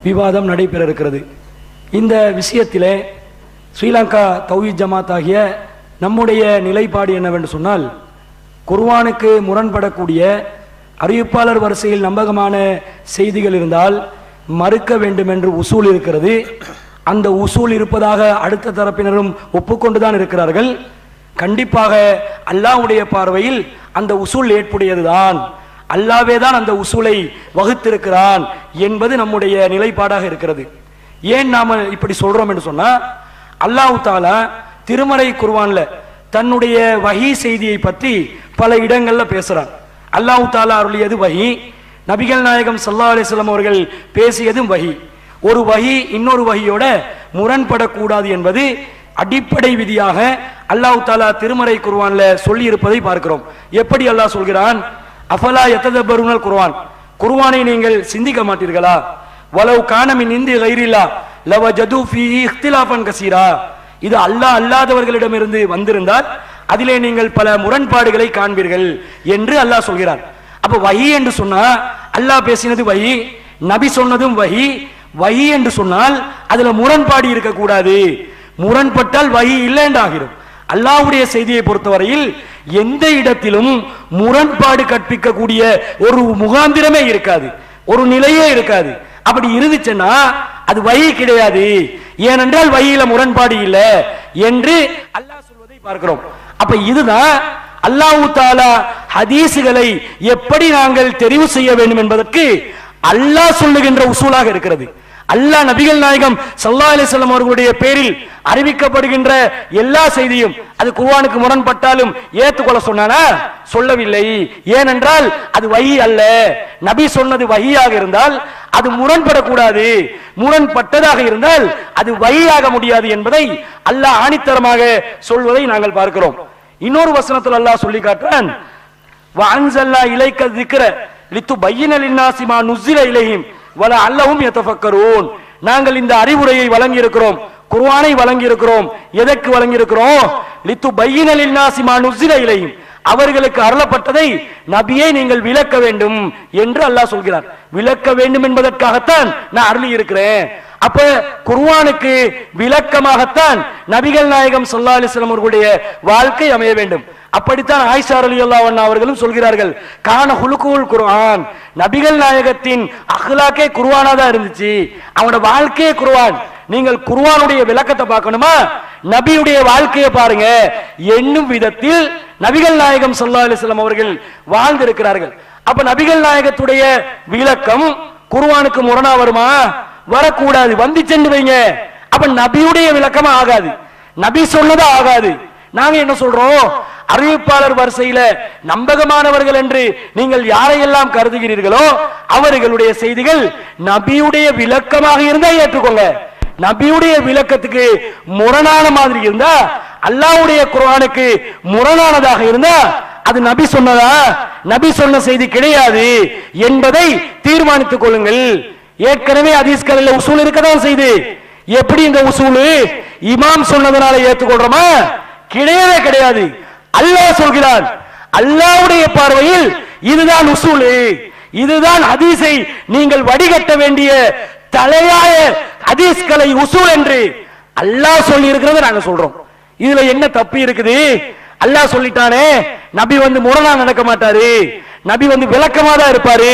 விவாதம் நடைபெற இருக்கிறது இந்த விஷயத்திலே ஸ்ரீலங்கா தௌஹீத் ஜமாத் ஆகிய நம்முடைய நிலைப்பாடு என்னவென்று சொன்னால் குர்ஆனுக்கு முரண்படக்கூடிய அறிவிப்பாளர் வரிசையில் நம்பகமான செய்திகள் இருந்தால் மறுக்க வேண்டும் என்று உசூல் இருக்கிறது அந்த உசூல் இருப்பதாக அடுத்த தரப்பினரும் ஒப்புக்கொண்டுதான் இருக்கிறார்கள் கண்டிப்பாக அல்லாஹ்வுடைய பார்வையில் அந்த உசூல் ஏற்புடையதுதான் அல்லாவே தான் அந்த உசூலை வகுத்திருக்கிறான் என்பது நம்முடைய நிலைப்பாடாக இருக்கிறது ஏன் நாம இப்படி சொல்றோம் என்று சொன்னா அல்லாஹ் தாலா திருமறை குர்ஆன்ல தன்னுடைய வஹி செய்தியை பற்றி பல இடங்கள்ல பேசுறான் அல்லாஹ் தாலா அருளியது வஹி நபிகள் நாயகம் ஸல்லல்லாஹு அலைஹி வஸல்லம் அவர்கள் பேசியதும் வஹி ஒரு வஹி இன்னொரு வஹியோட முரண்படக்கூடாது என்பது அடிப்படை விதியாக அல்லாஹ் தாலா திருமறை குர்ஆன்ல சொல்லி இருப்பதை பார்க்கிறோம் எப்படி அல்லாஹ் சொல்கிறான் அஃபலா யத்ததபருனல் குர்ஆன் குர்ஆனை நீங்கள் சிந்திக்க மாட்டீர்களா வலவ் கானமின் இந்தி கைரில்லா லவ ஜது ஃபீ இஹ்திலாஃபன் கசீரா இது அல்லாஹ் அல்லாதவர்களிடமிருந்து வந்திருந்தால் அதிலே நீங்கள் பல முரண்பாடுகளை காண்பீர்கள் என்று அல்லாஹ் சொல்கிறான் அப்ப வஹி என்று சொன்னா அல்லாஹ் பேசினது வஹி நபி சொன்னதும் வஹி வஹி என்று சொன்னால் அதுல முரண்பாடு இருக்கக்கூடாது முரண்பட்டால் வஹி இல்லை என்று ஆகிரும் அல்லாஹ்வுடைய செய்தியை பொறுத்தவரையில் எந்த இடத்திலும் முரண்பாடு கற்பிக்கக்கூடிய ஒரு முகாந்திரமே இருக்காது ஒரு நிலையே இருக்காது அப்படி இருந்துச்சுன்னா அது வழி கிடையாது ஏனென்றால் வழியில முரண்பாடு இல்லை என்று அல்லாஹ் சொல்வதை பார்க்கிறோம் அப்ப இதுதான் அல்லாஹு தாலா ஹதீசுகளை எப்படி நாங்கள் தெரிவு செய்ய வேண்டும் என்பதற்கு அல்லாஹ் சொல்லுகின்ற உசூலாக இருக்கிறது அல்லாஹ் நபிகள் நாயகம் சல்லா அலிசல்லம் அவர்களுடைய பேரில் அறிவிக்கப்படுகின்ற எல்லா செய்தியும் அது குர்ஆனுக்கு முரண்பட்டாலும் ஏத்துக்கொள்ள சொன்னானா சொல்லவில்லை ஏனென்றால் அது வஹி அல்ல நபி சொன்னது வஹியாக இருந்தால் அது முரண்படக்கூடாது முரண்பட்டதாக இருந்தால் அது வழியாக முடியாது என்பதை அல்லாஹ் ஆணித்தரமாக சொல்வதை நாங்கள் பார்க்கிறோம் இன்னொரு வசனத்தில் அல்லாஹ் சொல்லி காட்டுறான் வஅன்சல்னா இலைக்க திக்ர லித்து பையின லின்னாசி மா நுஸ்ஸில இலைஹிம் வல அல்லஹும் யதஃபக்கரூன் நாங்கள் இந்த அறிவுரையை வழங்கி இருக்கிறோம் குர்ஆனை வழங்கி இருக்கிறோம் எதற்கு வழங்கி இருக்கிறோம் லித்து பையின லின்னாசி மா நுஸ்ஸில இலைஹிம் அவர்களுக்கு அருளப்பட்டதை நபியை நீங்கள் விளக்க வேண்டும் என்று அல்லாஹ் சொல்கிறார் விளக்க வேண்டும் என்பதற்காகத்தான் நான் அருளி இருக்கிறேன் அப்ப குர்ஆனுக்கு விளக்கமாகத்தான் நபிகள் நாயகம் ஸல்லல்லாஹு அலைஹி வஸல்லம் அவர்களுடைய வாழ்க்கை அமைய வேண்டும் அப்படித்தான் ஆயிஷா ரலியல்லாஹு அன்ஹா அவர்களும் சொல்கிறார்கள் கான ஹுலுகுல் குர்ஆன் நபிகள் நாயகத்தின் அஹ்லாக்கே குர்ஆனா தான் இருந்துச்சு அவனோட வாழ்க்கையே குர்ஆன் நீங்கள் குர்ஆனுடைய விளக்கத்தை பார்க்கணுமா நபியுடைய வாழ்க்கையை பாருங்க என்னும் விதத்தில் நபிகள் நாயகம் ஸல்லல்லாஹு அலைஹி வஸல்லம் அவர்கள் வாழ்ந்திருக்கிறார்கள் அப்ப நபிகள் நாயகத்துடைய விளக்கம் குர்ஆனுக்கு முரணா வருமா வரக்கூடாது வந்து சென்று வைங்க அப்ப நபியுடைய விளக்கமா ஆகாது நபி சொன்னதா ஆகாது நாங்க என்ன சொல்றோம் அறிவிப்பாளர் வரிசையில நம்பகமானவர்கள் என்று நீங்கள் யாரையெல்லாம் கருதுகிறீர்களோ அவர்களுடைய செய்திகள் நபியுடைய விளக்கமாக இருந்தா ஏற்றுக்கோங்க நபியுடைய விளக்கத்துக்கு முரணான மாதிரி இருந்தா அல்லாஹ்வுடைய குர்ஆனுக்கு முரணானதாக இருந்தா அது நபி சொன்னதா நபி சொன்ன செய்தி கிடையாது என்பதை தீர்மானித்துக் கொள்ளுங்கள் ஏற்கனவே ஹதீஸ்களில் உசூல் இருக்கதான் செய்து எப்படி இந்த உசூலு இமாம் சொன்னதனால ஏத்துக்கொள்றோமா கிடையவே கிடையாது அல்லாஹ் சொல்கிறான் அல்லாஹ்வுடைய பார்வையில் இதுதான் உசூலு இதுதான் ஹதீஸை நீங்கள் வடிகட்ட வேண்டிய தலையாய ஹதீஸ்களை உசூல் என்று அல்லாஹ் சொல்லி இருக்கிறத நாங்க சொல்றோம் இதுல என்ன தப்பு இருக்குது அல்லாஹ் சொல்லிட்டானே நபி வந்து முரணா நடக்க மாட்டாரு நபி வந்து விளக்கமா தான் இருப்பாரு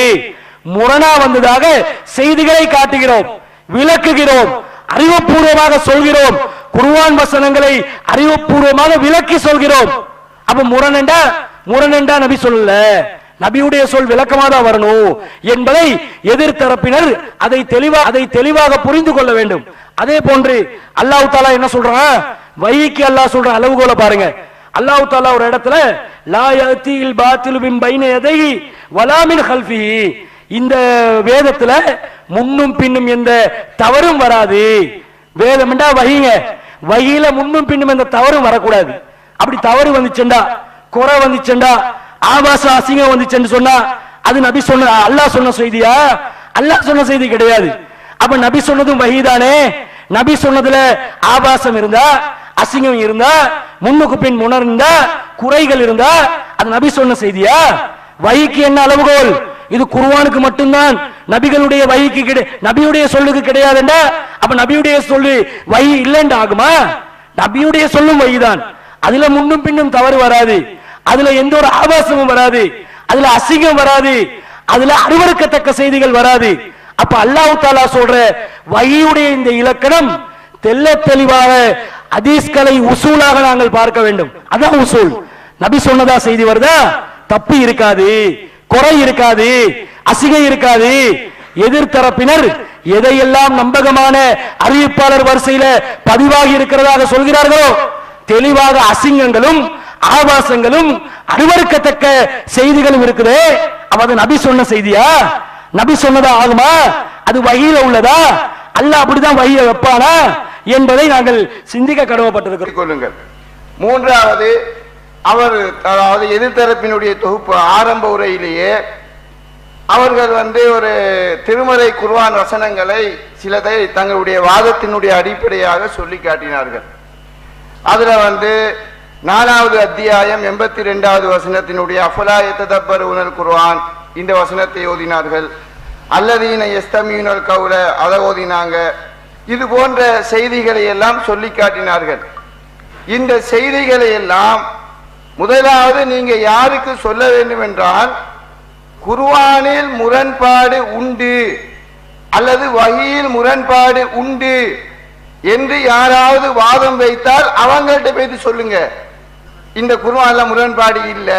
முரணா வந்ததாக செய்திகளை காட்டுகிறோம் விளக்குகிறோம் அறிவுபூர்வமாக சொல்கிறோம் குர்ஆன் வசனங்களை அறிவுபூர்வமாக விளக்கி சொல்கிறோம் அப்ப முரணண்டா முரணண்டா நபி சொல்லல நபியுடைய சொல் விளக்கமா தான் வரணும் என்பதை எதிர்த்தரப்பினர் அதை தெளிவா அதை தெளிவாக புரிந்து கொள்ள வேண்டும் அதே போன்று அல்லாஹ் தாலா என்ன சொல்றான் வைக்கு அல்லாஹ் சொல்ற அளவுகோல பாருங்க அல்லாஹ் தாலா ஒரு இடத்துல லா யத்தில் பாத்திலு மின் பைன யதைஹி வலா மின் கல்ஃபிஹி இந்த வேதத்துல முன்னும் பின்னும் எந்த தவறும் வராது வேதம்டா வகிங்க வகியில முன்னும் பின்னும் எந்த தவறும் வரக்கூடாது அப்படி தவறு வந்துச்சுண்டா குறை வந்துச்சுண்டா ஆபாச அசிங்கம் வந்துச்சுன்னு சொன்னா அது நபி சொன்ன அல்லாஹ் சொன்ன செய்தியா அல்லாஹ் சொன்ன செய்தி கிடையாது அப்ப நபி சொன்னதும் வகிதானே நபி சொன்னதுல ஆபாசம் இருந்தா அசிங்கம் இருந்தா முன்னுக்கு பின் முணர்ந்தா குறைகள் இருந்தா அது நபி சொன்ன செய்தியா வகிக்கு என்ன அளவுகோல் இது குர்ஆனுக்கு மட்டும்தான் நபிகளுடைய வழிக்கு கிடை நபியுடைய சொல்லுக்கு கிடையாதுண்டா அப்ப நபியுடைய சொல்லு வழி இல்லைன்னு ஆகுமா நபியுடைய சொல்லும் வழிதான் அதுல முன்னும் பின்னும் தவறு வராது அதுல எந்த ஒரு ஆபாசமும் வராது அதுல அசிங்கம் வராது அதுல அருவருக்கத்தக்க செய்திகள் வராது அப்ப அல்லாஹ் தாலா சொல்ற வழியுடைய இந்த இலக்கணம் தெல்ல தெளிவாக ஹதீஸ்களை உசூலாக நாங்கள் பார்க்க வேண்டும் அதான் உசூல் நபி சொன்னதா செய்தி வருதா தப்பு இருக்காது குறை இருக்காது அசிகை இருக்காது எதிர்த்தரப்பினர் எதையெல்லாம் நம்பகமான அறிவிப்பாளர் வரிசையில பதிவாகி இருக்கிறதாக சொல்கிறார்களோ தெளிவாக அசிங்கங்களும் ஆபாசங்களும் அருவருக்கத்தக்க செய்திகளும் இருக்குது அப்ப அது நபி சொன்ன செய்தியா நபி சொன்னதா ஆகுமா அது வகையில உள்ளதா அல்லாஹ் அப்படிதான் வகையை வைப்பானா என்பதை நாங்கள் சிந்திக்க கடமைப்பட்டிருக்கிறோம் கொள்ளுங்கள் மூன்றாவது அவர் அதாவது எதிர்த்தரப்பினுடைய தொகுப்பு ஆரம்ப உரையிலேயே அவர்கள் வந்து ஒரு திருமறை குர்ஆன் வசனங்களை சிலதை தங்களுடைய வாதத்தினுடைய அடிப்படையாக சொல்லி காட்டினார்கள் அதுல வந்து நாலாவது அத்தியாயம் எண்பத்தி ரெண்டாவது வசனத்தினுடைய அஃபலா எத்ததப்பர் உணர் குர்ஆன் இந்த வசனத்தை ஓதினார்கள் அல்லதீன எஸ்தமியுனல் கவுல அதை ஓதினாங்க இது போன்ற செய்திகளை எல்லாம் சொல்லி காட்டினார்கள் இந்த செய்திகளை எல்லாம் முதலாவது நீங்க யாருக்கு சொல்ல வேண்டும் என்றால் குர்ஆனில் முரண்பாடு உண்டு அல்லது வகையில் முரண்பாடு உண்டு என்று யாராவது வாதம் வைத்தால் அவங்கள்ட்ட போய் சொல்லுங்க இந்த குர்ஆன்ல முரண்பாடு இல்ல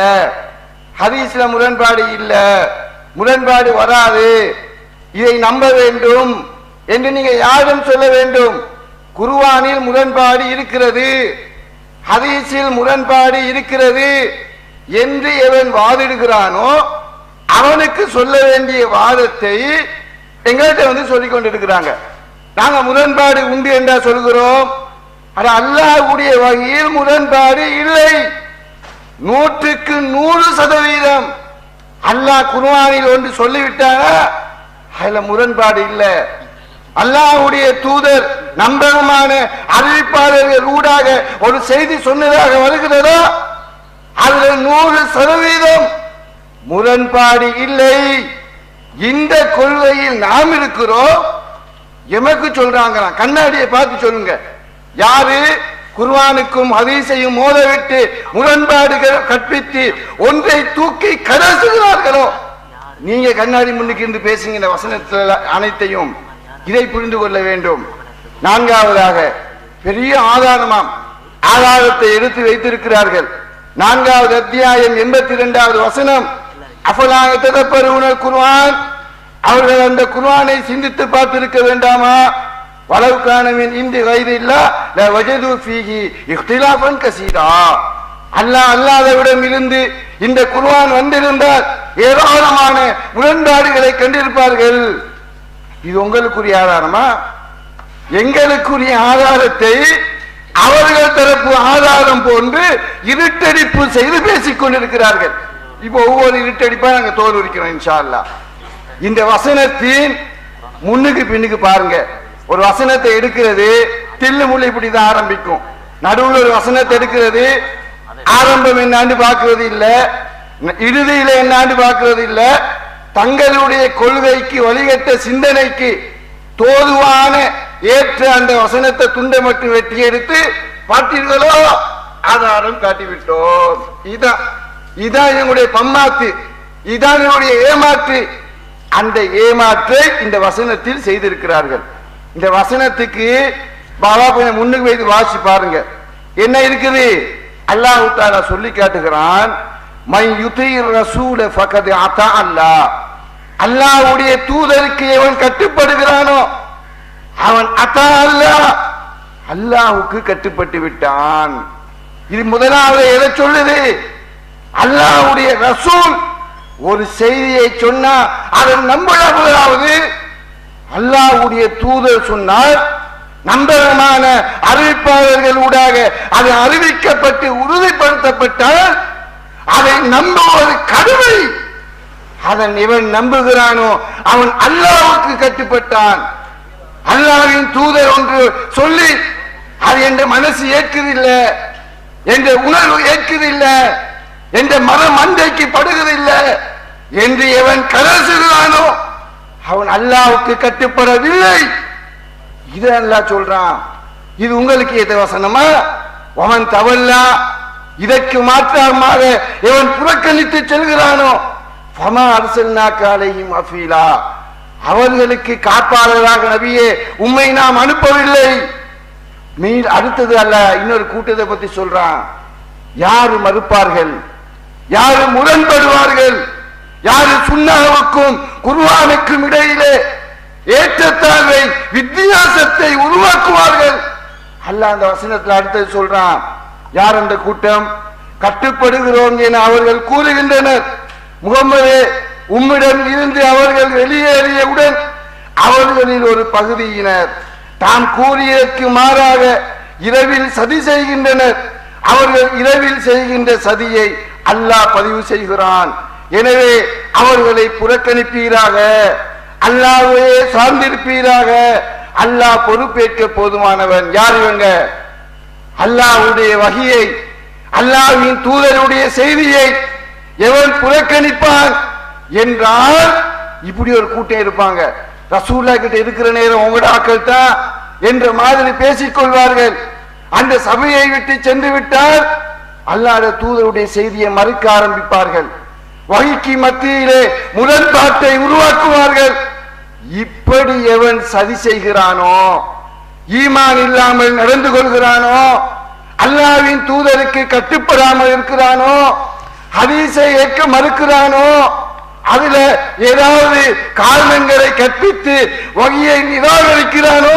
ஹதீஸ்ல முரண்பாடு இல்ல முரண்பாடு வராது இதை நம்ப வேண்டும் என்று நீங்க யாரும் சொல்ல வேண்டும் குர்ஆனில் முரண்பாடு இருக்கிறது ஹதீஸில் முரண்பாடு இருக்கிறது என்று எவன் வாதிடுகிறானோ அவனுக்கு சொல்ல வேண்டிய வாதத்தை எங்கள்கிட்ட வந்து சொல்லிக் கொண்டிருக்கிறாங்க நாங்க முரண்பாடு உண்டு என்றா சொல்கிறோம் அது அல்லாஹ்வுடைய வகையில் முரண்பாடு இல்லை நூற்றுக்கு நூறு சதவீதம் அல்லாஹ் குர்ஆனில் ஒன்று சொல்லிவிட்டாங்க அதுல முரண்பாடு இல்லை அல்லாஹ்வுடைய தூதர் நம்பகமான அறிவிப்பாளர்கள் ஊடாக ஒரு செய்தி சொன்னதாக வருகிறதோ அதுல நூறு சதவீதம் முரண்பாடு இல்லை இந்த கொள்கையில் நாம் இருக்கிறோம் எமக்கு சொல்றாங்க கண்ணாடியை பார்த்து சொல்லுங்க யாரு குர்ஆனுக்கும் ஹதீஸையும் மோதவிட்டு முரண்பாடுகள் கற்பித்து ஒன்றை தூக்கி கரசுகிறார்களோ நீங்க கண்ணாடி முன்னுக்கு இருந்து பேசுங்க இந்த வசனத்தில் அனைத்தையும் இதை புரிந்து கொள்ள வேண்டும் நான்காவதாக பெரிய ஆதாரமாம் ஆதாரத்தை எடுத்து வைத்திருக்கிறார்கள் நான்காவது அத்தியாயம் எண்பத்தி இரண்டாவது வசனம் அஃபலாக ததப்பருவனர் குர்ஆன் அவர்கள் அந்த குர்ஆனை சிந்தித்து பார்த்திருக்க வேண்டாமா வலவு காணவின் இந்தி வயது இல்ல வஜது ஃபீஹி இஃப்திலாஃபன் கசீரா அல்லாஹ் அல்லாதவிடம் இருந்து இந்த குர்ஆன் வந்திருந்தால் ஏராளமான முரண்பாடுகளை கண்டிருப்பார்கள் இது உங்களுக்குரிய ஆதாரமா எங்களுக்குரிய ஆதாரத்தை அவர்கள் தரப்பு ஆதாரம் போன்று இருட்டடிப்பு செய்து பேசிக் கொண்டிருக்கிறார்கள் இப்போ ஒவ்வொரு இருட்டடிப்பா நாங்க தோல் உரிக்கிறோம் இன்ஷா அல்லாஹ் இந்த வசனத்தின் முன்னுக்கு பின்னுக்கு பாருங்க ஒரு வசனத்தை எடுக்கிறது தில்லு முள்ளு இப்படிதான் ஆரம்பிக்கும் நடுவுல ஒரு வசனத்தை எடுக்கிறது ஆரம்பம் என்னாண்டு பார்க்கிறது இல்ல இறுதியில என்னாண்டு பார்க்கிறது இல்ல தங்களுடைய கொள்கைக்கு வழிகட்ட சிந்தனைக்கு தோதுவான ஏற்ற அந்த வசனத்தை துண்டை மட்டும் வெட்டி எடுத்து பார்த்தீர்களோ ஆதாரம் காட்டிவிட்டோம் இதான் இதான் எங்களுடைய பம்மாத்து இதான் என்னுடைய ஏமாற்று அந்த ஏமாற்றை இந்த வசனத்தில் செய்திருக்கிறார்கள் இந்த வசனத்துக்கு பாபா கொஞ்சம் முன்னுக்கு வைத்து வாசி பாருங்க என்ன இருக்குது அல்லாஹ் தாலா சொல்லி காட்டுகிறான் மை யுதீர் ரசூல ஃபகத் அத்தா அல்லாஹ் அல்லாஹ்வுடைய தூதருக்கு எவன் கட்டுப்படுகிறானோ அவன் அத்தா அல்லாஹ் அல்லாஹ்வுக்கு கட்டுப்பட்டு விட்டான் இது முதலாவது எதை சொல்லுது அல்லாஹ்வுடைய ரசூல் ஒரு செய்தியை சொன்னா அதை நம்பலாவது அல்லாஹ்வுடைய தூதர் சொன்னால் நம்பகமான அறிவிப்பாளர்கள் ஊடாக அது அறிவிக்கப்பட்டு உறுதிப்படுத்தப்பட்டால் அதை நம்புவது கடுமை அதன் இவன் நம்புகிறானோ அவன் அல்லாஹ்வுக்கு கட்டுப்பட்டான் அல்லாஹ்வின் தூதர் ஒன்று சொல்லி அது என்ற மனசு ஏற்குதில்லை என்ற உணர்வு ஏற்குதில்லை என்ற மனம் மண்டைக்கு படுகிறதில்லை என்று எவன் கரசுகிறானோ அவன் அல்லாவுக்கு கட்டுப்படவில்லை இது அல்லாஹ் சொல்றான் இது உங்களுக்கு ஏத்த வசனமா அவன் தவல்லா இதற்கு மாற்றமாக எவன் புறக்கணித்து செல்கிறானோ ஃபமா அரசல்னா காலையும் அஃபீலா அவர்களுக்கு காப்பாளராக நபியே உம்மை நாம் அனுப்பவில்லை மீ அடுத்தது அல்ல இன்னொரு கூட்டத்தை பத்தி சொல்றான் யாரு மறுப்பார்கள் யாரு முரண்படுவார்கள் யாரு சுண்ணாவுக்கும் குர்ஆனுக்கும் இடையிலே ஏற்றத்தாழ்வை வித்தியாசத்தை உருவாக்குவார்கள் அல்லாஹ் அந்த வசனத்தில் அடுத்தது சொல்றான் யார் அந்த கூட்டம் கட்டுப்படுகிறோம் என அவர்கள் கூறுகின்றனர் முகமது உம்மிடம் இருந்து அவர்கள் வெளியேறியவுடன் அவர்களில் ஒரு பகுதியினர் தாம் கூறியதற்கு மாறாக இரவில் சதி செய்கின்றனர் அவர்கள் இரவில் செய்கின்ற சதியை அல்லாஹ் பதிவு செய்கிறான் எனவே அவர்களை புறக்கணிப்பீராக அல்லாஹ்வே சார்ந்திருப்பீராக அல்லாஹ் பொறுப்பேற்க போதுமானவன் யார் இவங்க அல்லாஹ்வுடைய வகியை அல்லாஹ்வின் தூதருடைய செய்தியை எவன் புறக்கணிப்பான் என்றால் இப்படி ஒரு கூட்டம் இருப்பாங்க ரசூல்லா கிட்ட இருக்கிற நேரம் உங்களோட ஆக்கள் தான் என்ற மாதிரி பேசிக் கொள்வார்கள் அந்த சபையை விட்டு சென்று விட்டால் அல்லாத தூதருடைய செய்தியை மறுக்க ஆரம்பிப்பார்கள் வகைக்கு மத்தியிலே முரண்பாட்டை உருவாக்குவார்கள் இப்படி எவன் சதி செய்கிறானோ ஈமான் இல்லாமல் நடந்து கொள்கிறானோ அல்லாவின் தூதருக்கு கட்டுப்படாமல் இருக்கிறானோ ஹதீஸை ஏற்க மறுக்கிறானோ அதுல ஏதாவது காரணங்களை கற்பித்து வகையை நிராகரிக்கிறானோ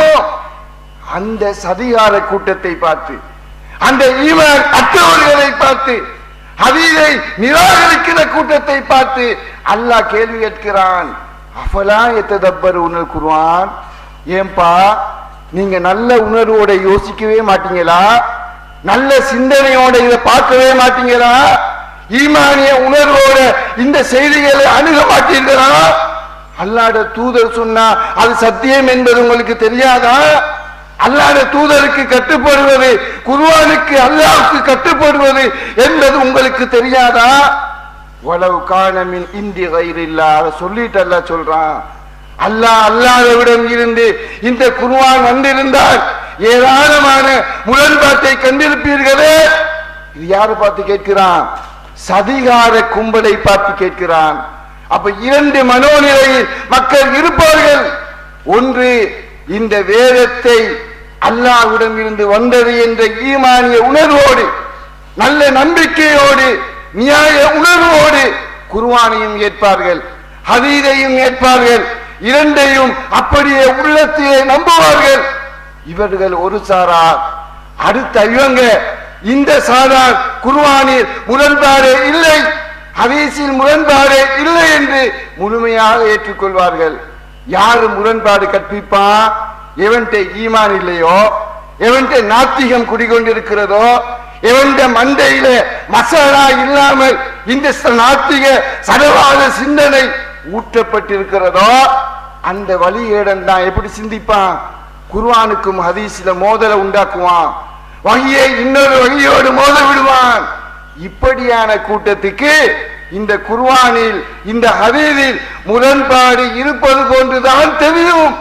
அந்த சதிகார கூட்டத்தை பார்த்து அந்த ஈமான் அற்றவர்களை பார்த்து ஹதீஸை நிராகரிக்கிற கூட்டத்தை பார்த்து அல்லாஹ் கேள்வி கேட்கிறான் அஃபலா எத்ததப்பர் உணர் குருவான் ஏன்பா நீங்க நல்ல உணர்வோட யோசிக்கவே மாட்டீங்களா நல்ல சிந்தனையோட இதை பார்க்கவே மாட்டீங்களா ஈமானிய உணர்வோட இந்த செய்திகளை அணுக மாட்டீர்களா அல்லாட தூதர் சொன்னா அது சத்தியம் என்பது உங்களுக்கு தெரியாதா அல்லாத தூதருக்கு கட்டுப்படுவது குர்ஆனுக்கு அல்லாஹ்வுக்கு கட்டுப்படுவது என்பது உங்களுக்கு தெரியாதா வலவு காணமின் இந்தி கயிறில்லா அதை சொல்லிட்டு அல்லாஹ் சொல்றான் அல்லாஹ் அல்லாதவிடம் இருந்து இந்த குர்ஆன் வந்திருந்தால் ஏராளமான முரண்பாட்டை கண்டிருப்பீர்களே இது யாரு பார்த்து கேட்கிறான் சதிகார கும்பலை பார்த்து கேட்கிறான் அப்ப இரண்டு மனோநிலையில் மக்கள் இருப்பார்கள் ஒன்று இந்த வேதத்தை அல்லாஹ்விடம் இருந்து வந்தது என்ற ஈமானிய உணர்வோடு நல்ல நம்பிக்கையோடு நியாய உணர்வோடு குர்ஆனையும் ஏற்பார்கள் ஹதீதையும் ஏற்பார்கள் இரண்டையும் அப்படியே உள்ளத்திலே நம்புவார்கள் இவர்கள் ஒரு சாரார் அடுத்த இவங்க இந்த சாரார் குர்ஆனில் முரண்பாடு இல்லை ஹதீஸில் முரண்பாடு இல்லை என்று முழுமையாக ஏற்றுக்கொள்வார்கள் யாரு முரண்பாடு கற்பிப்பான் எவன்கிட்ட ஈமான் இல்லையோ எவன்கிட்ட நாத்திகம் குடிகொண்டிருக்கிறதோ எவன்ட மண்டையில மசாலா இல்லாமல் இந்த ச- நாத்திக சடவாத சிந்தனை ஊற்றப்பட்டிருக்கிறதோ அந்த வழியேடன் தான் எப்படி சிந்திப்பான் குர்ஆனுக்கும் ஹதீஸ்ல மோதலை உண்டாக்குவான் வகையை இன்னொரு வகையோடு மோத விடுவான் இப்படியான கூட்டத்துக்கு இந்த குர்ஆனில் இந்த ஹதீஸில் முரண்பாடு இருப்பது போன்றுதான் தெரியும்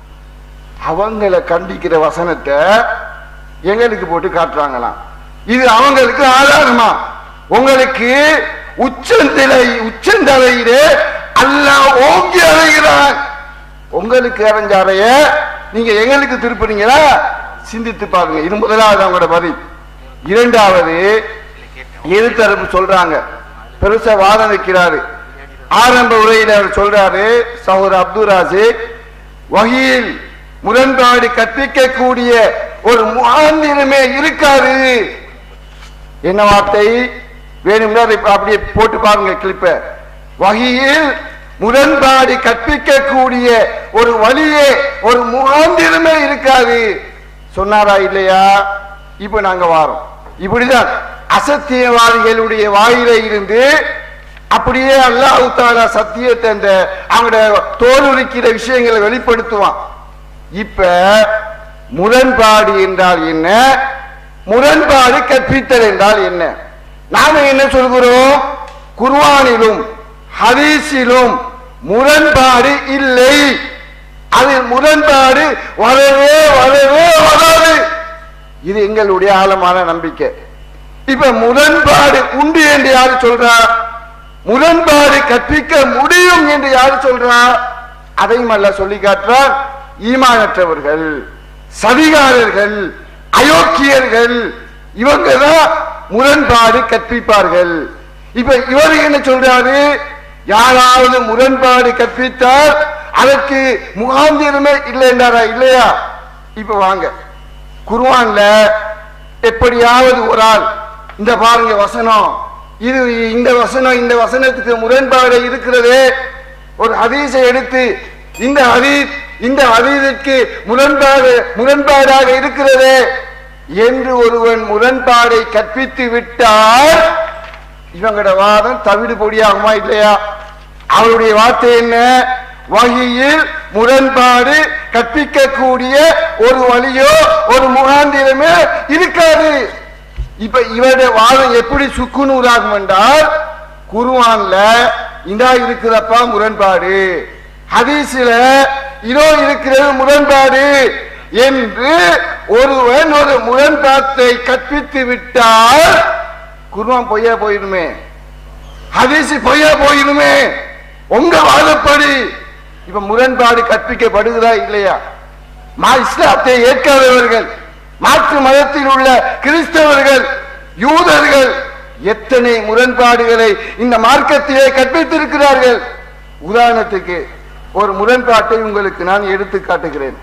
அவங்கள கண்டிக்கிற வசனத்தை எங்களுக்கு போட்டு காட்டுறாங்களாம் இது அவங்களுக்கு ஆதாரமா உங்களுக்கு உச்சந்தலை உச்சந்தலையிலே அல்லாஹ் ஓங்கி அறைகிறான் உங்களுக்கு அரைஞ்ச அறைய நீங்க எங்களுக்கு திருப்புறீங்களா சிந்தித்து பாருங்க இது முதலாவது அவங்களோட பதில் இரண்டாவது எதிர்த்தரப்பு சொல்றாங்க பெருசா வாதம் வைக்கிறாரு ஆரம்ப உரையில் அவர் சொல்றாரு சகோதரர் அப்துல் ராசிக் வகையில் முரண்பாடு கற்பிக்கக்கூடிய ஒரு முகாந்திரமே இருக்காது என்ன வார்த்தை வேணும்னா அதை அப்படியே போட்டு பாருங்க கிளிப்ப வகையில் முரண்பாடு கற்பிக்கக்கூடிய ஒரு வழியே ஒரு முகாந்திரமே இருக்காது சொன்னாரா இல்லையா இப்ப நாங்க வாரோம் இப்படிதான் அசத்தியவாதிகளுடைய வாயில இருந்து அப்படியே அல்லாஹ் தாலா சத்தியத்தை அந்த அவங்களோட தோல் உரிக்கிற விஷயங்களை வெளிப்படுத்துவான் இப்ப முரண்பாடு என்றால் என்ன முரண்பாடு கற்பித்தல் என்றால் என்ன நாம என்ன சொல்கிறோம் குர்ஆனிலும் ஹதீஸிலும் முரண்பாடு இல்லை அதில் முரண்பாடு வரவே வரவே வராது இது எங்களுடைய ஆழமான நம்பிக்கை இப்ப முரண்பாடு உண்டு என்று யாரு சொல்றா முரண்பாடு கற்பிக்க முடியும் என்று யாரு சொல்றா அதையும் அல்ல சொல்லி காட்டுறார் ஈமானற்றவர்கள் சதிகாரர்கள் அயோக்கியர்கள் இவங்க தான் முரண்பாடு கற்பிப்பார்கள் இப்ப இவர் என்ன சொல்றாரு யாராவது முரண்பாடு கற்பித்தால் அதற்கு முகாந்திரமே இல்லை என்றாரா இல்லையா இப்ப வாங்க குர்ஆன்ல எப்படியாவது ஒரு ஆள் இந்த பாருங்க வசனம் இது இந்த வசனம் இந்த வசனத்துக்கு முரண்பாடு இருக்கிறதே ஒரு ஹதீஸை எடுத்து இந்த ஹதீஸ் இந்த ஹதீஸுக்கு முரண்பாடு முரண்பாடாக இருக்கிறதே என்று ஒருவன் முரண்பாடை கற்பித்து விட்டால் இவங்களோட வாதம் தவிடு பொடியாகுமா இல்லையா அவருடைய வார்த்தை என்ன வகையில் முரண்பாடு கற்பிக்கக்கூடிய ஒரு வழியோ ஒரு முகாந்திரமே இருக்காது இப்ப இவருடைய வாதம் எப்படி சுக்குநூறாகும் என்றால் குருவான்ல இதா இருக்கிறப்பா முரண்பாடு ஹதீஸ்ல இதோ இருக்கிறது முரண்பாடு என்று ஒருவன் ஒரு முரண்பாட்டை கற்பித்து விட்டால் குருவான் பொய்யா போயிருமே ஹதீஸ் பொய்யா போயிருமே உங்க வாதப்படி இப்ப முரண்பாடு கற்பிக்கப்படுகிறதா இல்லையா மா இஸ்லாத்தை ஏற்காதவர்கள் மாற்று மதத்தில் உள்ள கிறிஸ்தவர்கள் யூதர்கள் எத்தனை முரண்பாடுகளை இந்த மார்க்கத்திலே கற்பித்திருக்கிறார்கள் உதாரணத்துக்கு ஒரு முரண்பாட்டை உங்களுக்கு நான் எடுத்து காட்டுகிறேன்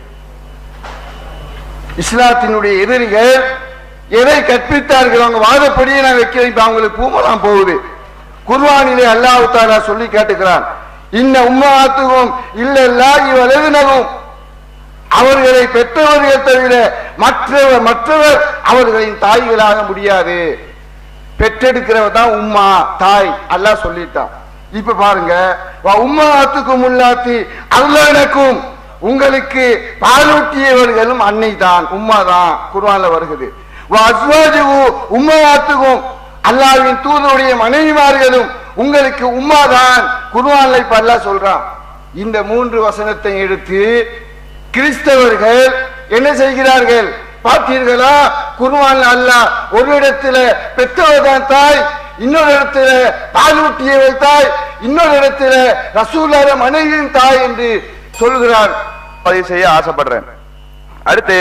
இஸ்லாத்தினுடைய எதிரிகள் எதை கற்பித்தார்கள் அவங்க வாதப்படியே நான் வைக்கிறேன் இப்ப அவங்களுக்கு பூமலாம் போகுது குர்வானிலே அல்லாஹ் தாலா சொல்லி காட்டுகிறான் இன்ன உம்மாத்துகும் இல்லல்லா இவளவினகும் அவர்களை பெற்றவர்கள் தவிர மற்றவர் மற்றவர் அவர்களின் தாய்களாக முடியாது பெற்றெடுக்கிறவ தான் உம்மா தாய் அல்லாஹ் சொல்லிட்டான் இப்ப பாருங்க வ உம்மாத்துக்கும் உள்ளாத்தி அல்லானக்கும் உங்களுக்கு பாலூட்டியவர்களும் அன்னை தான் உம்மா தான் குர்ஆன்ல வருகிறது வ அஸ்வாஜுகு உம்மாத்துக்கும் அல்லாஹ்வின் தூதருடைய மனைவிமார்களும் உங்களுக்கு உம்மா தான் குர்ஆன்ல இப்ப அல்லாஹ் சொல்றான் இந்த மூன்று வசனத்தை எடுத்து கிறிஸ்தவர்கள் என்ன செய்கிறார்கள் பார்த்தீர்களா குருவான் அல்லாஹ் ஒரு இடத்துல பெற்றவர் தான் தாய் இன்னொரு இடத்துல பாலூட்டியவள் தாய் இன்னொரு இடத்துல ரசூலார மனைவியின் தாய் என்று சொல்கிறார் பதிவு செய்ய ஆசைப்படுறேன் அடுத்து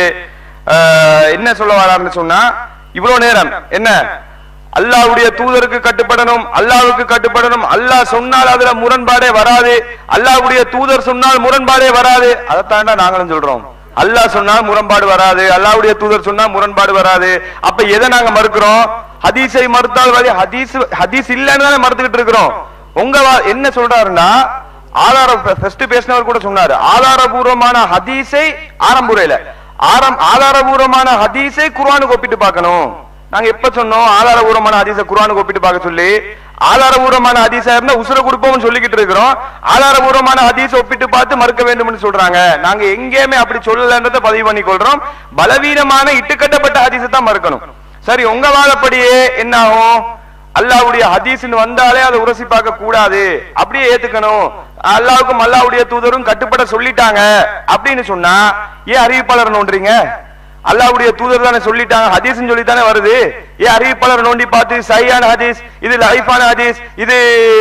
ஆஹ், என்ன சொல்ல வராருன்னு சொன்னா இவ்வளவு நேரம் என்ன அல்லாஹ்வுடைய தூதருக்கு கட்டுப்படணும் அல்லாஹ்வுக்கு கட்டுப்படணும் அல்லாஹ் சொன்னால் அதுல முரண்பாடே வராது அல்லாஹ்வுடைய தூதர் சொன்னால் முரண்பாடே வராது அதைத்தாண்டா நாங்களும் சொல்றோம் அல்லாஹ் சொன்னால் முரண்பாடு வராது அல்லாஹ்வுடைய தூதர் சொன்னால் முரண்பாடு வராது அப்ப எதை நாங்க மறுக்கிறோம் ஹதீஸை மறுத்தால் வழி ஹதீஸ் ஹதீஸ் இல்லைன்னு தானே மறுத்துக்கிட்டு இருக்கிறோம் உங்க வா- என்ன சொல்றாருன்னா ஆதார ஃபர்ஸ்ட் பேசினவர் கூட சொன்னாரு ஆதாரபூர்வமான ஹதீஸை ஆரம்புரையில ஆரம் ஆதாரபூர்வமான ஹதீஸை குர்ஆனுக்கு ஒப்பிட்டு பார்க்கணும் நாங்க எப்ப சொன்னோம் ஆதாரபூர்வமான ஹதீஸை குர்ஆனுக்கு ஒப்பிட்டு பார்க்க சொல்லி ஆதாரபூர்வமான ஹதீஸா இருந்தா உசுர கொடுப்போம்னு சொல்லிக்கிட்டு இருக்கிறோம் ஆதாரபூர்வமான ஹதீஸை ஒப்பிட்டு பார்த்து மறுக்க வேண்டும்னு சொல்றாங்க நாங்க எங்கேயுமே அப்படி சொல்லலன்றதை பதிவு பண்ணி கொள்றோம் பலவீனமான இட்டுக்கட்டப்பட்ட ஹதீஸை தான் மறுக்கணும் சரி உங்க வாதப்படியே என்ன ஆகும் அல்லாஹ்வுடைய ஹதீஸ்னு வந்தாலே அதை உரசி பார்க்க கூடாது அப்படியே ஏத்துக்கணும் அல்லாஹ்வுக்கும் அல்லாஹ்வுடைய தூதரும் கட்டுப்பட சொல்லிட்டாங்க அப்படின்னு சொன்னா ஏன் அறிவிப்பாளர் நோன்றீங்க அல்லாஹ்வுடைய தூதர் தானே சொல்லிட்டாங்க ஹதீஸ்னு சொல்லி தானே வருது ஏன் அறிவிப்பாளர் நோண்டி பார்த்து சையான ஹதீஸ் இது லைஃபான ஹதீஸ் இது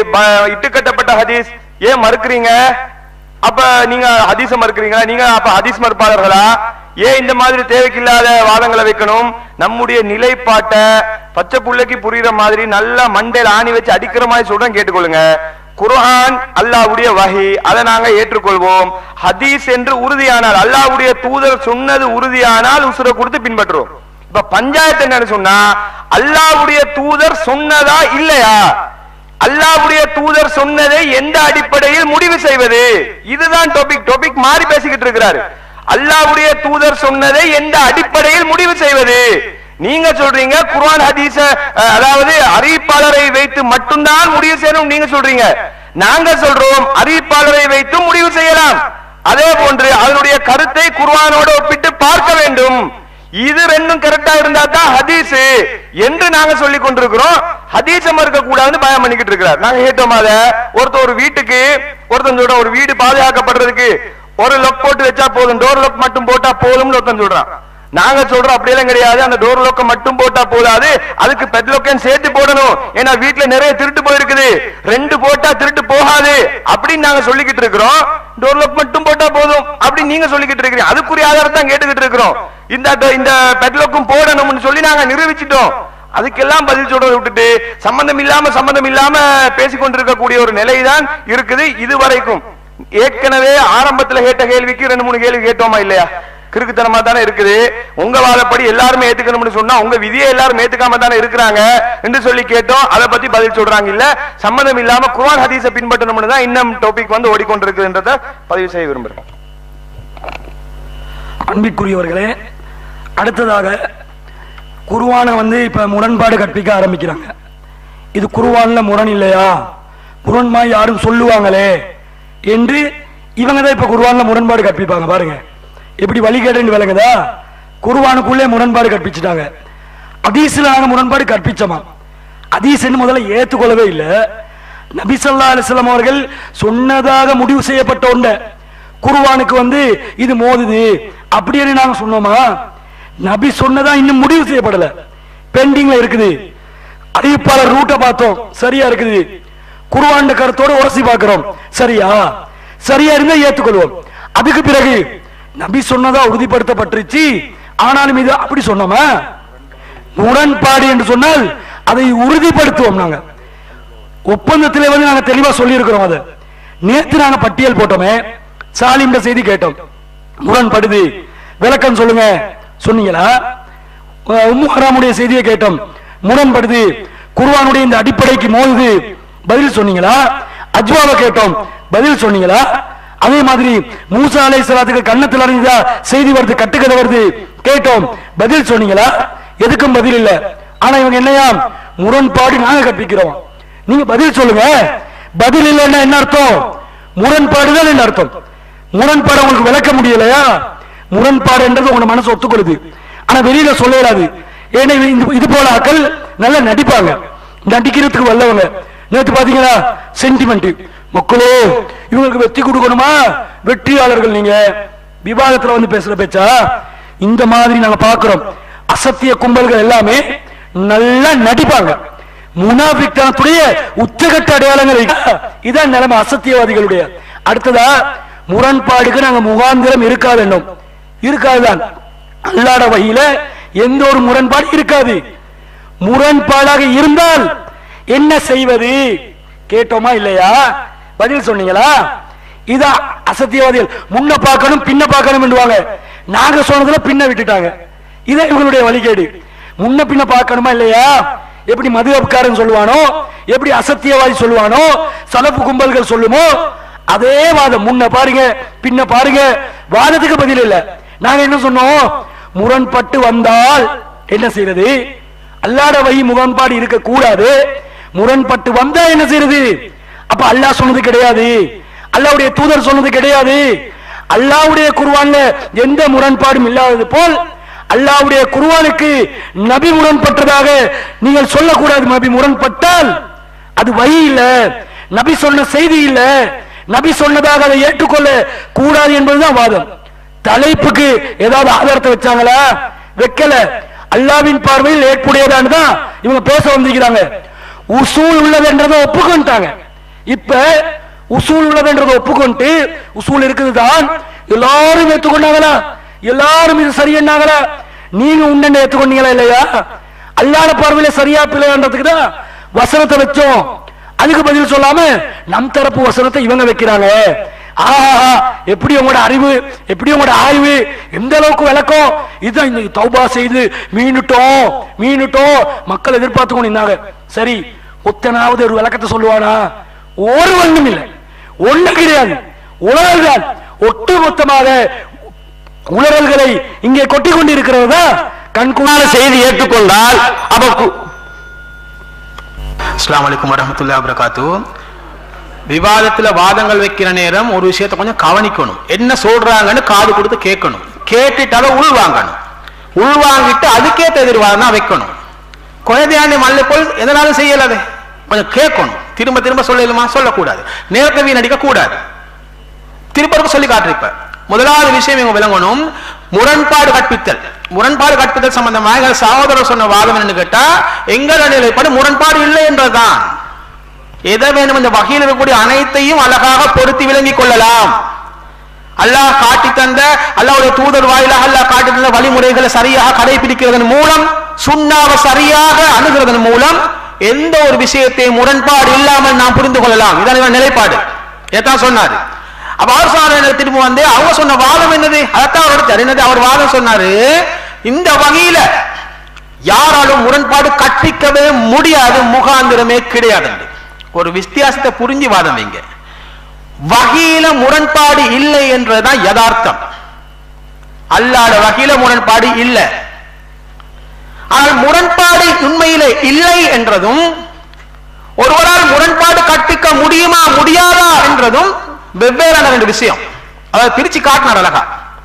ப- இட்டுக்கட்டப்பட்ட ஹதீஸ் ஏன் மறுக்கிறீங்க அப்ப நீங்க ஹதீஸ மறுக்கிறீங்களா நீங்க அப்ப ஹதீஸ் மறுப்பாளர்களா ஏன் இந்த மாதிரி தேவைக்கில்லாத வாதங்களை வைக்கணும் நம்முடைய நிலைப்பாட்டை பச்சை புள்ளைக்கு புரியுற மாதிரி நல்லா மண்டையில ஆணி வச்சு அடிக்கிற மாதிரி சொல்றேன் கேட்டுக்கொள்ளுங்க குர்ஆன் அல்லாஹ்வுடைய வஹி அதை நாங்க ஏற்றுக்கொள்வோம் ஹதீஸ் என்று உறுதியானால் அல்லாஹ்வுடைய தூதர் சொன்னது உறுதியானால் உசுர கொடுத்து பின்பற்றுவோம் இப்ப பஞ்சாயத்து என்னன்னு சொன்னா அல்லாஹ்வுடைய தூதர் சொன்னதா இல்லையா அல்லாஹ்வுடைய தூதர் சொன்னதை எந்த அடிப்படையில் முடிவு செய்வது இதுதான் டாபிக் டாபிக் மாறி பேசிக்கிட்டு இருக்கிறாரு அல்லாஹ்வுடைய தூதர் சொன்னதை எந்த அடிப்படையில் முடிவு செய்வது நீங்க சொல்றீங்க குர்ஆன் ஹதீஸ அஹ், அதாவது அறிவிப்பாளரை வைத்து மட்டும்தான் முடிவு செய்யணும் நீங்க சொல்றீங்க நாங்க சொல்றோம் அறிவிப்பாளரை வைத்து முடிவு செய்யலாம் அதே போன்று அதனுடைய கருத்தை குர்ஆனோடு ஒப்பிட்டு பார்க்க வேண்டும் இது ரெண்டும் கரெக்டா இருந்தா தான் ஹதீஸ் என்று நாங்க சொல்லி கொண்டிருக்கிறோம் ஹதீஸ மறுக்க கூடாதுன்னு பயம் பண்ணிக்கிட்டு இருக்கிறார் நாங்க கேட்டோம் அத ஒருத்தர் ஒரு வீட்டுக்கு ஒருத்தன் சொல்ற ஒரு வீடு பாதுகாக்கப்படுறதுக்கு ஒரு லொக் போட்டு வச்சா போதும் டோர் லொக் மட்டும் போட்டா போதும்னு ஒருத்தன் சொல்றான் நாங்க சொல்றோம் அப்படியெல்லாம் கிடையாது அந்த டோர் லொக்க மட்டும் போட்டா போதாது அதுக்கு பெட் லொக்கன் சேர்த்து போடணும் ஏன்னா வீட்டுல நிறைய திருட்டு போயிருக்குது ரெண்டு போட்டா திருட்டு போகாது அப்படின்னு நாங்க சொல்லிக்கிட்டு இருக்கிறோம் டோர் லாக் மட்டும் போட்டா போதும் அப்படின்னு நீங்க சொல்லிக்கிட்டு இருக்கிறீங்க அதுக்குரிய ஆதாரத்தை தான் கேட்டுக்கிட்டு இருக்கிறோம் இந்த இந்த பெட் லாக்கும் போடணும்னு சொல்லி நாங்க நிரூபிச்சிட்டோம் அதுக்கெல்லாம் பதில் சொல்றதை விட்டுட்டு சம்பந்தம் இல்லாம சம்பந்தம் இல்லாம பேசிக்கொண்டிருக்கக்கூடிய ஒரு நிலைதான் இருக்குது இது வரைக்கும் ஏற்கனவே ஆரம்பத்துல கேட்ட கேள்விக்கு ரெண்டு மூணு கேள்வி கேட்டோமா இல்லையா கிறுக்குத்தனமா தானே இருக்குது உங்க வாதப்படி எல்லாருமே ஏத்துக்கணும்னு சொன்னா உங்க விதியை எல்லாரும் ஏத்துக்காம தானே இருக்கிறாங்க என்று சொல்லி கேட்டோம் அதை பத்தி பதில் சொல்றாங்க இல்ல சம்மந்தம் இல்லாம குர்ஆன் ஹதீஸை பின்பற்றணும்னு தான் இன்னும் டாபிக் வந்து ஓடிக்கொண்டிருக்குன்றத பதிவு செய்ய விரும்புறேன் அன்பிற்குரியவர்களே அடுத்ததாக குருவானை வந்து இப்ப முரண்பாடு கற்பிக்க ஆரம்பிக்கிறாங்க இது குருவான்ல முரண் இல்லையா முரண்மா யாரும் சொல்லுவாங்களே என்று இவங்க தான் இப்ப குருவான்ல முரண்பாடு கற்பிப்பாங்க பாருங்க எப்படி வழிகேடுன்னு விளங்குதா குருவானுக்குள்ளே முரண்பாடு கற்பிச்சுட்டாங்க அதீஸ்ல நாங்க முரண்பாடு கற்பிச்சோமா அதீஸ்ன்னு முதல்ல ஏத்துக்கொள்ளவே இல்லை நபி ஸல்லல்லாஹு அலைஹி வஸல்லம் அவர்கள் சொன்னதாக முடிவு செய்யப்பட்ட ஒண்ட குருவானுக்கு வந்து இது மோதுது அப்படின்னு நாங்க சொன்னோமா நபி சொன்னதா இன்னும் முடிவு செய்யப்படல பெண்டிங்ல இருக்குது அறிவிப்பாளர் ரூட்டை பார்த்தோம் சரியா இருக்குது குருவாண்ட கருத்தோட உரசி பார்க்கிறோம் சரியா சரியா இருந்தா ஏத்துக்கொள்வோம் அதுக்கு பிறகு நபி சொன்னதா உறுதிப்படுத்தப்பட்டுருச்சு ஆனாலும் இது அப்படி சொன்னோமா முரண்பாடு என்று சொன்னால் அதை உறுதிப்படுத்துவோம் நாங்க ஒப்பந்தத்திலே வந்து நாங்க தெளிவா சொல்லி இருக்கிறோம் அதை நேத்து நாங்க பட்டியல் போட்டோமே சாலிம்ட செய்தி கேட்டோம் முரண்படுது விளக்கம் சொல்லுங்க சொன்னீங்களா அஹ் உம்மு ஹராமுடைய செய்தியை கேட்டோம் முரண்படுது குர்ஆனுடைய இந்த அடிப்படைக்கு மோதுது பதில் சொன்னீங்களா அஜ்வாவை கேட்டோம் பதில் சொன்னீங்களா அதே மாதிரி மூசா அலை சலாத்துக்கு கண்ணத்தில் அறிஞ்சதா செய்தி வருது கட்டுக்கதை வருது கேட்டோம் பதில் சொன்னீங்களா எதுக்கும் பதில் இல்ல ஆனா இவங்க என்னையா முரண்பாடு நாங்க கற்பிக்கிறோம் நீங்க பதில் சொல்லுங்க பதில் இல்லைன்னா என்ன அர்த்தம் முரண்பாடு தான் என்ன அர்த்தம் முரண்பாடு உங்களுக்கு விளக்க முடியலையா முரண்பாடு என்றது உங்க மனசு ஒத்துக்கொள்ளுது ஆனா வெளியில சொல்லலாது ஏன்னா இது- இது- இது போல ஆக்கள் நல்லா நடிப்பாங்க நடிக்கிறதுக்கு வல்லவங்க நேத்து பாத்தீங்களா சென்டிமெண்ட் மக்களோ இவங்களுக்கு வெற்றி கொடுக்கணுமா வெற்றியாளர்கள் நீங்க விவாதத்துல வந்து பேசுற பேச்சா இந்த மாதிரி நாங்க பாக்குறோம் அசத்திய கும்பல்கள் எல்லாமே நல்லா நடிப்பாங்க முனாபிக்தனத்துடைய உச்சகட்ட அடையாளங்கள் இது. இதான் நிலைமை அசத்தியவாதிகளுடைய அடுத்ததா முரண்பாடுக்கு நாங்க முகாந்திரம் இருக்காது என்னும் இருக்காதுதான் அல்லாட வகையில எந்த ஒரு முரண்பாடு இருக்காது முரண்பாடாக இருந்தால் என்ன செய்வது கேட்டோமா இல்லையா பதில் சொன்னீங்களா இதா அசத்தியவாதிகள் முன்ன பார்க்கணும் பின்ன பார்க்கணும் என்றுவாங்க நாங்க சொன்னதுல பின்ன விட்டுட்டாங்க இதே இவங்களுடைய வழிகேடு முன்ன பின்ன பார்க்கணுமா இல்லையா எப்படி மதுவப்காரன் சொல்லுவானோ எப்படி அசத்தியவாதி சொல்லுவானோ சலப்பு கும்பல்கள் சொல்லுமோ அதே வாதம் முன்ன பாருங்க பின்ன பாருங்க வாதத்துக்கு பதில் இல்ல நாங்க என்ன சொன்னோம் முரண்பட்டு வந்தால் என்ன செய்யறது அல்லாட வழி முரண்பாடு இருக்க கூடாது முரண்பட்டு வந்தா என்ன செய்யறது அப்ப அல்லாஹ் சொன்னது கிடையாது அல்லாவுடைய தூதர் சொன்னது கிடையாது அல்லாவுடைய குர்ஆன்ல எந்த முரண்பாடும் இல்லாதது போல் அல்லாவுடைய குர்ஆனுக்கு நபி முரண்பட்டதாக நீங்கள் சொல்லக்கூடாது நபி முரண்பட்டால் அது வழி இல்ல நபி சொன்ன செய்தி இல்ல நபி சொன்னதாக அதை ஏற்றுக்கொள்ள கூடாது என்பதுதான் வாதம் தலைப்புக்கு ஏதாவது ஆதாரத்தை வச்சாங்களா வைக்கல அல்லாவின் பார்வையில் ஏற்புடையதான்னு தான் இவங்க பேச வந்திருக்கிறாங்க உசூல் உள்ளதுன்றதை ஒப்புக்கொண்டாங்க இப்ப உசூல் உள்ளதுன்றதை ஒப்புக்கொண்டு உசூல் இருக்குதுதான் எல்லாரும் ஏத்துக்கொண்டாங்களா எல்லாரும் இது சரி என்னாங்களா நீங்க உன்ன ஏத்துக்கொண்டீங்களா இல்லையா அல்லாத பார்வையில சரியா பிள்ளைன்றதுக்கு தான் வசனத்தை வச்சோம் அதுக்கு பதில் சொல்லாம நம் தரப்பு வசனத்தை இவங்க வைக்கிறாங்க ஆஹா எப்படி உங்களோட அறிவு எப்படி உங்களோட ஆய்வு எந்த அளவுக்கு விளக்கம் இதுதான் இந்த தௌபா செய்து மீனுட்டோம் மீனுட்டோம் மக்கள் எதிர்பார்த்து கொண்டு இருந்தாங்க சரி ஒத்தனாவது ஒரு விளக்கத்தை சொல்லுவானா ஒரு ஒண்ணும் இல்லை ஒண்ணு கிடையாது உணர்வுதான் ஒட்டு மொத்தமாக உணர்வுகளை இங்கே கொட்டி கொண்டிருக்கிறதா கண்கூடான செய்தி ஏற்றுக்கொண்டால் அப்ப கு- அஸ்ஸலாமு அலைக்கும் வரஹ்மத்துல்லாஹி வபரகாத்து விவாதத்துல வாதங்கள் வைக்கிற நேரம் ஒரு விஷயத்தை கொஞ்சம் கவனிக்கணும் என்ன சொல்றாங்கன்னு காது கொடுத்து கேட்கணும் கேட்டுட்டு அதை உள் வாங்கணும் உள்வாங்கிட்டு அதுக்கேற்ற எதிர்வாதம் தான் வைக்கணும் குழந்தையாண்டி மல்லை போல் எதனாலும் செய்யலாது கொஞ்சம் கேட்கணும் திரும்ப திரும்ப சொல்லலுமா சொல்லக்கூடாது நேரத்தை வீணடிக்க கூடாது திருப்பருக்கு சொல்லி காட்டிருப்ப முதலாவது விஷயம் இவங்க விளங்கணும் முரண்பாடு கற்பித்தல் முரண்பாடு கற்பித்தல் சம்பந்தமாக எங்கள் சகோதரர் சொன்ன வாதம் என்னன்னு கேட்டா எங்கள் நிலைப்பாடு முரண்பாடு இல்லை என்றதுதான் எதை வேணும் இந்த வகையில் இருக்கக்கூடிய அனைத்தையும் அழகாக பொருத்தி விளங்கிக் கொள்ளலாம் அல்லாஹ் காட்டி தந்த அல்லாஹ்வுடைய தூதர் வாயிலாக அல்லாஹ் காட்டி தந்த வழிமுறைகளை சரியாக கடைபிடிக்கிறதன் மூலம் சுண்ணாவை சரியாக அணுகிறதன் மூலம் எந்த ஒரு விஷயத்தையும் முரண்பாடு இல்லாமல் நாம் புரிந்து கொள்ளலாம் இதான் இவன் நிலைப்பாடு இதைத்தான் சொன்னாரு அப்ப அவர் சொன்னாரு திரும்ப வந்து அவங்க சொன்ன வாதம் என்னது அதைத்தான் அவர் எடுத்தார் என்னது அவர் வாதம் சொன்னாரு இந்த வகையில யாராலும் முரண்பாடு கற்பிக்கவே முடியாது முகாந்திரமே கிடையாது ஒரு வித்தியாசத்தை புரிஞ்சு வாதம் வைங்க வகையில முரண்பாடு இல்லை என்றதுதான் யதார்த்தம் அல்லாத வகையில முரண்பாடு இல்லை ஆனால் முரண்பாடு உண்மையிலே இல்லை என்றதும் ஒருவரால் முரண்பாடு கற்பிக்க முடியுமா முடியாதா என்றதும் வெவ்வேறான ரெண்டு விஷயம் அதாவது பிரிச்சு காட்டினார் அழகா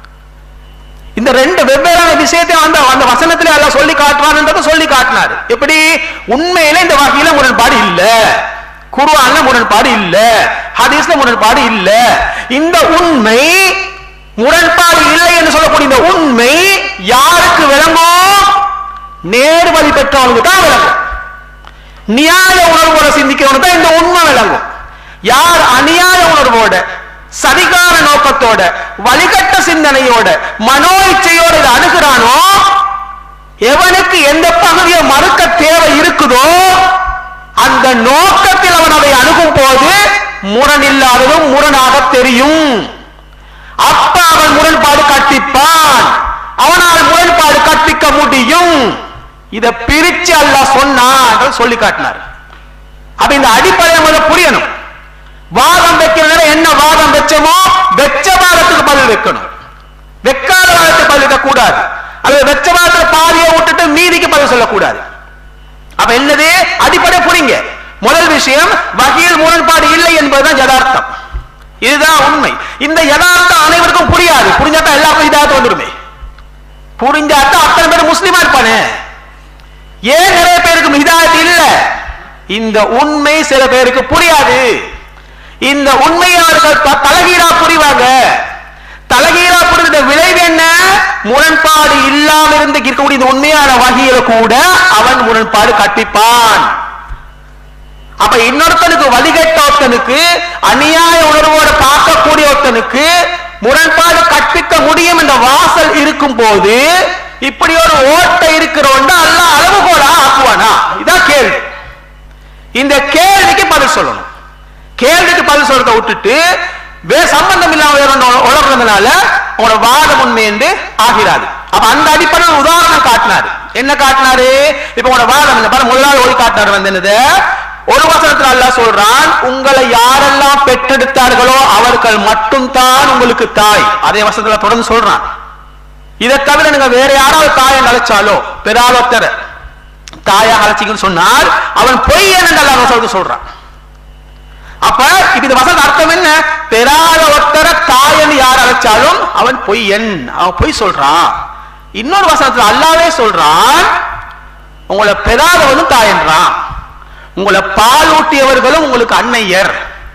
இந்த ரெண்டு வெவ்வேறான விஷயத்தை அந்த அந்த வசனத்திலே அல்லாஹ் சொல்லி காட்டுறான்ன்றதை சொல்லி காட்டினார் எப்படி உண்மையில இந்த வகையில முரண்பாடு இல்ல குர்ஆன்ல முரண்பாடு இல்ல ஹதீஸ்ல முரண்பாடு இல்ல இந்த உண்மை முரண்பாடு இல்லை என்று சொல்லக்கூடிய இந்த உண்மை யாருக்கு விளங்கும் நேர்வழி பெற்றவனுக்கு தான் விளங்கும் நியாய உணர்வோட சிந்திக்கிறவனுக்கு தான் இந்த உண்மை விளங்கும் யார் அநியாய உணர்வோட சதிகார நோக்கத்தோட வழிகட்ட சிந்தனையோட மனோ இச்சையோட இதை அணுகிறானோ எவனுக்கு எந்த பகுதியை மறுக்க தேவை இருக்குதோ அந்த நோக்கத்தில் அவன் அதை அணுகும் போது முரண் இல்லாததும் முரணாக தெரியும் அப்ப அவன் முரண்பாடு கற்பிப்பான் அவனால் முரண்பாடு கற்பிக்க முடியும் இத பிரிச்சு அல்லாஹ் சொன்னான் சொல்லி காட்டினார் அப்ப இந்த அடிப்படை முதல்ல புரியணும் வாதம் வைக்கிறதுனால என்ன வாதம் வச்சோமோ வெச்ச வாதத்துக்கு பதில் வைக்கணும் வெக்காத வாதத்துக்கு பதில் வைக்க கூடாது அது வெச்ச வாதத்துல பாதியை விட்டுட்டு மீதிக்கு பதில் சொல்லக்கூடாது அப்ப என்னது அடிப்படை புரிங்க முதல் விஷயம் வகையில் முரண்பாடு இல்லை என்பதுதான் யதார்த்தம் இதுதான் உண்மை இந்த யதார்த்தம் அனைவருக்கும் புரியாது புரிஞ்சாதான் எல்லாருக்கும் இதாகத்து வந்துருமே புரிஞ்சாதான் அத்தனை பேர் முஸ்லிமா இருப்பானே ஏன் நிறைய பேருக்கு ஹிதாயத் இல்ல இந்த உண்மை சில பேருக்கு புரியாது இந்த உண்மையை அவர்கள் த- தலகீழா புரிவாங்க தலகீழா புரிந்த விளைவு என்ன முரண்பாடு இல்லாம இருந்து இருக்கக்கூடிய இந்த உண்மையான வகையில கூட அவன் முரண்பாடு கற்பிப்பான் அப்ப இன்னொருத்தனுக்கு வழிகட்ட ஒருத்தனுக்கு அநியாய உணர்வோட பார்க்கக்கூடிய ஒருத்தனுக்கு முரண்பாடு கற்பிக்க முடியும் என்ற வாசல் இருக்கும் போது இப்படி ஒரு ஓட்டை இருக்கிறவன் அல்ல அளவுகோலா ஆக்குவானா இதான் கேள்வி இந்த கேள்விக்கு பதில் சொல்லணும் கேள்விக்கு பதில் சொல்றதை விட்டுட்டு வே சம்பந்தம் இல்லாம வேற ஒண்ணு உலகிறதுனால உங்களோட வாதம் உண்மை என்று ஆகிறாது அப்ப அந்த அடிப்படையில் உதாரணம் காட்டினாரு என்ன காட்டினாரு இப்ப உங்களோட வாதம் என்ன பாருங்க முதலாவது ஓடி காட்டினாரு வந்து என்னது ஒரு வசனத்துல அல்லாஹ் சொல்றான் உங்களை யாரெல்லாம் பெற்றெடுத்தார்களோ அவர்கள் மட்டும்தான் உங்களுக்கு தாய் அதே வசனத்துல தொடர்ந்து சொல்றான் இதை தவிர நீங்க வேற யாராவது தாயை அழைச்சாலோ பெறாதொத்தர தாயாக அழைச்சிங்கன்னு சொன்னால் அவன் பொய் என்று அல்லாஹ் சொல்றது சொல்றான் அப்ப இப்ப இந்த வசந்த அர்த்தம் என்ன பெறாத ஒருத்தர தாயன் யார் அழைச்சாலும் அவன் பொய்யன் அவன் பொய் சொல்றான் இன்னொரு வசனத்துல அல்லாவே சொல்றான் உங்களை பெறாதவனும் தாயன்றான் உங்களை பாலூட்டியவர்களும் உங்களுக்கு அன்னையர்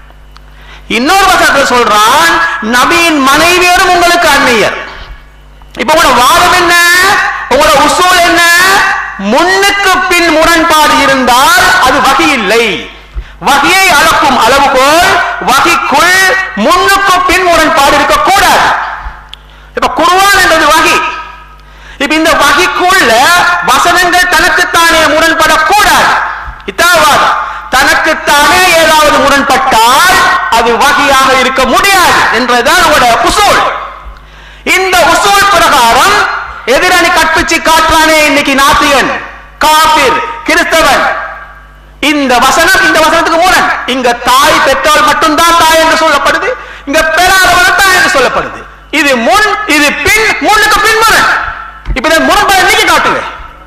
இன்னொரு வசனத்துல சொல்றான் நபியின் மனைவியரும் உங்களுக்கு அன்னையர் இப்ப உங்களோட வாதம் என்ன உங்களோட உசூல் என்ன முன்னுக்கு பின் முரண்பாடு இருந்தால் அது வகை இல்லை வகையை அளக்கும் அளவுகோல் வகைக்குள் முன்னுக்கு பின் முரண்பாடு இருக்கக்கூடாது இப்ப குர்ஆன் என்றது வகை இப்ப இந்த வகைக்குள்ள வசனங்கள் தனக்குத்தானே முரண்படக்கூடாது இதான் வாதம் தனக்குத்தானே ஏதாவது முரண்பட்டால் அது வகையாக இருக்க முடியாது என்றதுதான் உங்களோட உசூல் இந்த உசூல் பிரகாரம் எதிரணி கற்பிச்சு காட்டுறானே இன்னைக்கு நாத்தியன் காபிர் கிறிஸ்தவன் இந்த வசனம் இந்த வசனத்துக்கு மூலன் இங்க தாய் பெற்றோர் மட்டும்தான் தாய் என்று சொல்லப்படுது இங்க பெறாதவன் தாய் என்று சொல்லப்படுது இது முன் இது பின் முன்னுக்கு பின் முரண் இப்ப இந்த முரண்பாடு நீங்க காட்டுங்க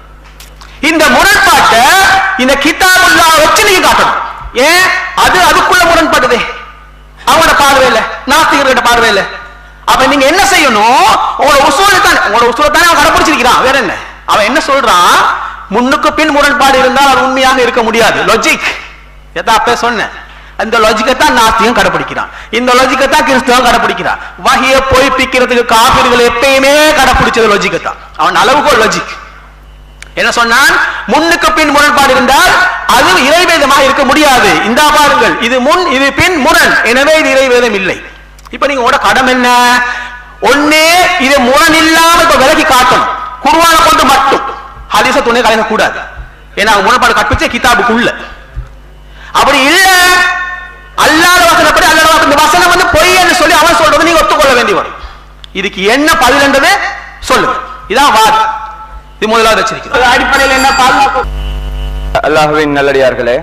இந்த முரண்பாட்டை இந்த கிதாபுல்லா வச்சு நீங்க காட்டணும் ஏன் அது அதுக்குள்ள முரண்படுதே அவங்களோட பார்வையில நாஸ்திகர்கிட்ட பார்வையில அப்ப நீங்க என்ன செய்யணும் உங்களோட உசூலை தான் உங்களோட உசூலை தானே அவன் கடைபிடிச்சிருக்கிறான் வேற என்ன அவன் என்ன சொல்றான் முன்னுக்கு பின் முரண்பாடு இருந்தால் அது உண்மையாக இருக்க முடியாது லாஜிக் எதா அப்ப சொன்னேன் இந்த லாஜிக்கை தான் நாஸ்திகம் கடைபிடிக்கிறான் இந்த லாஜிக்கை தான் கிறிஸ்தவம் கடைபிடிக்கிறான் வகையை பொய்ப்பிக்கிறதுக்கு காபிர்கள் எப்பயுமே கடைபிடிச்சது லாஜிக்கை தான் அவன் அளவுகோல் லாஜிக் என்ன சொன்னான் முன்னுக்கு பின் முரண்பாடு இருந்தால் அது இறைவேதமாக இருக்க முடியாது இந்த பாருங்கள் இது முன் இது பின் முரண் எனவே இது இறைவேதம் இல்லை இப்ப நீங்க உங்களோட கடமை என்ன ஒண்ணே இது முரண் இல்லாம இப்ப விலகி காட்டணும் குருவான கொண்டு மட்டும் ஹதீஸ துணை கலங்க கூடாது ஏன்னா முரண்பாடு கற்பிச்ச கிதாபுக்குள்ள அப்படி இல்ல அல்லாத வசனப்படி அல்லாத வசனம் இந்த வசனம் வந்து பொய் என்று சொல்லி அவன் சொல்றது நீங்க ஒத்துக்கொள்ள வேண்டி வரும் இதுக்கு என்ன பதில் என்றது சொல்லுங்க இதான் வாதம் இது முதலாவது வச்சிருக்கிறோம் அடிப்படையில் என்ன பாதுகாப்பு அல்லாஹுவின் நல்லடியார்களே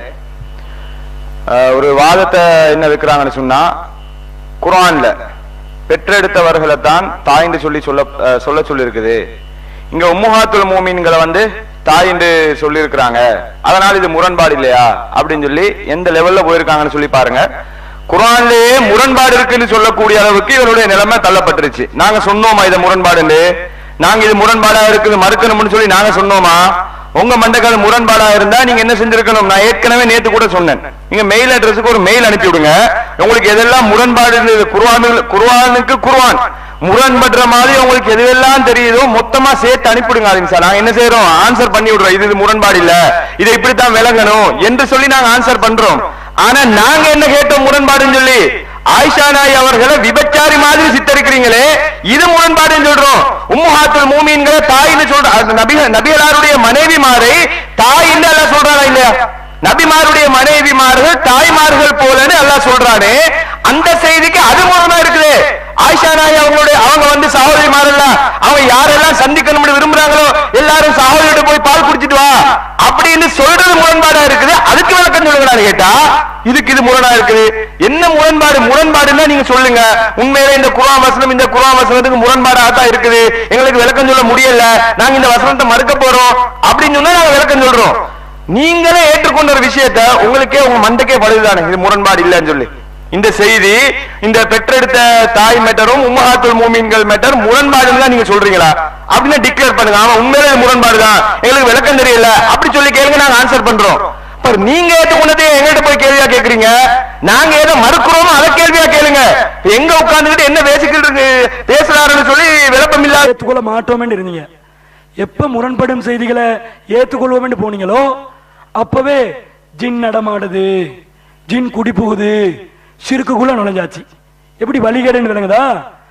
அஹ், ஒரு வாதத்தை என்ன வைக்கிறாங்கன்னு சொன்னா குர்ஆன்ல பெற்றெடுத்தவர்களை தான் தாயின்னு சொல்லி சொல்ல அஹ், சொல்ல சொல்லியிருக்குது இங்க உம்முஹாத்துல் மூமின்களை வந்து தாயின்னு சொல்லி இருக்கிறாங்க அதனால இது முரண்பாடு இல்லையா அப்படின்னு சொல்லி எந்த லெவல்ல போயிருக்காங்கன்னு சொல்லி பாருங்க குர்ஆன்லயே முரண்பாடு இருக்குன்னு சொல்லக்கூடிய அளவுக்கு இவருடைய நிலைமை தள்ளப்பட்டுருச்சு நாங்க சொன்னோமா இது முரண்பாடுன்னு நாங்க இது முரண்பாடா இருக்குது மறுக்கணும்னு சொல்லி நாங்க சொன்னோமா உங்க மண்டக்கால முரண்பாடா இருந்தா நீங்க என்ன செஞ்சிருக்கணும் நான் ஏற்கனவே நேத்து கூட சொன்னேன் நீங்க மெயில் அட்ரஸுக்கு ஒரு மெயில் அனுப்பி விடுங்க உங்களுக்கு எதெல்லாம் முரண்பாடு இருந்தது குர்ஆனுக்கு குர்ஆனுக்கு குர்ஆன் முரண்படுற மாதிரி உங்களுக்கு எதுவெல்லாம் தெரியுதோ மொத்தமா சேர்த்து அனுப்பிவிடுங்க அதுங்க சார் நாங்க என்ன செய்யறோம் ஆன்சர் பண்ணி விடுறோம் இது இது முரண்பாடு இல்ல இதை இப்படித்தான் விளங்கணும் என்று சொல்லி நாங்க ஆன்சர் பண்றோம் ஆனா நாங்க என்ன கேட்டோம் முரண்பாடுன்னு சொல்லி ஆயிஷா நாய் அவர்களை விபச்சாரி மாதிரி சித்தரிக்கிறீங்களே இது முரண்பாடுன்னு சொல்றோம் உம்முஹாத்துல் மூமீன்கிற தாயின்னு சொல்ற அது நபி நபிகளாருடைய மனைவிமாரை தாயின்னு எல்லாம் சொல்றாரா இல்லையா நபிமாருடைய மனைவிமார்கள் தாய்மார்கள் போலன்னு எல்லாம் சொல்றானே அந்த செய்திக்கு அது மூலமா இருக்குது ஆயிஷா நாய் அவங்களுடைய அவங்க வந்து சகோதரிமாரல்ல அவங்க யாரெல்லாம் சந்திக்கணும்னு விரும்புறாங்களோ எல்லாரும் சகோதரியோட போய் பால் குடிச்சிட்டு வா அப்படின்னு சொல்றது முரண்பாடா இருக்குது அதுக்கு விளக்கம் சொல்லுங்களான்னு கேட்டா இதுக்கு இது முரணா இருக்குது என்ன முரண்பாடு முரண்பாடுன்னா நீங்க சொல்லுங்க உண்மையிலே இந்த குர்ஆன் வசனம் இந்த குர்ஆன் வசனத்துக்கு முரண்பாடா தான் இருக்குது எங்களுக்கு விளக்கம் சொல்ல முடியல நாங்க இந்த வசனத்தை மறுக்க போறோம் அப்படின்னு சொன்னா நாங்க விளக்கம் சொல்றோம் நீங்களே ஏற்றுக்கொண்ட ஒரு விஷயத்த உங்களுக்கே உங்க மண்டைக்கே படுதுதானே இது முரண்பாடு இல்லைன்னு சொல்லி இந்த செய்தி இந்த பெற்றெடுத்த தாய் மெட்டரும் உம்மஹாத்துல் மூமின்கள் மெட்டர் முரண்பாடுன்னு தான் நீங்க சொல்றீங்களா அப்படின்னு டிக்ளேர் பண்ணுங்க ஆமா உண்மையிலே இது முரண்பாடு தான் எங்களுக்கு விளக்கம் தெரியல அப்படி சொல்லி கேளுங்க நாங்க ஆன்சர் பண்றோம் பாரு, நீங்க ஏற்றுக்கொண்டதே எங்கள்கிட்ட போய் கேள்வியா கேக்குறீங்க நாங்க எதை மறுக்கிறோமோ அதை கேள்வியா கேளுங்க இப்ப எங்க உட்கார்ந்துகிட்டு என்ன பேசிக்கிட்டு பேசுறாருன்னு சொல்லி விளப்பம் இல்லாத ஏற்றுக்கொள்ள மாட்டோம்னு இருந்தீங்க எப்ப முரண்படும் செய்திகளை ஏற்றுக்கொள்வோம்னு போனீங்களோ அப்பவே ஜின் நடமாடுது ஜின் குடி புகுது சிறுக்குக்குள்ள நுழைஞ்சாச்சு எப்படி வழிகேடுன்னு விளங்குதா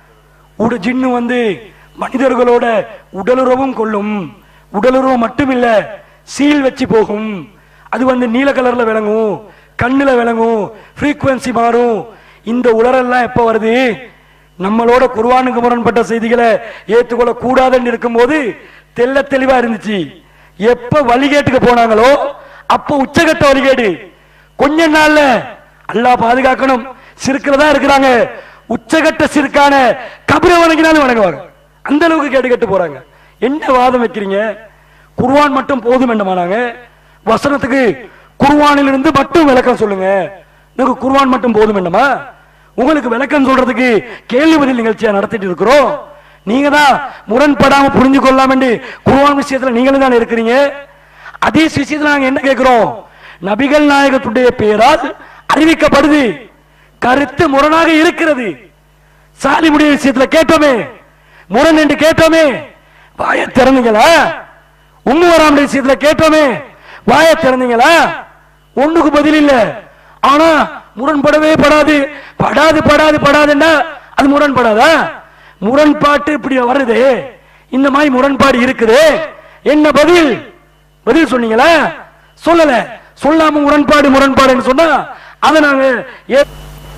உட ஜின்னு வந்து மனிதர்களோட உடலுறவும் கொள்ளும் உடலுறவு மட்டுமில்ல சீல் வச்சு போகும் அது வந்து நீல கலர்ல விளங்கும் கண்ணுல விளங்கும் frequency மாறும் இந்த உலரெல்லாம் எப்ப வருது நம்மளோட குர்ஆனுக்கு முரண்பட்ட செய்திகளை ஏற்றுக்கொள்ள கூடாதுன்னு இருக்கும்போது தெள்ள தெளிவா இருந்துச்சு எப்ப வழிகேட்டுக்கு போனாங்களோ அப்ப உச்சகட்ட வழிகேடு கொஞ்ச நாள்ல அல்லாஹ் பாதுகாக்கணும் சிறுக்குல தான் இருக்கிறாங்க உச்சகட்ட சிறுக்கான கபிர வணங்கினாலும் வணங்குவாங்க அந்த அளவுக்கு கேட்டு கேட்டு போறாங்க என்ன வாதம் வைக்கிறீங்க குர்ஆன் மட்டும் போதும் என்னமானாங்க வசனத்துக்கு குர்ஆனிலிருந்து மட்டும் விளக்கம் சொல்லுங்க எனக்கு குர்ஆன் மட்டும் போதும் என்னமா உங்களுக்கு விளக்கம் சொல்றதுக்கு கேள்வி பதில் நிகழ்ச்சியா நடத்திட்டு இருக்கிறோம் நீங்க தான் முரண்படாம புரிஞ்சு கொள்ளலாம் என்று குர்ஆன் விஷயத்துல நீங்களும் தான் இருக்கிறீங்க அதே விஷயத்துல நாங்க என்ன கேட்கிறோம் நபிகள் நாயகத்துடைய பெயரால் அறிவிக்கப்படுது கருத்து முரணாக இருக்கிறது சாலிமுடைய விஷயத்துல கேட்டோமே முரண் என்று கேட்டோமே வாய திறந்தீங்களா உம்மு வராமுடைய விஷயத்துல கேட்டோமே வாய திறந்தீங்களா ஒண்ணுக்கு பதில் இல்ல ஆனா முரண்படவே படாது படாது படாது படாதுன்னா அது முரண்படாதா முரண்பாட்டு இப்படி வருது இந்த மாதிரி முரண்பாடு இருக்குது என்ன பதில் பதில் சொன்னீங்களா சொல்லல சொல்லாம முரண்பாடு முரண்பாடுன்னு சொன்னா அதை நாங்க ஏ-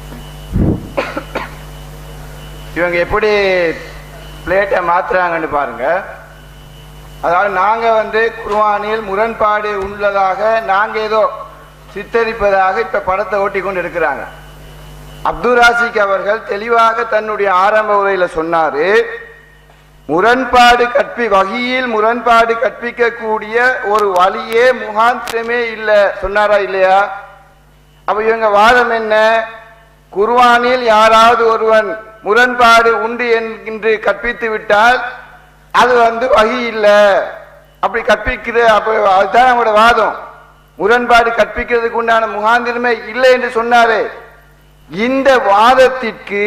இவங்க எப்படி பிளேட்டை மாத்துறாங்கன்னு பாருங்க அதாவது நாங்க வந்து குர்ஆனில் முரண்பாடு உள்ளதாக நாங்க ஏதோ சித்தரிப்பதாக இப்ப படத்தை ஓட்டி கொண்டு இருக்கிறாங்க அப்துல் ராசிக் அவர்கள் தெளிவாக தன்னுடைய ஆரம்ப உரையில சொன்னாரு முரண்பாடு கற்பி வகையில் முரண்பாடு கற்பிக்கக்கூடிய ஒரு வழியே முகாந்திரமே இல்ல சொன்னாரா இல்லையா அப்ப இவங்க வாதம் என்ன குர்ஆனில் யாராவது ஒருவன் முரண்பாடு உண்டு என்று கற்பித்து விட்டால் அது வந்து வகி இல்லை அப்படி கற்பிக்கிற அப்ப அதுதான் நம்மளோட வாதம் முரண்பாடு கற்பிக்கிறதுக்கு உண்டான முகாந்திரமே இல்லை என்று சொன்னாரே இந்த வாதத்திற்கு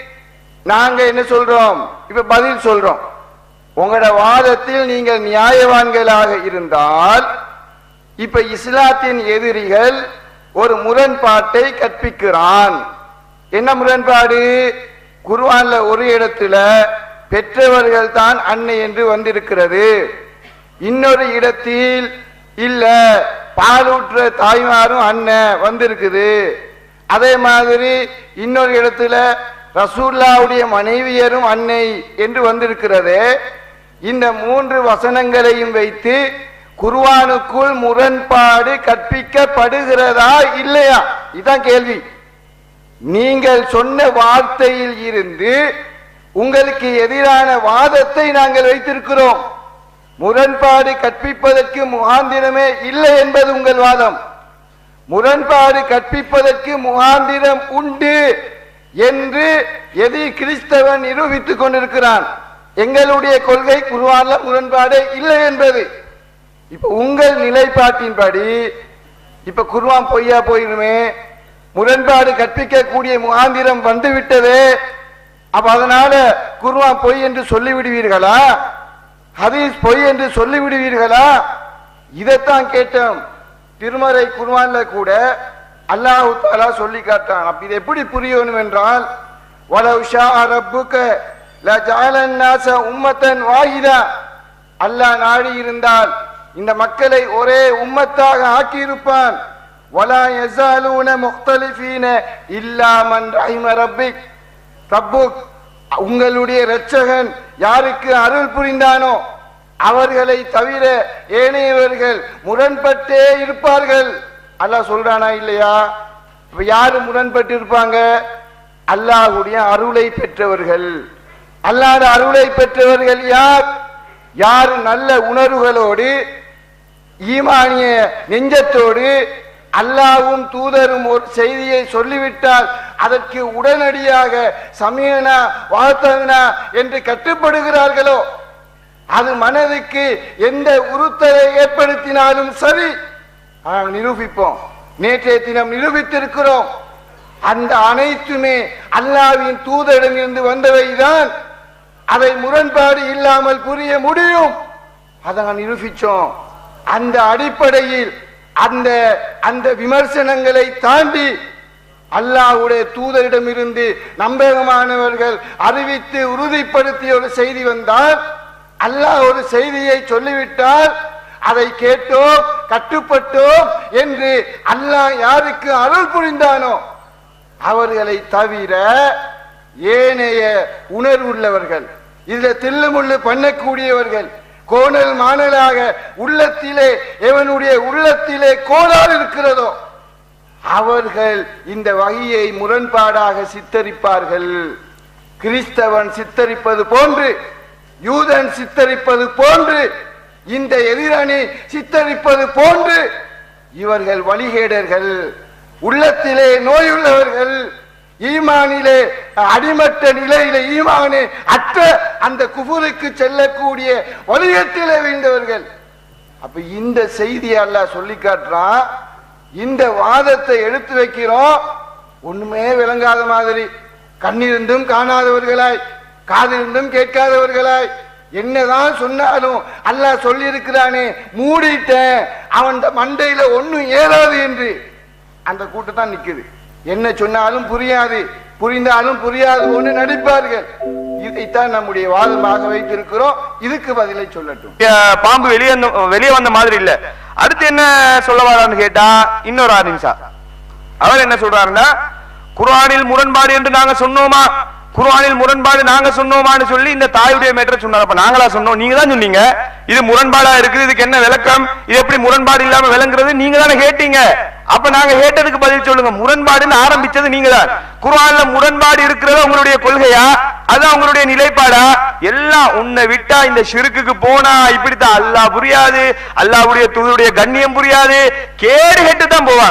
நாங்க என்ன சொல்றோம் இப்ப பதில் சொல்றோம் உங்களோட வாதத்தில் நீங்கள் நியாயவான்களாக இருந்தால் இப்ப இஸ்லாத்தின் எதிரிகள் ஒரு முரண்பாட்டை கற்பிக்கிறான் என்ன முரண்பாடு குர்ஆன்ல ஒரு இடத்துல பெற்றவர்கள் தான் அன்னை என்று வந்திருக்கிறது இன்னொரு இடத்தில் இல்ல பாலூற்ற தாய்மாரும் அண்ணன் வந்திருக்குது அதே மாதிரி இன்னொரு இடத்துல ரசூல்லாவுடைய மனைவியரும் அன்னை என்று வந்திருக்கிறது இந்த மூன்று வசனங்களையும் வைத்து குர்ஆனுக்குள் முரண்பாடு கற்பிக்கப்படுகிறதா இல்லையா இதான் கேள்வி நீங்கள் சொன்ன வார்த்தையில் இருந்து உங்களுக்கு எதிரான வாதத்தை நாங்கள் வைத்திருக்கிறோம் முரண்பாடு கற்பிப்பதற்கு முகாந்திரமே இல்லை என்பது உங்கள் வாதம் முரண்பாடு கற்பிப்பதற்கு முகாந்திரம் உண்டு என்று எதி கிறிஸ்தவன் நிரூபித்துக் கொண்டிருக்கிறான் எங்களுடைய கொள்கை குருவான்ல முரண்பாடு இல்லை என்பது இப்ப உங்கள் நிலைப்பாட்டின்படி இப்ப குர்ஆன் பொய்யா போயிருமே முரண்பாடு கற்பிக்கக்கூடிய முகாந்திரம் வந்து விட்டதே அப்ப அதனால குர்ஆன் பொய் என்று சொல்லிவிடுவீர்களா ஹதீஸ் பொய் என்று சொல்லிவிடுவீர்களா இதைத்தான் கேட்டோம் திருமறை குர்ஆன்ல கூட அல்லாஹ் தாலா சொல்லி காட்டான் அப்ப இது எப்படி புரியணும் என்றால் வலவ் ஷா ரப்புக லஜஅலன் நாஸ உம்மத்தன் வாஹிதா அல்லாஹ் நாடி இருந்தால் இந்த மக்களை ஒரே உம்மத்தாக ஆக்கியிருப்பான் வலா யஸாலூன முக்தலிஃபீன இல்லா மன் ரஹிம ரப்பிக் ரப்புக் உங்களுடைய இரட்சகன் யாருக்கு அருள் புரிந்தானோ அவர்களை தவிர ஏனையவர்கள் முரண்பட்டே இருப்பார்கள் அல்லாஹ் சொல்றானா இல்லையா இப்ப யாரு முரண்பட்டு இருப்பாங்க அல்லாஹ்வுடைய அருளை பெற்றவர்கள் அல்லாஹ் அருளை பெற்றவர்கள் யார் யார் நல்ல உணர்வுகளோடு ஈமானிய நெஞ்சத்தோடு அல்லாவும் தூதரும் ஒரு செய்தியை சொல்லிவிட்டால் அதற்கு உடனடியாக சமயனா வாழ்த்தனா என்று கட்டுப்படுகிறார்களோ அது மனதுக்கு எந்த உறுத்தலை ஏற்படுத்தினாலும் சரி நாங்கள் நிரூபிப்போம் நேற்றைய தினம் நிரூபித்திருக்கிறோம் அந்த அனைத்துமே அல்லாவின் தூதரிடமிருந்து வந்தவைதான் அதை முரண்பாடு இல்லாமல் புரிய முடியும் அதை நான் நிரூபிச்சோம் அந்த அடிப்படையில் அந்த அந்த விமர்சனங்களை தாண்டி அல்லாஹ்வுடைய தூதரிடமிருந்து நம்பகமானவர்கள் அறிவித்து உறுதிப்படுத்திய ஒரு செய்தி வந்தால் அல்லாஹ் ஒரு செய்தியை சொல்லிவிட்டால் அதை கேட்டோம் கட்டுப்பட்டோம் என்று அல்லாஹ் யாருக்கு அருள் புரிந்தானோ அவர்களை தவிர ஏனைய உணர்வுள்ளவர்கள் இதுல தில்லுமுள்ளு பண்ணக்கூடியவர்கள் கோணல் மாணலாக உள்ளத்திலே எவனுடைய உள்ளத்திலே கோளாறு இருக்கிறதோ அவர்கள் இந்த வகையை முரண்பாடாக சித்தரிப்பார்கள் கிறிஸ்தவன் சித்தரிப்பது போன்று யூதன் சித்தரிப்பது போன்று இந்த எதிரணி சித்தரிப்பது போன்று இவர்கள் வழிகேடர்கள் உள்ளத்திலே நோயுள்ளவர்கள் ஈமானிலே அடிமட்ட நிலையிலே ஈமானே அற்ற அந்த குபுருக்கு செல்லக்கூடிய வலியத்திலே வீழ்ந்தவர்கள் அப்ப இந்த செய்தியை அல்லாஹ் சொல்லி காட்டுறான் இந்த வாதத்தை எடுத்து வைக்கிறோம் ஒண்ணுமே விளங்காத மாதிரி கண்ணிருந்தும் காணாதவர்களாய் காதிருந்தும் கேட்காதவர்களாய் என்னதான் சொன்னாலும் அல்லாஹ் சொல்லி இருக்கிறானே மூடிட்டேன் அவன் மண்டையில ஒண்ணும் ஏறாது என்று அந்த கூட்டம் தான் நிக்குது என்ன சொன்னாலும் புரியாது புரிந்தாலும் புரியாது ஒன்று நடிப்பார்கள் இதைத்தான் நம்முடைய வாதமாக வைத்திருக்கிறோம் இதுக்கு பதிலை சொல்லட்டும் இங்க பாம்பு வெளியே வந்த வெளியே வந்த மாதிரி இல்ல அடுத்து என்ன சொல்ல வரான்னு கேட்டா இன்னொரு ஆறு நிமிஷம் அவர் என்ன சொல்றாருன்னா குர்ஆனில் முரண்பாடு என்று நாங்க சொன்னோமா குர்ஆனில் முரண்பாடு நாங்க சொன்னோமான்னு சொல்லி இந்த தாயுடைய மேட்டரை சொன்னார் அப்ப நாங்களா சொன்னோம் நீங்க தான் சொன்னீங்க இது முரண்பாடா இருக்குது இதுக்கு என்ன விளக்கம் இது எப்படி முரண்பாடு இல்லாம விளங்குறது நீங்க தானே கேட்டீங்க அப்ப நாங்க கேட்டதுக்கு பதில் சொல்லுங்க முரண்பாடுன்னு ஆரம்பிச்சது நீங்க தான் குர்ஆன்ல முரண்பாடு இருக்கிறது உங்களுடைய கொள்கையா அது உங்களுடைய நிலைப்பாடா எல்லாம் உன்னை விட்டா இந்த ஷிருக்குக்கு போனா இப்படித்தான் அல்லாஹ் புரியாது அல்லாஹ்வுடைய தூதருடைய கண்ணியம் புரியாது கேடு கெட்டு தான் போவாங்க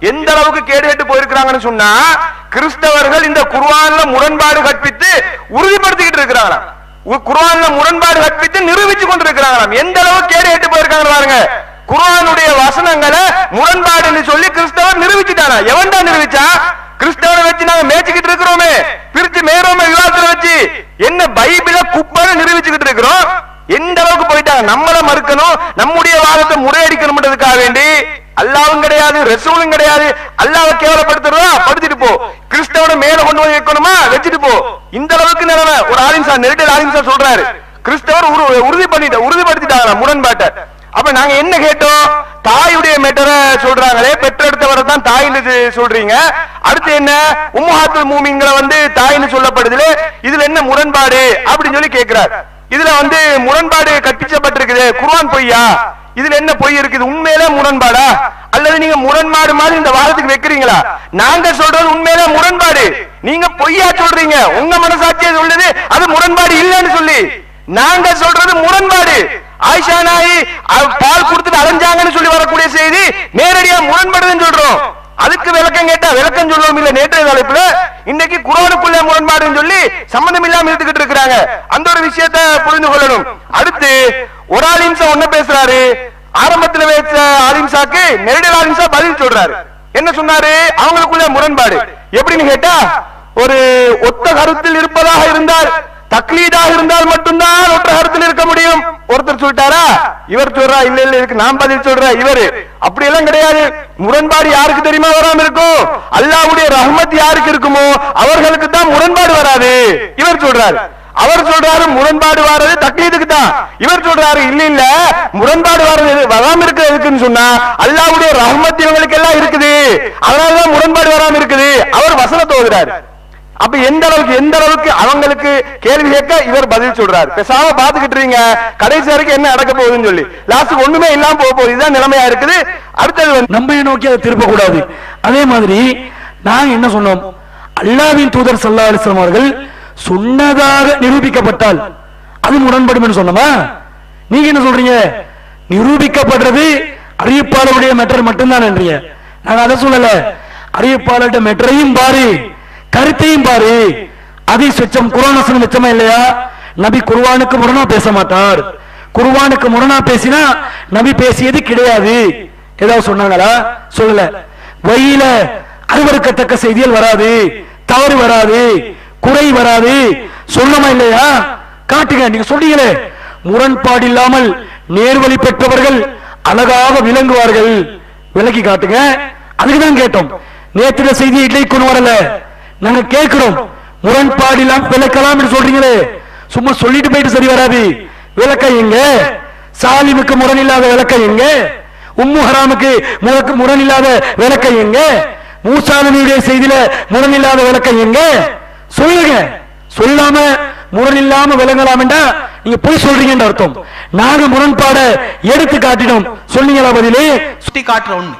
எந்த அளவுக்கு கேடு கெட்டு போயிருக்கிறாங்கன்னு சொன்னா கிறிஸ்தவர்கள் இந்த குர்ஆன்ல முரண்பாடு கற்பித்து உறுதிப்படுத்திக்கிட்டு இருக்கிறாங்களாம் உ- குர்ஆன்ல முரண்பாடு கற்பித்து நிரூபிச்சு கொண்டிருக்கிறாங்களாம் எந்த அளவுக்கு கேடு கெட்டு போயிருக்காங்க பாருங்க குர்ஆனுடைய வசனங்களை முரண்பாடுன்னு சொல்லி கிறிஸ்தவர் நிரூபிச்சுட்டானா எவன்டா நிரூபிச்சா கிறிஸ்தவனை வச்சு நாங்க மேய்ச்சிக்கிட்டு இருக்கிறோமே பிரிச்சு மேரோமே விவாதத்துல வச்சு என்ன பைபிள குப்பைன்னு நிரூபிச்சுக்கிட்டு இருக்கிறோம் எந்த அளவுக்கு போயிட்டாங்க நம்மள மறுக்கணும் நம்முடைய வாதத்தை முறையடிக்கணும்ன்றதுக்காக வேண்டி அல்லாவும் கிடையாது ரசூலும் கிடையாது அல்லாவை கேவலப்படுத்துறதா படுத்திட்டு போ கிறிஸ்தவனை மேல கொண்டு போய் வைக்கணுமா வச்சுட்டு போ இந்த அளவுக்கு நிலைமை ஒரு ஆலிம்சா நெருடல் ஆலிம்சா சொல்றாரு கிறிஸ்தவர் உரு- உறுதி பண்ணிட்ட உறுதிப்படுத்திட்டாங்க முரண்பாட்டை அப்ப நாங்க என்ன கேட்டோம் தாயுடைய மெட்டரை சொல்றாங்களே பெற்றெடுத்தவரை தான் தாயின்னு இது சொல்றீங்க அடுத்து என்ன உம்முஹாத்துல் மூமின்களை வந்து தாயின்னு சொல்லப்படுதுல இதுல என்ன முரண்பாடு அப்படின்னு சொல்லி கேட்கிறார் இதுல வந்து முரண்பாடு கற்பிக்கப்பட்டிருக்குது குர்ஆன் பொய்யா இதுல என்ன பொய் இருக்குது உண்மையிலே முரண்பாடா அல்லது நீங்க முரண்பாடு மாதிரி இந்த வாதத்துக்கு வைக்கிறீங்களா நாங்க சொல்றது உண்மையிலே முரண்பாடு நீங்க பொய்யா சொல்றீங்க உங்க மனசாட்சியை சொல்லுது அது முரண்பாடு இல்லைன்னு சொல்லி நாங்க சொல்றது முரண்பாடு ஆயிஷா நாயி அவ பால் கொடுத்துட்டு அலைஞ்சாங்கன்னு சொல்லி வரக்கூடிய செய்தி நேரடியா முரண்படுதுன்னு சொல்றோம் அதுக்கு விளக்கம் கேட்டா விளக்கம் சொல்லுவோம் இல்ல நேற்றைய தலைப்புல இன்னைக்கு குரானுக்குள்ள முரண்பாடுன்னு சொல்லி சம்பந்தம் இல்லாம எடுத்துக்கிட்டு இருக்கிறாங்க அந்த ஒரு விஷயத்தை புரிந்து கொள்ளணும் அடுத்து ஒரு ஆலிம்சா ஒண்ணு பேசுறாரு ஆரம்பத்துல பேச ஆலிம்சாக்கு நெருடல் ஆலிம்சா பதில் சொல்றாரு என்ன சொன்னாரு அவங்களுக்குள்ள முரண்பாடு எப்படின்னு கேட்டா ஒரு ஒத்த கருத்தில் இருப்பதாக இருந்தால் தக்லீதாக இருந்தால் மட்டும்தான் ஒற்ற கருத்தில் இருக்க முடியும் ஒருத்தர் சொல்லிட்டாரா இவர் சொல்றா இல்ல இல்ல இருக்கு நான் பதில் சொல்றேன் இவரு அப்படி எல்லாம் கிடையாது முரண்பாடு யாருக்கு தெரியுமா வராம இருக்கும் அல்லாஹ்வுடைய ரஹ்மத் யாருக்கு இருக்குமோ அவர்களுக்கு தான் முரண்பாடு வராது இவர் சொல்றாரு அவர் சொல்றாரு முரண்பாடு வர்றது தக்லீதுக்கு தான் இவர் சொல்றாரு இல்ல இல்ல முரண்பாடு வர்றது வராம இருக்கிறது எதுக்குன்னு சொன்னா அல்லாஹ்வுடைய ரஹ்மத் இவங்களுக்கு எல்லாம் இருக்குது அதனாலதான் முரண்பாடு வராம இருக்குது அவர் வசனத்தை ஓதுறாரு அப்ப எந்த அளவுக்கு எந்த அளவுக்கு அவங்களுக்கு கேள்வி கேட்க இவர் பதில் சொல்றாரு பேசாம பாத்துக்கிட்டு இருக்கீங்க கடைசி வரைக்கும் என்ன நடக்க போகுதுன்னு சொல்லி லாஸ்ட் ஒண்ணுமே இல்லாம போக போகுது இதுதான் நிலைமையா இருக்குது அடுத்தது வந்து நம்ம நோக்கி அதை திருப்ப கூடாது அதே மாதிரி நாங்க என்ன சொன்னோம் அல்லாவின் தூதர் சல்லா அலிஸ்லாம் அவர்கள் சொன்னதாக நிரூபிக்கப்பட்டால் அது முரண்படும் என்று சொன்னோமா நீங்க என்ன சொல்றீங்க நிரூபிக்கப்படுறது அறிவிப்பாளருடைய மெட்டர் மட்டும்தான் என்றீங்க நாங்க அதை சொல்லல அறிவிப்பாளர்கிட்ட மெட்டரையும் பாரு கருத்தையும் பாரு அதை சொச்சம் குரானசனம் வெச்சமா இல்லையா நபி குர்வானுக்கு முரணா பேச மாட்டார் குர்வானுக்கு முரணா பேசினா நபி பேசியது கிடையாது ஏதாவது சொன்னாங்களா சொல்லல வழியில அருவருக்கத்தக்க செய்திகள் வராது தவறு வராது குறை வராது சொல்லமா இல்லையா காட்டுங்க நீங்க சொன்னீங்களே முரண்பாடு இல்லாமல் நேர்வழி பெற்றவர்கள் அழகாக விளங்குவார்கள் விலக்கி காட்டுங்க அதுக்கு தான் கேட்டோம் நேற்று செய்தி இல்லை கொண்டு வரல நாங்க கேட்கிறோம் முரண்பாடு இல்லாம விளக்கலாம் என்று சொல்றீங்களே சும்மா சொல்லிட்டு போயிட்டு சரி வராது விளக்கம் எங்க சாலிமுக்கு முரண் இல்லாத விளக்கம் எங்க உம்மு ஹராமுக்கு முறக்கு முரண் இல்லாத விளக்கம் எங்க மூசா நபியுடைய செய்தியில முரண் இல்லாத விளக்கம் எங்க சொல்லுங்க சொல்லாம முரண் இல்லாம விளங்கலாம் என்றா நீங்க போய் சொல்றீங்கன்னு அர்த்தம் நாங்க முரண்பாட எடுத்து காட்டினோம் சொன்னீங்களா பதிலே சுட்டி காட்டுற ஒண்ணு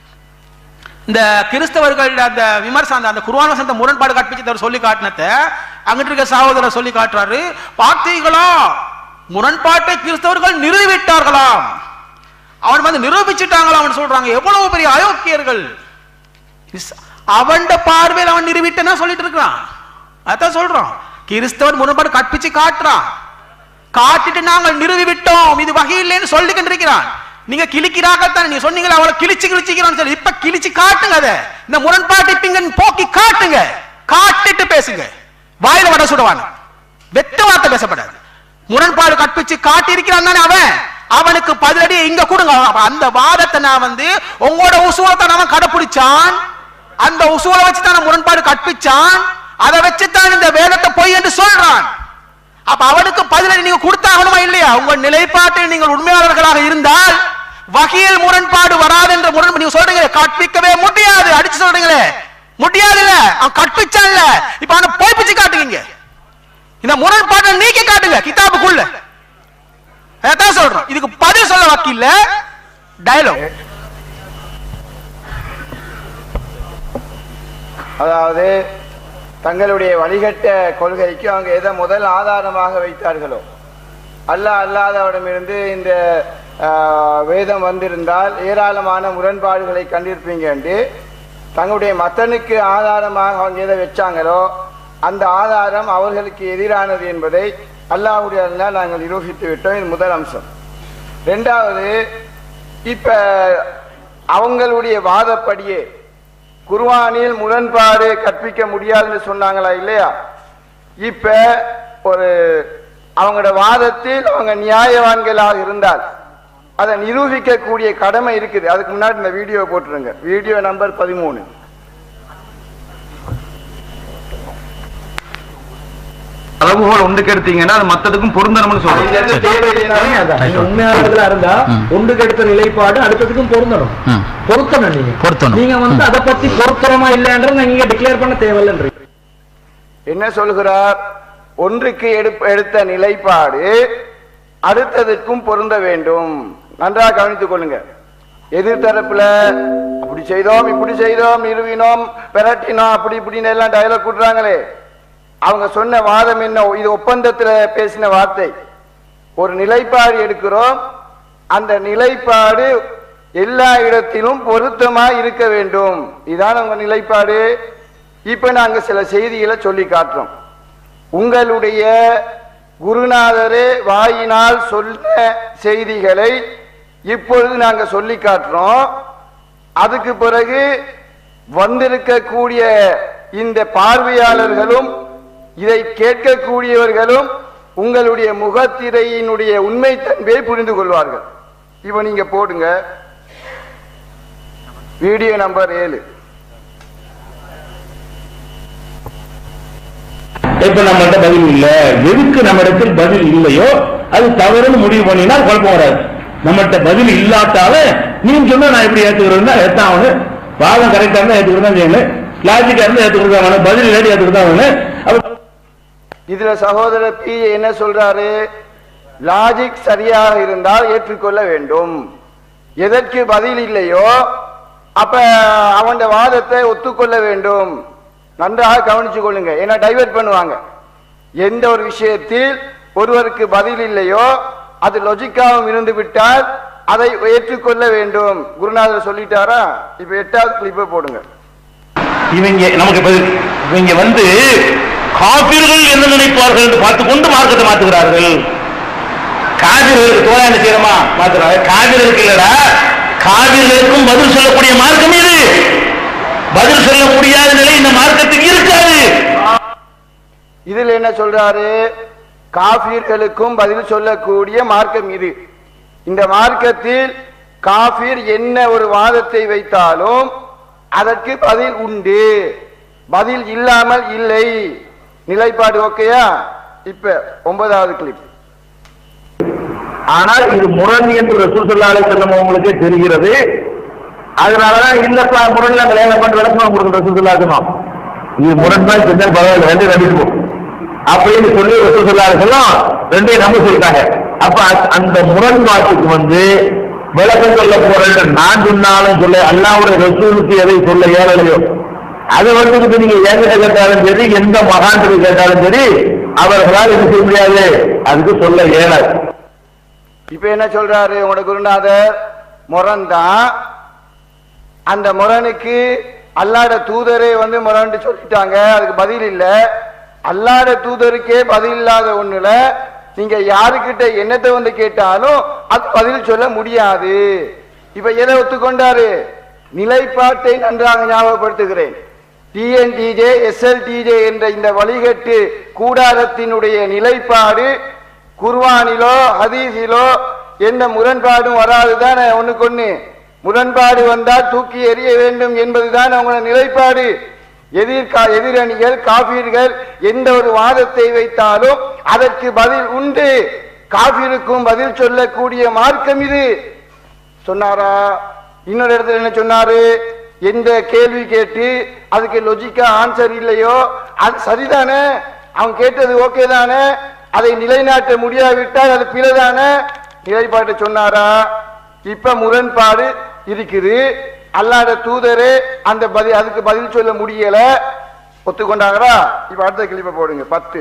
இந்த கிறிஸ்தவர்கள் அந்த விமர்சனம் அந்த குருவான சந்த முரண்பாடு கற்பிச்சு அவர் சொல்லி காட்டினத அங்கிட்டு இருக்க சகோதரர் சொல்லி காட்டுறாரு பார்த்தீங்களா முரண்பாட்டை கிறிஸ்தவர்கள் நிறுவிவிட்டார்களாம் அவன் வந்து நிரூபிச்சுட்டாங்களா அவன் சொல்றாங்க எவ்வளவு பெரிய அயோக்கியர்கள் இஸ்- அவன்ட பார்வையில் அவன் நிறுவிட்டனா சொல்லிட்டு இருக்கிறான் அதான் சொல்றான் கிறிஸ்தவன் முரண்பாடு கற்பிச்சு காட்டுறான் காட்டிட்டு நாங்கள் நிறுவி விட்டோம் இது வகை இல்லைன்னு சொல்லி கொண்டிருக்கிறான் நீங்க கிழிக்கிறாகத்தான் நீங்க சொன்னீங்களா அவளை கிழிச்சு கிழிச்சிக்கிறான்னு சொல்லி இப்ப கிழிச்சு காட்டுங்க அதை இந்த முரண்பாட்டை பிங்க போக்கி காட்டுங்க காட்டிட்டு பேசுங்க வாயில வட சுடுவான் வெத்த வார்த்தை பேசப்படாது முரண்பாடு கற்பிச்சு காட்டி இருக்கிறான் தானே அவன் அவனுக்கு பதிலடி இங்க கொடுங்க அப்ப அந்த வாதத்தை நான் வந்து உங்களோட உசூலத்தை அவன் கடைபிடிச்சான் அந்த உசூலை வச்சு தான் முரண்பாடு கற்பிச்சான் அதை வச்சுத்தான் இந்த வேதத்தை பொய் என்று சொல்றான் அப்ப அவனுக்கு பதிலடி நீங்க கொடுத்தாகணுமா இல்லையா உங்க நிலைப்பாட்டில் நீங்கள் உண்மையாளர்களாக இருந்தால் வகையில் முரண்பாடு வராது என்ற முரண்பாடு நீங்க சொல்றீங்க கற்பிக்கவே முடியாது அடிச்சு சொல்றீங்களே முடியாது இல்ல அவன் கற்பிச்சான் இல்ல இப்ப அவனை பொய்ப்பிச்சு காட்டுவீங்க இந்த முரண்பாட்டை நீக்கி காட்டுங்க கிதாபுக்குள்ள அதான் சொல்றோம் இதுக்கு பதில் சொல்ல வக்கீல்ல டயலாக் அதாவது தங்களுடைய வழிகட்ட கொள்கைக்கு அவங்க எதை முதல் ஆதாரமாக வைத்தார்களோ அல்லாஹ் அல்லாதவரிடமிருந்து இந்த ஆஹ், வேதம் வந்திருந்தால் ஏராளமான முரண்பாடுகளை கண்டிருப்பீங்க என்று தங்களுடைய மத்தனுக்கு ஆதாரமாக அவங்க எதை வச்சாங்களோ அந்த ஆதாரம் அவர்களுக்கு எதிரானது என்பதை அல்லாஹ்வுடைய அருளால் நாங்கள் நிரூபித்து விட்டோம் இது முதல் அம்சம் ரெண்டாவது இப்ப அவங்களுடைய வாதப்படியே குர்ஆனில் முரண்பாடு கற்பிக்க முடியாதுன்னு சொன்னாங்களா இல்லையா இப்ப ஒரு அவங்களோட வாதத்தில் அவங்க நியாயவான்களாக இருந்தால் அதை நிரூபிக்கக்கூடிய கடமை இருக்குது அதுக்கு முன்னாடி இந்த வீடியோ போட்டுருங்க வீடியோ நம்பர் பதிமூணு அளவுகோல் ஒன்றுக்கு எடுத்தீங்கன்னா அது மத்ததுக்கும் பொருந்தணும்னு சொல்றேன் அதான். நீங்க உண்மையானதுல இருந்தா ஒன்றுக்கு எடுத்த நிலைப்பாடு அடுத்ததுக்கும் பொருந்தணும் ம். பொருத்தணும் நீங்க பொருத்தணும். நீங்க வந்து அதை பத்தி பொருத்தமா இல்லைன்றத நீங்க டிக்ளேர் பண்ண தேவையில்லைன்றீங்க என்ன சொல்கிறார் ஒன்றுக்கு எடுப்ப- எடுத்த நிலைப்பாடு அடுத்ததுக்கும் பொருந்த வேண்டும் நன்றாக கவனித்துக் கொள்ளுங்க எதிர்த்தரப்புல அப்படி செய்தோம் இப்படி செய்தோம் நிறுவினோம் பெரட்டினோம் அப்படி இப்படின்னு எல்லாம் டயலாக் கூட்டுறாங்களே அவங்க சொன்ன வாதம் என்ன இது ஒப்பந்தத்துல பேசின வார்த்தை ஒரு நிலைப்பாடு எடுக்கிறோம் அந்த நிலைப்பாடு எல்லா இடத்திலும் பொருத்தமா இருக்க வேண்டும் இதான் அவங்க நிலைப்பாடு இப்ப நாங்க சில செய்திகளை சொல்லி காட்டுறோம் உங்களுடைய குருநாதரே வாயினால் சொன்ன செய்திகளை இப்பொழுது நாங்க சொல்லி காட்டுறோம் அதுக்கு பிறகு வந்திருக்கக்கூடிய இந்த பார்வையாளர்களும் இதை கேட்கக்கூடியவர்களும் உங்களுடைய முகத்திரையினுடைய உண்மை தன்மையை புரிந்து கொள்வார்கள் இப்ப நீங்க போடுங்க வீடியோ நம்பர் ஏழு இப்ப நம்மகிட்ட பதில் இல்ல எதுக்கு நம்ம இடத்தில் பதில் இல்லையோ அது தவறுன்னு முடிவு பண்ணினா குழப்பம் வராது நம்மகிட்ட பதில் இல்லாட்டால நீங்க சொன்னா நான் எப்படி ஏத்துக்கிறேன்னா ஏத்தாகணும் வாதம் கரெக்டா இருந்தா ஏத்துக்கிறது தான் செய்யணும் லாஜிக்கா இருந்தா ஏத்துக்கிறது தான் வேணும் பதில் இல்லாட்டி ஏத்துக்கிறது தான் வேணும் அப்ப இதுல சகோதரர் பி என்ன சொல்றாரு லாஜிக் சரியாக இருந்தால் ஏற்றுக்கொள்ள வேண்டும் எதற்கு பதில் இல்லையோ அப்ப அவன் வாதத்தை ஒத்துக்கொள்ள வேண்டும் நன்றாக கவனிச்சு கொள்ளுங்க ஏன்னா டைவர்ட் பண்ணுவாங்க எந்த ஒரு விஷயத்தில் ஒருவருக்கு பதில் இல்லையோ அது லொஜிக்காவும் இருந்து விட்டால் அதை ஏற்றுக்கொள்ள வேண்டும் குருநாதர் சொல்லிட்டாரா இப்ப எட்டாவது கிளிப்பை போடுங்க இவங்க நமக்கு பதில் இவங்க வந்து காபிர்கள் என்ன நினைப்பார்கள் என்று பார்த்து கொண்டு மார்க்கத்தை மாத்துகிறார்கள் காவிர்களுக்கு தோழா என்ன செய்யறமா மாத்துறாங்க காவிர்களுக்கு இல்லடா காவிர்களுக்கும் பதில் சொல்லக்கூடிய மார்க்கம் இது பதில் சொல்ல முடியாத நிலை இந்த மார்க்கத்துக்கு இருக்காது இதில் என்ன சொல்றாரு காபீர்களுக்கும் பதில் சொல்லக்கூடிய மார்க்கம் இது இந்த மார்க்கத்தில் காபீர் என்ன ஒரு வாதத்தை வைத்தாலும் அதற்கு பதில் உண்டு பதில் இல்லாமல் இல்லை நிலைப்பாடு ஓகேயா இப்ப ஒன்பதாவது கிளிப் ஆனால் இது முரண் என்று ரசூல் ஸல்லல்லாஹு அலைஹி வஸல்லம் அவங்களுக்கே தெரிகிறது அதனாலதான் இல்லப்பா முரண்ல கல்யாணம் பண்ணி விளக்கம் கொடுக்குற ரசூல் ஸல்லல்லாஹு அலைஹி வஸல்லம் இது முரண் தான் செஞ்சால் பரவாயில்ல ரெண்டு நம்பிடுவோம் அப்படின்னு சொல்லி ரசூல் ஸல்லல்லாஹு அலைஹி வஸல்லம் ரெண்டையும் நம்ப சொல்லிட்டாங்க அப்ப அ- அந்த முரண்பாட்டுக்கு வந்து விளக்கம் சொல்ல போறேன் நான் சொன்னாலும் சொல்ல அல்லாவுடைய ரசூலுக்கு எதை சொல்ல இயலலையோ அதை வந்து நீங்க எங்கிட்ட கேட்டாலும் சரி எந்த மகான்கிட்ட கேட்டாலும் சரி அவர்களால் என்ன செய்ய முடியாது அதுக்கு சொல்ல இயலாது இப்ப என்ன சொல்றாரு உங்களோட குருநாதர் முரண் தான் அந்த முரணுக்கு அல்லாட தூதரே வந்து முரண்டு சொல்லிட்டாங்க அதுக்கு பதில் இல்ல அல்லாட தூதருக்கே பதில் இல்லாத ஒண்ணுல நீங்க யாருக்கிட்ட என்னத்தை வந்து கேட்டாலும் அது பதில் சொல்ல முடியாது இப்ப எதை ஒத்துக்கொண்டாரு நிலைப்பாட்டை நன்றாக ஞாபகப்படுத்துகிறேன் டிஎன்டிஜே எஸ்எல்டிஜே என்ற இந்த வழிகட்டு கூடாரத்தினுடைய நிலைப்பாடு குர்வானிலோ ஹதீஸிலோ எந்த முரண்பாடும் வராதுதானே ஒண்ணுக்கு ஒண்ணு முரண்பாடு வந்தால் தூக்கி எறிய வேண்டும் என்பதுதான் அவங்களோட நிலைப்பாடு எதிர்கா எதிரணிகள் காபீர்கள் எந்த ஒரு வாதத்தை வைத்தாலும் அதற்கு பதில் உண்டு காபீருக்கும் பதில் சொல்லக்கூடிய மார்க்கம் இது சொன்னாரா இன்னொரு இடத்துல என்ன சொன்னாரு எந்த கேள்வி கேட்டு அதுக்கு லொஜிக்கா ஆன்சர் இல்லையோ அது சரிதானே அவன் கேட்டது ஓகே தானே அதை நிலைநாட்ட முடியாவிட்டால் அது பிழைதானே நிலைப்பாட்டை சொன்னாரா இப்ப முரண்பாடு இருக்குது அல்லாத தூதரே அந்த பதில் அதுக்கு பதில் சொல்ல முடியல ஒத்துக்கொண்டாங்களா இப்ப அடுத்த கிளிப்பை போடுங்க பத்து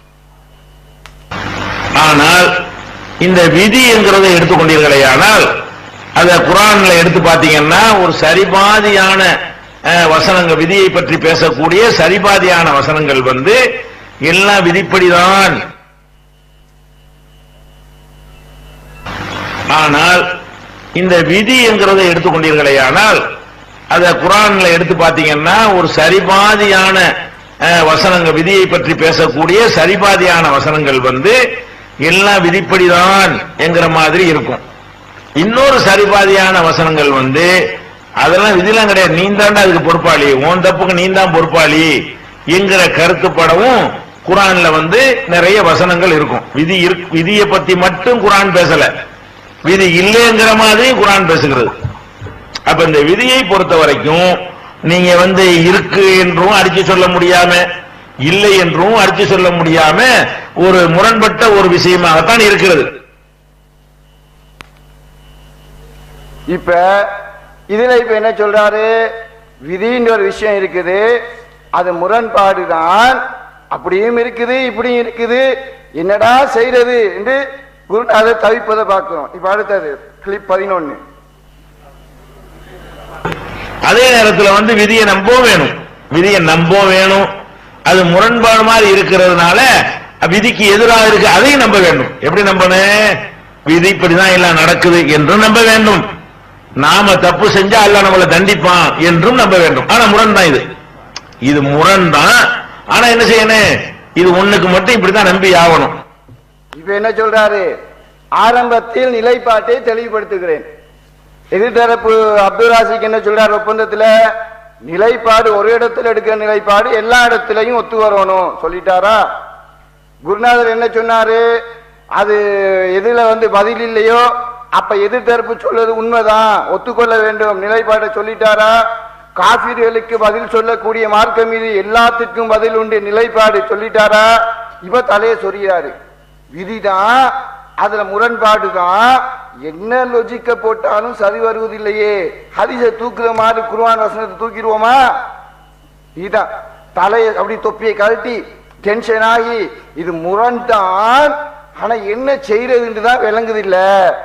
ஆனால் இந்த விதி என்கிறதை எடுத்துக்கொண்டீர்களே ஆனால் அத குரான்ல எடுத்து பாத்தீங்கன்னா ஒரு சரிபாதியான அஹ், வசனங்கள் விதியை பற்றி பேசக்கூடிய சரிபாதியான வசனங்கள் வந்து எல்லாம் விதிப்படிதான் ஆனால் இந்த விதி என்கிறதை எடுத்துக்கொண்டீர்களே ஆனால் அத குரான்ல எடுத்து பாத்தீங்கன்னா ஒரு சரிபாதியான அஹ், வசனங்கள் விதியை பற்றி பேசக்கூடிய சரிபாதியான வசனங்கள் வந்து எல்லாம் விதிப்படிதான் என்கிற மாதிரி இருக்கும் இன்னொரு சரிபாதியான வசனங்கள் வந்து அதெல்லாம் விதிலாம் கிடையாது நீ தாண்டா அதுக்கு பொறுப்பாளி உன் தப்புக்கு நீ தான் பொறுப்பாளி என்கிற கருத்துப்படவும் குரான்ல வந்து நிறைய வசனங்கள் இருக்கும் விதி இருக்- விதியை பத்தி மட்டும் குரான் பேசல விதி இல்லைங்கிற மாதிரி குரான் பேசுகிறது அப்ப இந்த விதியை பொறுத்த வரைக்கும் நீங்க வந்து இருக்கு என்றும் அடிச்சு சொல்ல முடியாம இல்லை என்றும் அடிச்சு சொல்ல முடியாம ஒரு முரண்பட்ட ஒரு விஷயமாகத்தான் இருக்கிறது இப்ப இதுல இப்ப என்ன சொல்றாரு விதின்ற ஒரு விஷயம் இருக்குது அது முரண்பாடு தான் அப்படியும் இருக்குது இப்படியும் இருக்குது என்னடா செய்யறது என்று குருநாதர் தவிப்பதை பார்க்கிறோம் இப்ப அடுத்தது கிளிப் பதினொன்னு அதே நேரத்துல வந்து விதியை நம்பவும் வேணும் விதியை நம்பவும் வேணும் அது முரண்பாடு மாதிரி இருக்கிறதுனால விதிக்கு எதிராக இருக்கு அதையும் நம்ப வேண்டும் எப்படி நம்பணும் விதி இப்படிதான் எல்லாம் நடக்குது என்றும் நம்ப வேண்டும் நாம தப்பு செஞ்சா அல்லாஹ் நம்மளை தண்டிப்பான் என்றும் நம்ப வேண்டும் ஆனா முரண் தான் இது இது முரண் தான் ஆனா என்ன செய்யணும் இது ஒண்ணுக்கு மட்டும் இப்படிதான் நம்பி ஆகணும் இப்ப என்ன சொல்றாரு ஆரம்பத்தில் நிலைப்பாட்டை தெளிவுபடுத்துகிறேன் எதிர்த்தரப்பு அப்துல் ராசிக் என்ன சொல்றாரு ஒப்பந்தத்துல நிலைப்பாடு ஒரு இடத்துல எடுக்கிற நிலைப்பாடு எல்லா இடத்துலயும் ஒத்து வரணும் சொல்லிட்டாரா குருநாதர் என்ன சொன்னாரு அது எதுல வந்து பதில் இல்லையோ அப்ப எதிர்த்தரப்பு சொல்றது உண்மைதான் ஒத்துக்கொள்ள வேண்டும் நிலைப்பாட்டை சொல்லிட்டாரா காபிர்களுக்கு பதில் சொல்லக்கூடிய மார்க்கம் மீது எல்லாத்துக்கும் பதில் உண்டு நிலைப்பாடு சொல்லிட்டாரா இவ தலையை சொறியாரு விதிதான் அதுல முரண்பாடு தான் என்ன லொஜிக்க போட்டாலும் சரி வருவதில்லையே ஹரிச தூக்குற மாதிரி குருவான் வசனத்தை தூக்கிடுவோமா இதான் தலையை அப்படி தொப்பியை கழட்டி டென்ஷன் ஆகி இது முரண்தான் ஆனா என்ன செய்யறதுன்னு தான் விளங்குது இல்ல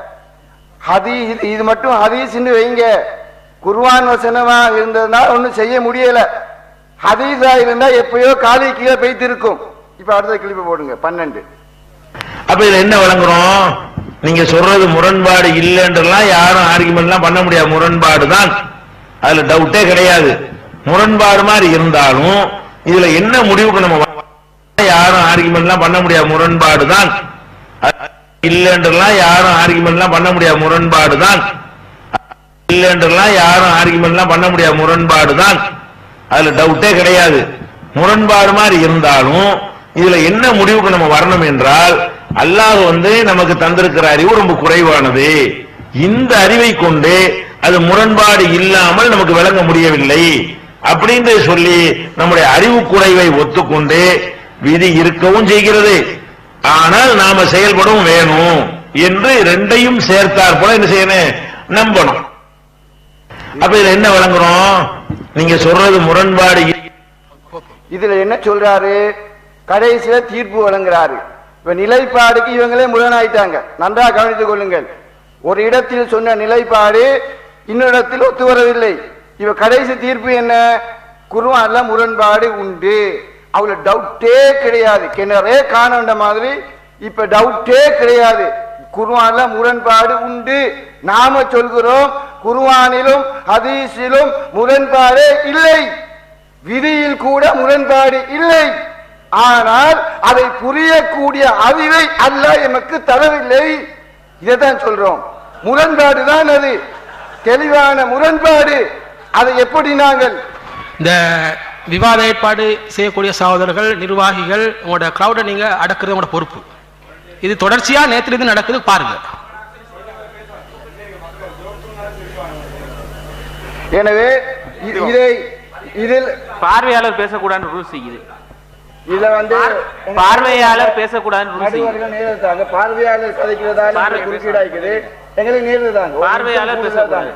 ஹதி இது இது மட்டும் ஹதீஸ்ன்னு வைங்க குர்ஆன் வசனமா இருந்ததுனால ஒண்ணும் செய்ய முடியல ஹதீஸா இருந்தா எப்பயோ காலி கீழே பெய்து இருக்கும் இப்ப அடுத்த கிளிப்பு போடுங்க பன்னெண்டு அப்ப இதுல என்ன வழங்குறோம் நீங்க சொல்றது முரண்பாடு இல்லைன்றலாம் யாரும் ஆர்குமெண்ட்லாம் பண்ண முடியாது முரண்பாடு தான் அதுல டவுட்டே கிடையாது முரண்பாடு மாதிரி இருந்தாலும் இதுல என்ன முடிவுக்கு நம்ம வ- யாரும் ஆர்குமெண்ட்லாம் பண்ண முடியாது முரண்பாடு தான் இல்லைன்றலாம் யாரும் ஆர்குமெண்ட்லாம் பண்ண முடியாது முரண்பாடு தான் இல்லைன்றலாம் யாரும் ஆர்குமெண்ட்லாம் பண்ண முடியாது முரண்பாடு தான் அதுல டவுட்டே கிடையாது முரண்பாடு மாதிரி இருந்தாலும் இதுல என்ன முடிவுக்கு நம்ம வரணும் என்றால் அல்லாஹ் வந்து நமக்கு தந்திருக்கிற அறிவு ரொம்ப குறைவானது இந்த அறிவை கொண்டு அது முரண்பாடு இல்லாமல் நமக்கு விளங்க முடியவில்லை அப்படின்னு சொல்லி நம்முடைய அறிவு குறைவை ஒத்துக்கொண்டு விதி இருக்கவும் செய்கிறது ஆனால் நாம செயல்படவும் வேணும் என்று ரெண்டையும் சேர்த்தார் போல என்ன செய்யணும் நம்பணும் அப்ப இதுல என்ன விளங்குறோம் நீங்க சொல்றது முரண்பாடு இ- இதுல என்ன சொல்றாரு கடைசியில தீர்ப்பு வழங்குறாரு இப்ப நிலைப்பாடுக்கு இவங்களே முரணாயிட்டாங்க நன்றா கவனித்துக் கொள்ளுங்கள் ஒரு இடத்தில் சொன்ன நிலைப்பாடு இன்னொரு இடத்தில் ஒத்து வரவில்லை இவ கடைசி தீர்ப்பு என்ன குருவான்ல முரண்பாடு உண்டு அவள டவுட்டே கிடையாது கிணறே காணண்ட மாதிரி இப்ப டவுட்டே கிடையாது குர்ஆன்ல முரண்பாடு உண்டு நாம சொல்கிறோம் குர்ஆனிலும் ஹதீஸிலும் முரண்பாடே இல்லை விதியில் கூட முரண்பாடு இல்லை ஆனால் அதை புரியக்கூடிய அறிவை அல்லாஹ் எமக்கு தரவில்லை இதைத்தான் சொல்றோம் முரண்பாடு தான் அது தெளிவான முரண்பாடு அதை எப்படி நாங்கள் இந்த விவாத ஏற்பாடு செய்யக்கூடிய சகோதரர்கள் நிர்வாகிகள் உங்களோட கிரௌடை நீங்க அடக்குறது உங்களோட பொறுப்பு இது தொடர்ச்சியா நேத்திலிருந்து நடக்குது பாருங்க எனவே இ- இதை இதில் பார்வையாளர் பேசக்கூடாதுன்னு ரூல்ஸ் இது இதுல வந்து பார்வையாளர் பேசக்கூடாதுன்னு ரூல்ஸ் நடுவர்கள் நேர்த்தாங்க பார்வையாளர் கதைக்கிறதால பார்வை குறுக்கீடா இருக்குது எங்களுக்கு நேர்ந்தாங்க பார்வையாளர் பேசக்கூடாது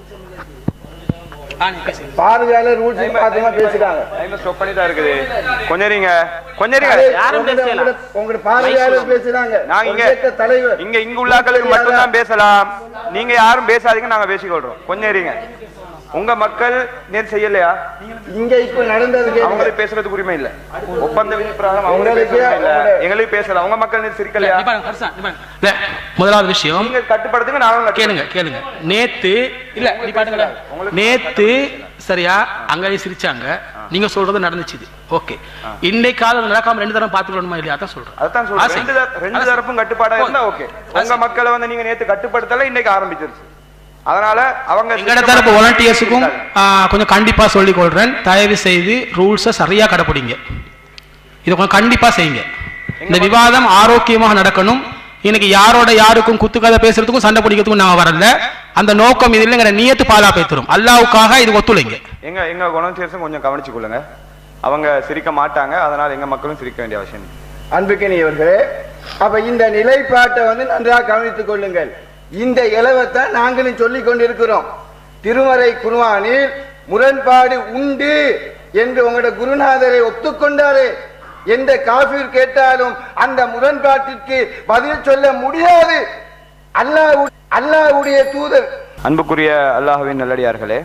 பார்வையாளர் ரூல்ஸ் பாத்தீங்கன்னா பேசுறாங்க ஸ்டாப் பண்ணி தான் இருக்குது கொஞ்சம் இருங்க கொஞ்சம் இருங்க யாரும் பேசலாம். உங்களோட பார்வையாளர் பேசுறாங்க நாங்க ஒரு இயக்க இங்க தலைவர் இங்க இங்க உள்ளாக்களுக்கு மட்டும் தான் பேசலாம் நீங்க யாரும் பேசாதீங்க நாங்க பேசிக்கொள்றோம் கொஞ்சம் இருங்க உங்க மக்கள் நேற்று செய்யலையா இங்க இப்ப நடந்தது கேளுங்க. அவங்களுக்கு பேசுறதுக்கு உரிமை இல்ல ஒப்பந்த விதி பிரகாரம் அவங்களுக்கு உங்களுக்கு பேசுறது இல்ல உங்களோட- எங்களுக்கு பேசல உங்க மக்கள் நேற்று சிரிக்கலையா நீ பாருங்க, ஹர்ஷா, நீ பாருங்க. இல்ல, முதலாவது விஷயம் நீங்க கட்டுப்படுத்துங்க நாங்களும் கேளுங்க கேளுங்க நேத்து இல்ல நீ பாருங்களேன் நேத்து சரியா அங்க சிரிச்சாங்க நீங்க சொல்றது நடந்துச்சு ஓகே இன்னைக்கு காலம் நடக்காம ரெண்டு தரம் பாத்துக்கணுமா இல்லையா அதான் சொல்றேன் அதான் சொல்றேன் ஆசை. ரெண்டு தர- ரெண்டு தரப்பும் கட்டுப்பாடா இருந்தா ஓகே உங்க மக்களை வந்து நீங்க நேத்து கட்டுப்படுத்தல இன்னைக்கு ஆரம்பிச்சிருச்சு அதனால அவங்க எங்கட தரப்பு வாலண்டியர்ஸுக்கும் கொஞ்சம் கண்டிப்பா சொல்லிக் கொள்றேன் தயவு செய்து ரூல்ஸை சரியா கடைப்பிடிங்க இதை கொஞ்சம் கண்டிப்பா செய்யுங்க இந்த விவாதம் ஆரோக்கியமாக நடக்கணும் இன்னைக்கு யாரோட யாருக்கும் குத்துக்கதை பேசுறதுக்கும் சண்டை பிடிக்கிறதுக்கும் நாங்க வரல அந்த நோக்கம் இது இல்லைங்கிற நியத்து பாலா பேத்துரும் அல்லாவுக்காக இது ஒத்துழைங்க எங்க எங்க குணச்சேர்ஸும் கொஞ்சம் கவனிச்சு கொள்ளுங்க அவங்க சிரிக்க மாட்டாங்க அதனால எங்க மக்களும் சிரிக்க வேண்டிய அவசியம் இல்லை. அன்புக்கினியவர்களே அப்ப இந்த நிலைப்பாட்டை வந்து நன்றாக கவனித்துக் கொள்ளுங்கள் இந்த இலவத்தை நாங்களும் சொல்லிக் கொண்டிருக்கிறோம் திருமறை குருவானில் முரண்பாடு உண்டு என்று உங்களோட குருநாதரை ஒத்துக்கொண்டாரே எந்த காஃபிர் கேட்டாலும் அந்த முரண்பாட்டிற்கு பதில் சொல்ல முடியாது அல்லாஹ் அல்லாஹ்வுடைய தூதர் அன்புக்குரிய அல்லாஹ்வின் நல்லடியார்களே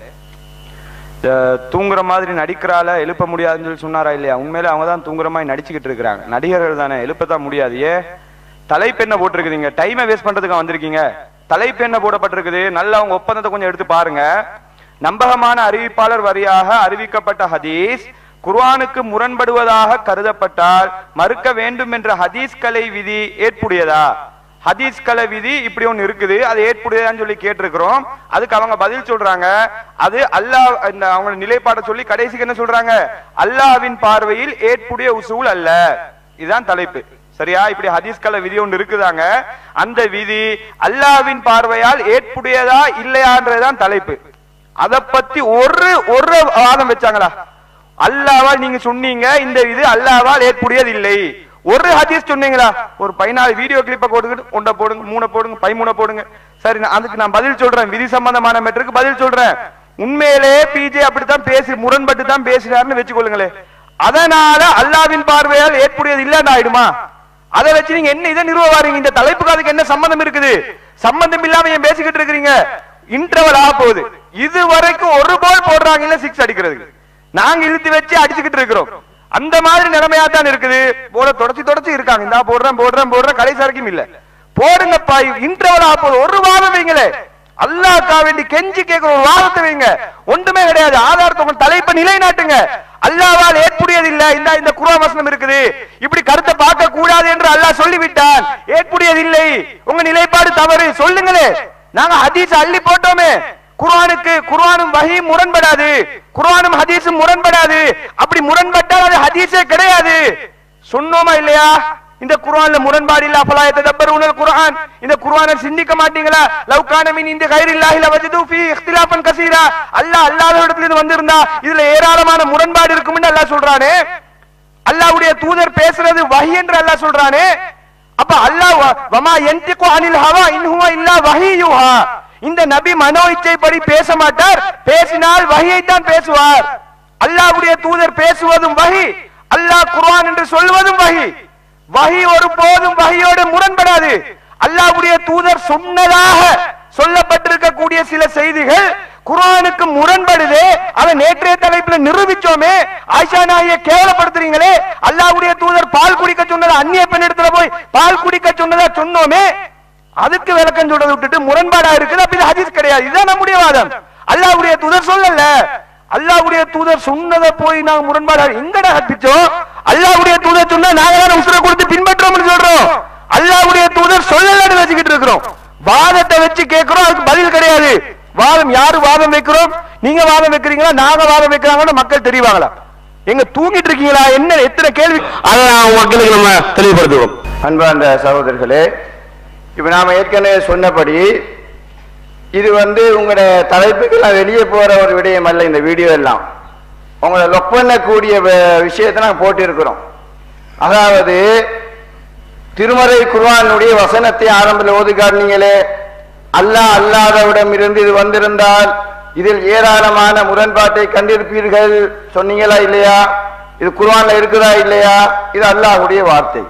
இந்த தூங்குற மாதிரி நடிக்கிறால எழுப்ப முடியாதுன்னு சொல்லி சொன்னாரா இல்லையா உண்மையில அவங்க தான் தூங்குற மாதிரி நடிச்சுக்கிட்டு இருக்கிறாங்க நடிகர்கள் தானே எழுப்பத்தான் முடியாது ஏ தலைப்பு என்ன போட்டிருக்குதுங்க டைமை வேஸ்ட் பண்றதுக்கு வந்திருக்கீங்க தலைப்பு என்ன போடப்பட்டிருக்குது நல்லா அவங்க ஒப்பந்தத்தை கொஞ்சம் எடுத்து பாருங்க நம்பகமான அறிவிப்பாளர் வரியாக அறிவிக்கப்பட்ட ஹதீஸ் குர்ஆனுக்கு முரண்படுவதாக கருதப்பட்டால் மறுக்க வேண்டும் என்ற ஹதீஸ் கலை விதி ஏற்புடையதா ஹதீஸ் கலை விதி இப்படி ஒண்ணு இருக்குது அது ஏற்புடையதான்னு சொல்லி கேட்டிருக்கிறோம் அதுக்கு அவங்க பதில் சொல்றாங்க அது அல்லாஹ் இந்த அவங்க நிலைப்பாட சொல்லி கடைசிக்கு என்ன சொல்றாங்க அல்லாஹ்வின் பார்வையில் ஏற்புடைய உசூல் அல்ல இதுதான் தலைப்பு சரியா இப்படி ஹதீஸ் கலை விதி ஒன்று இருக்குதாங்க அந்த விதி அல்லாஹ்வின் பார்வையால் ஏற்புடையதா இல்லையான்றதுதான் தலைப்பு அத பத்தி ஒரு ஒரு வாதம் வச்சாங்களா அல்லாவால் நீங்க சொன்னீங்க இந்த இது அல்லாவால் ஏற்புடையது இல்லை ஒரு ஹதீஸ் சொன்னீங்களா ஒரு பதினாலு வீடியோ கிளிப்பை போடுங்க ஒன்றை போடுங்க மூணை போடுங்க பதிமூணை போடுங்க சரி நான் அதுக்கு நான் பதில் சொல்றேன் விதி சம்பந்தமான மெட்ருக்கு பதில் சொல்றேன் உண்மையிலே பிஜே அப்படித்தான் பேசி முரண்பட்டு தான் பேசினாருன்னு வச்சுக்கொள்ளுங்களேன் அதனால அல்லாவின் பார்வையால் ஏற்புடையது இல்லைன்னு ஆயிடுமா அதை வச்சு நீங்க என்ன இதை நிறுவ வாரீங்க இந்த தலைப்புக்கு அதுக்கு என்ன சம்பந்தம் இருக்குது சம்பந்தம் இல்லாம ஏன் பேசிக்கிட்டு இருக்கிறீங்க இன்டர்வல் ஆக போகுது இது வரைக்கும் ஒரு பால் போடுறாங்க இல்ல சிக்ஸ் அடிக்கிறதுக்கு நாங்க இழுத்து வச்சு அடிச்சுக்கிட்டு இருக்கிறோம் அந்த மாதிரி நிலைமையா தான் இருக்குது போட தொடச்சி தொடச்சி இருக்காங்க இந்தா போடுறேன் போடுறேன் போடுறேன் கடைசி வரைக்கும் இல்ல போடுங்கப்பா இன்டர்வல் ஆக போகுது ஒரு வாதம் வைங்களே அல்லாஹ்க்கா வேண்டி கெஞ்சி கேட்கிற ஒரு வாதத்தை வைங்க ஒன்றுமே கிடையாது ஆதாரத்தை உங்க தலைப்பை நிலைநாட்டுங்க அல்லாவால் ஏற்புடையது இல்ல இந்த இந்த குர்ஆன் வசனம் இருக்குது இப்படி கருத்தை பார்க்க கூடாது என்று அல்லாஹ் சொல்லிவிட்டான் ஏற்புடையது இல்லை உங்க நிலைப்பாடு தவறு சொல்லுங்களே நாங்க ஹதீஸ் அள்ளி போட்டோமே குர்ஆனுக்கு குர்ஆனும் வஹி முரண்படாது குர்ஆனும் ஹதீஸும் முரண்படாது அப்படி முரண்பட்டால் அது ஹதீஸே கிடையாது சொன்னோமா இல்லையா இந்த குர்ஆன்ல முரண்பாடு இல்ல அப்பலா ததப்பருனல் குர்ஆன் இந்த குர்ஆனை சிந்திக்க மாட்டீங்களா லவ் கான மின் இந்த கைரில்லாஹி லவஜது ஃபீ இக்திலாஃபன் கஸீரா அல்லாஹ் அல்லாஹ்வுடைய இடத்துல இருந்து வந்திருந்தா இதுல ஏராளமான முரண்பாடு இருக்கும்னு அல்லாஹ் சொல்றானே அல்லாஹ்வுடைய தூதர் பேசுறது வஹி என்று அல்லாஹ் சொல்றானே அப்ப அல்லாஹ் வ- வமா யன்திகு அனில் ஹவா இன் ஹுவ இல்லா வஹியுஹா இந்த நபி மனோ இச்சைப்படி பேச மாட்டார் பேசினால் வஹியை தான் பேசுவார் அல்லாஹ்வுடைய தூதர் பேசுவதும் வஹி அல்லாஹ் குர்ஆன் என்று சொல்வதும் வஹி வஹி ஒரு போதும் வஹியோடு முரண்படாது அல்லாஹ்வுடைய தூதர் சொன்னதாக சொல்லப்பட்டிருக்கக்கூடிய சில செய்திகள் குர்ஆனுக்கு முரண்படுதே அதை நேற்றைய தலைப்புல நிரூபிச்சோமே ஆயிஷா நாயை கேவலப்படுத்துறீங்களே அல்லாஹ்வுடைய தூதர் பால் குடிக்க சொன்னதை அந்நிய பெண்ணிடத்துல போய் பால் குடிக்க சொன்னதா சொன்னோமே அதுக்கு விளக்கம் சொல்றதை விட்டுட்டு முரண்பாடா இருக்குது அப்ப இது ஹதீஸ் கிடையாது இதுதான் நம்முடைய வாதம் அல்லாஹ்வுடைய தூதர் சொல்லல அல்லாஹ்வுடைய தூதர் சொன்னதை போய் நாங்க முரண்பாடா எங்கடா கற்பிச்சோம் அல்லாஹ்வுடைய தூதர் சொன்னா நாங்க தானே உசுரை கொடுத்து பின்பற்றோம்னு சொல்றோம் அல்லாஹ்வுடைய தூதர் சொல்லலன்னு வச்சுக்கிட்டு இருக்கிறோம் வாதத்தை வச்சு கேட்கிறோம் அதுக்கு பதில் கிடையாது வாதம் யாரு வாதம் வைக்கிறோம் நீங்க வாதம் வைக்கிறீங்களா நாங்க வாதம் வைக்கிறாங்கன்னு மக்கள் தெரிவாங்களா எங்க தூங்கிட்டு இருக்கீங்களா என்ன எத்தனை கேள்வி அதை நான் மக்களுக்கு நம்ம தெளிவுபடுத்துவோம் அன்பார்ந்த சகோதரர்களே இப்ப நாம ஏற்கனவே சொன்னபடி இது வந்து உங்களோட தலைப்புக்கெல்லாம் வெளியே போற ஒரு விடயம் அல்ல இந்த வீடியோ எல்லாம் உங்களை லொக் பண்ணக்கூடிய வ- விஷயத்தை நாங்க போட்டிருக்கிறோம் அதாவது திருமறை குர்ஆனுடைய வசனத்தை ஆரம்பத்தில் ஓதி காட்டினீங்களே அல்லாஹ் அல்லாதவிடம் இருந்து இது வந்திருந்தால் இதில் ஏராளமான முரண்பாட்டை கண்டிருப்பீர்கள் சொன்னீங்களா இல்லையா இது குர்ஆன்ல இருக்குதா இல்லையா இது அல்லாஹ்வுடைய வார்த்தை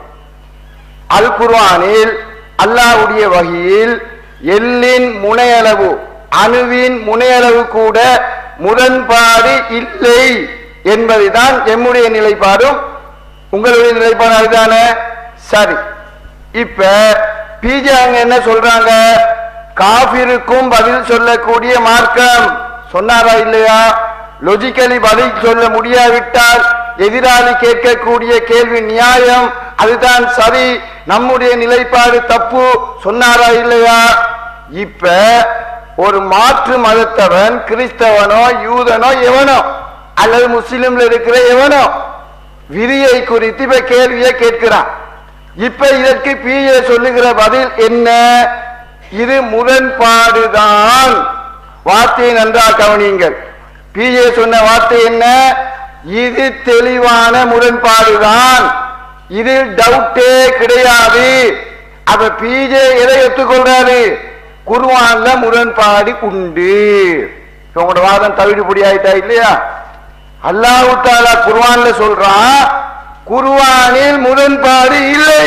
அல் குர்ஆனில் அல்லாஹ்வுடைய வகையில் எல்லின் முனையளவு அணுவின் முனையளவு கூட முரண்பாடு இல்லை என்பதுதான் எம்முடைய நிலைப்பாடும் உங்களுடைய நிலைப்பாடு அதுதானே சரி இப்ப பிஜே அங்க என்ன சொல்றாங்க காபிருக்கும் பதில் சொல்லக்கூடிய மார்க்கம் சொன்னாரா இல்லையா லொஜிக்கலி பதில் சொல்ல முடியாவிட்டால் எதிராளி கேட்கக்கூடிய கேள்வி நியாயம் அதுதான் சரி நம்முடைய நிலைப்பாடு தப்பு சொன்னாரா இல்லையா இப்ப ஒரு மாற்று மதத்தவன் கிறிஸ்தவனோ யூதனோ எவனோ அல்லது முஸ்லிம்ல இருக்கிற எவனோ விதியை குறித்து இப்ப கேள்வியை கேட்கிறான் இப்ப இதற்கு பிஏ சொல்லுகிற பதில் என்ன இது முரண்பாடுதான் வார்த்தையை நன்றாக கவனியுங்கள் பிஏ சொன்ன வார்த்தை என்ன இது தெளிவான முரண்பாடுதான் இது டவுட்டே கிடையாது அப்ப பிஜே எதை ஒத்துக்கொள்றாரு குர்ஆன்ல முரண்பாடு உண்டு இப்ப உங்களோட வாதம் தவிடுபடி ஆயிட்டா இல்லையா அல்லாஹ் தாலா குர்ஆன்ல சொல்றான் குர்ஆனில் முரண்பாடு இல்லை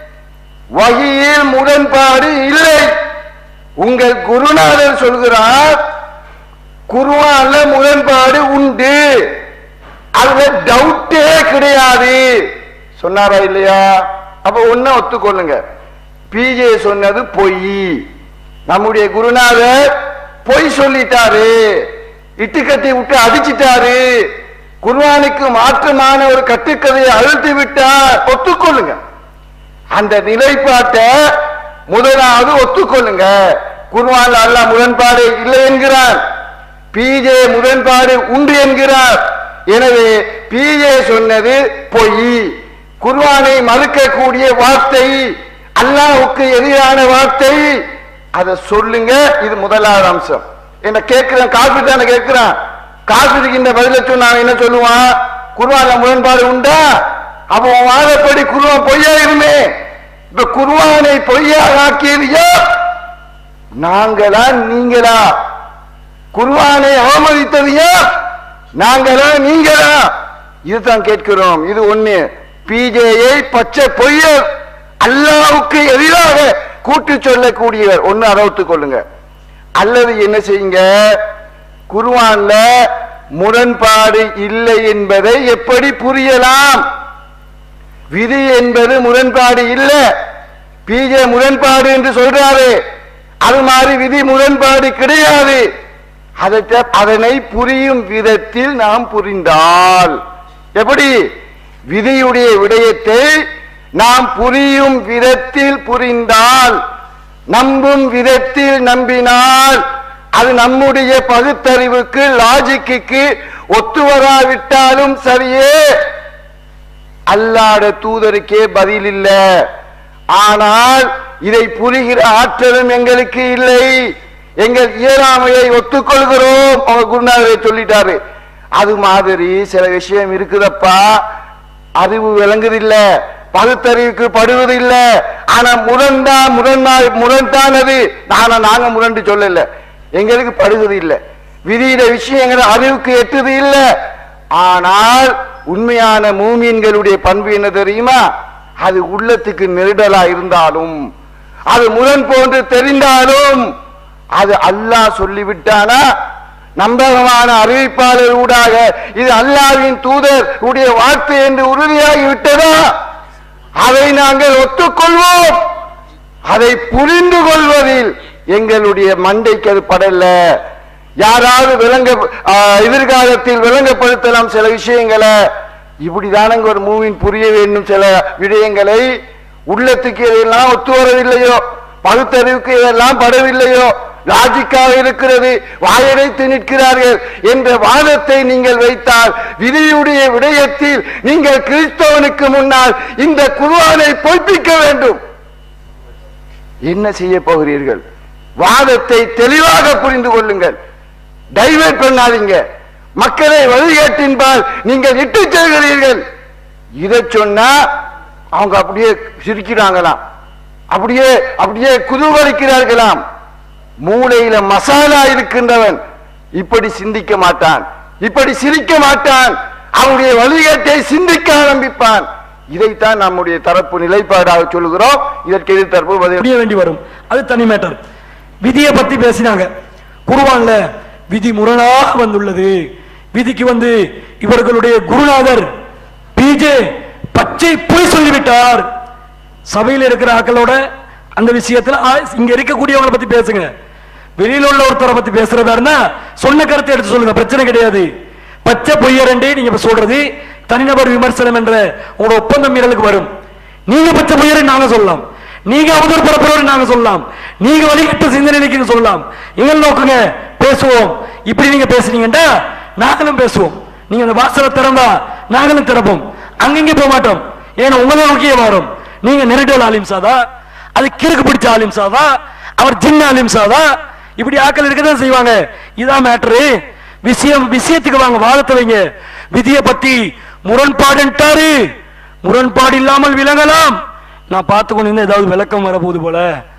வகியில் முரண்பாடு இல்லை உங்கள் குருநாதர் சொல்கிறார் குர்ஆன்ல முரண்பாடு உண்டு அதுல டவுட்டே கிடையாது சொன்னாரா இல்லையா அப்ப ஒண்ணு ஒத்துக்கொள்ளுங்க பிஜே சொன்னது பொய் நம்முடைய குருநாதர் பொய் சொல்லிட்டாரு இட்டுக்கட்டி விட்டு அடிச்சிட்டாரு குர்ஆனுக்கு மாற்றமான ஒரு கட்டுக்கதையை அழுத்தி விட்டார் ஒத்துக்கொள்ளுங்க அந்த நிலைப்பாட்டை முதலாவது ஒத்துக்கொள்ளுங்க குர்ஆன்ல அல்லாஹ் முரண்பாடு இல்லை என்கிறார் பிஜே முரண்பாடு உண்டு என்கிறார் எனவே பிஜே சொன்னது பொய் குர்ஆனை மறுக்கக்கூடிய வார்த்தை அல்லாஹ்வுக்கு எதிரான வார்த்தை அதை சொல்லுங்க இது முதலாவது அம்சம் என்ன கேட்கிறேன் காசு தானே கேட்கிறான் காசுக்கு இந்த பதில சொன்னா அவன் என்ன சொல்லுவான் குர்ஆன்ல முரண்பாடு உண்டா அப்ப உன் வாதப்படி குர்ஆன் பொய்யா இருமே இப்ப குர்ஆனை பொய்யாக ஆக்கியது யார் நாங்களா நீங்களா குர்ஆனை அவமதித்தது யார் நாங்களா நீங்களா இதுதான் கேட்கிறோம் இது ஒண்ணு பிஜேயை பச்சை பொய்யர் அல்லாவுக்கு எதிராக கூட்டு சொல்லக்கூடியவர் ஒண்ணு அரவுத்துக் கொள்ளுங்க அல்லது என்ன செய்யுங்க குர்ஆன்ல முரண்பாடு இல்லை என்பதை எப்படி புரியலாம் விதி என்பது முரண்பாடு இல்ல பிஜே முரண்பாடு என்று சொல்றாரு அது மாதிரி விதி முரண்பாடு கிடையாது அதை- அதனை புரியும் விதத்தில் நாம் புரிந்தால் எப்படி விதியுடைய விடயத்தை நாம் புரியும் விதத்தில் புரிந்தால் நம்பும் விதத்தில் நம்பினால் அது நம்முடைய பகுத்தறிவுக்கு லாஜிக்கு ஒத்து வராவிட்டாலும் சரியே அல்லாட தூதருக்கே பதில் இல்ல ஆனால் இதை புரிகிற ஆற்றலும் எங்களுக்கு இல்லை எங்கள் இயலாமையை ஒத்துக்கொள்கிறோம் அவங்க குருநாதரை சொல்லிட்டாரு அது மாதிரி சில விஷயம் இருக்குதப்பா அறிவு விளங்குதில்ல பகுத்தறிவுக்கு படுவதில்ல ஆனா முரண்டா முரண்டா முரண்டானது நானா நாங்க முரண்டு சொல்லல எங்களுக்கு படுவது இல்ல விதியிட விஷயங்கள் அறிவுக்கு எட்டுது இல்ல ஆனால் உண்மையான மூமீன்களுடைய பண்பு என்ன தெரியுமா அது உள்ளத்துக்கு நெருடலா இருந்தாலும் அது முரண் போன்று தெரிந்தாலும் அது அல்லாஹ் சொல்லிவிட்டானா நம்பகமான அறிவிப்பாளர் ஊடாக இது அல்லாஹ்வின் தூதர் உடைய வார்த்தை என்று உறுதியாகி விட்டதா அதை நாங்கள் ஒத்துக்கொள்வோம் அதை புரிந்து கொள்வதில் எங்களுடைய மண்டைக்கு அது படல யாராவது விளங்க ஆ, எதிர்காலத்தில் விளங்கப்படுத்தலாம் சில விஷயங்களை இப்படிதானங்க ஒரு மூவின் புரிய வேண்டும் சில விடயங்களை உள்ளத்துக்கு எதெல்லாம் ஒத்து வரவில்லையோ பகுத்தறிவுக்கு இதெல்லாம் படவில்லையோ லாஜிக்காக இருக்கிறது வாயடைத்து நிற்கிறார்கள் என்ற வாதத்தை நீங்கள் வைத்தால் விதியுடைய விடயத்தில் நீங்கள் கிறிஸ்தவனுக்கு முன்னால் இந்த குர்ஆனை பொய்ப்பிக்க வேண்டும் என்ன செய்ய போகிறீர்கள் வாதத்தை தெளிவாக புரிந்து கொள்ளுங்கள் டைவர்ட் பண்ணாதீங்க மக்களை வழிகாட்டின்பால் நீங்கள் இட்டு செல்கிறீர்கள் இதை சொன்னா அவங்க அப்படியே சிரிக்கிறாங்களாம் அப்படியே அப்படியே குதூகலிக்கிறார்களாம் மூளையில மசாலா இருக்கின்றவன் இப்படி சிந்திக்க மாட்டான் இப்படி சிரிக்க மாட்டான் அவனுடைய வழிகாட்டை சிந்திக்க ஆரம்பிப்பான் இதைத்தான் நம்முடைய தரப்பு நிலைப்பாடாக சொல்கிறோம் இதற்கு எதிர்த்தரப்பு பதில் முடிய வேண்டி வரும் அது தனி மேட்டர் விதியை பத்தி பேசினாங்க குருவான்ல விதி முரணாக வந்துள்ளது விதிக்கு வந்து இவர்களுடைய குருநாதர் பிஜே பச்சை பொய் சொல்லிவிட்டார் சபையில் இருக்கிற ஆக்களோட அந்த விஷயத்துல ஆ, இங்க இருக்கக்கூடியவங்களை பத்தி பேசுங்க வெளியில உள்ள ஒருத்தரை பத்தி பேசுறதா இருந்தா சொன்ன கருத்தை எடுத்து சொல்லுங்க பிரச்சனை கிடையாது பச்சை பொய்யரண்டே நீங்க இப்ப சொல்றது தனிநபர் விமர்சனம் என்ற உங்களோட ஒப்பந்தம் மீறலுக்கு வரும் நீங்க பச்சை பொய்யரன் நாங்க சொல்லலாம் நீங்க அவதூறு பரப்புறவர் நாங்க சொல்லலாம் நீங்க வழிகட்ட சிந்தனைக்கு சொல்லலாம் எங்கள் நோக்குங்க பேசுவோம் இப்படி நீங்க பேசுனீங்கன்னா நாங்களும் பேசுவோம் நீங்க அந்த வாசலை திறந்தா நாங்களும் திறப்போம் அங்கங்க போக மாட்டோம் ஏன்னா உங்களை நோக்கியே வரும் நீங்க நெருடல் ஆலிம் சாதா அது கிறுக்கு பிடிச்ச ஆலிம் சாதா அவர் ஜின்ன ஆலிம் சாதா இப்படி ஆக்கள் இருக்கதான் செய்வாங்க இதான் மேட்ரு விஷயம் விஷயத்துக்கு வாங்க வாதத்தை வைங்க விதியை பத்தி முரண்பாடுன்ட்டாரு முரண்பாடு இல்லாமல் விளங்கலாம் நான் பார்த்து கொண்டு இருந்தா ஏதாவது விளக்கம் வரப்போகுது போல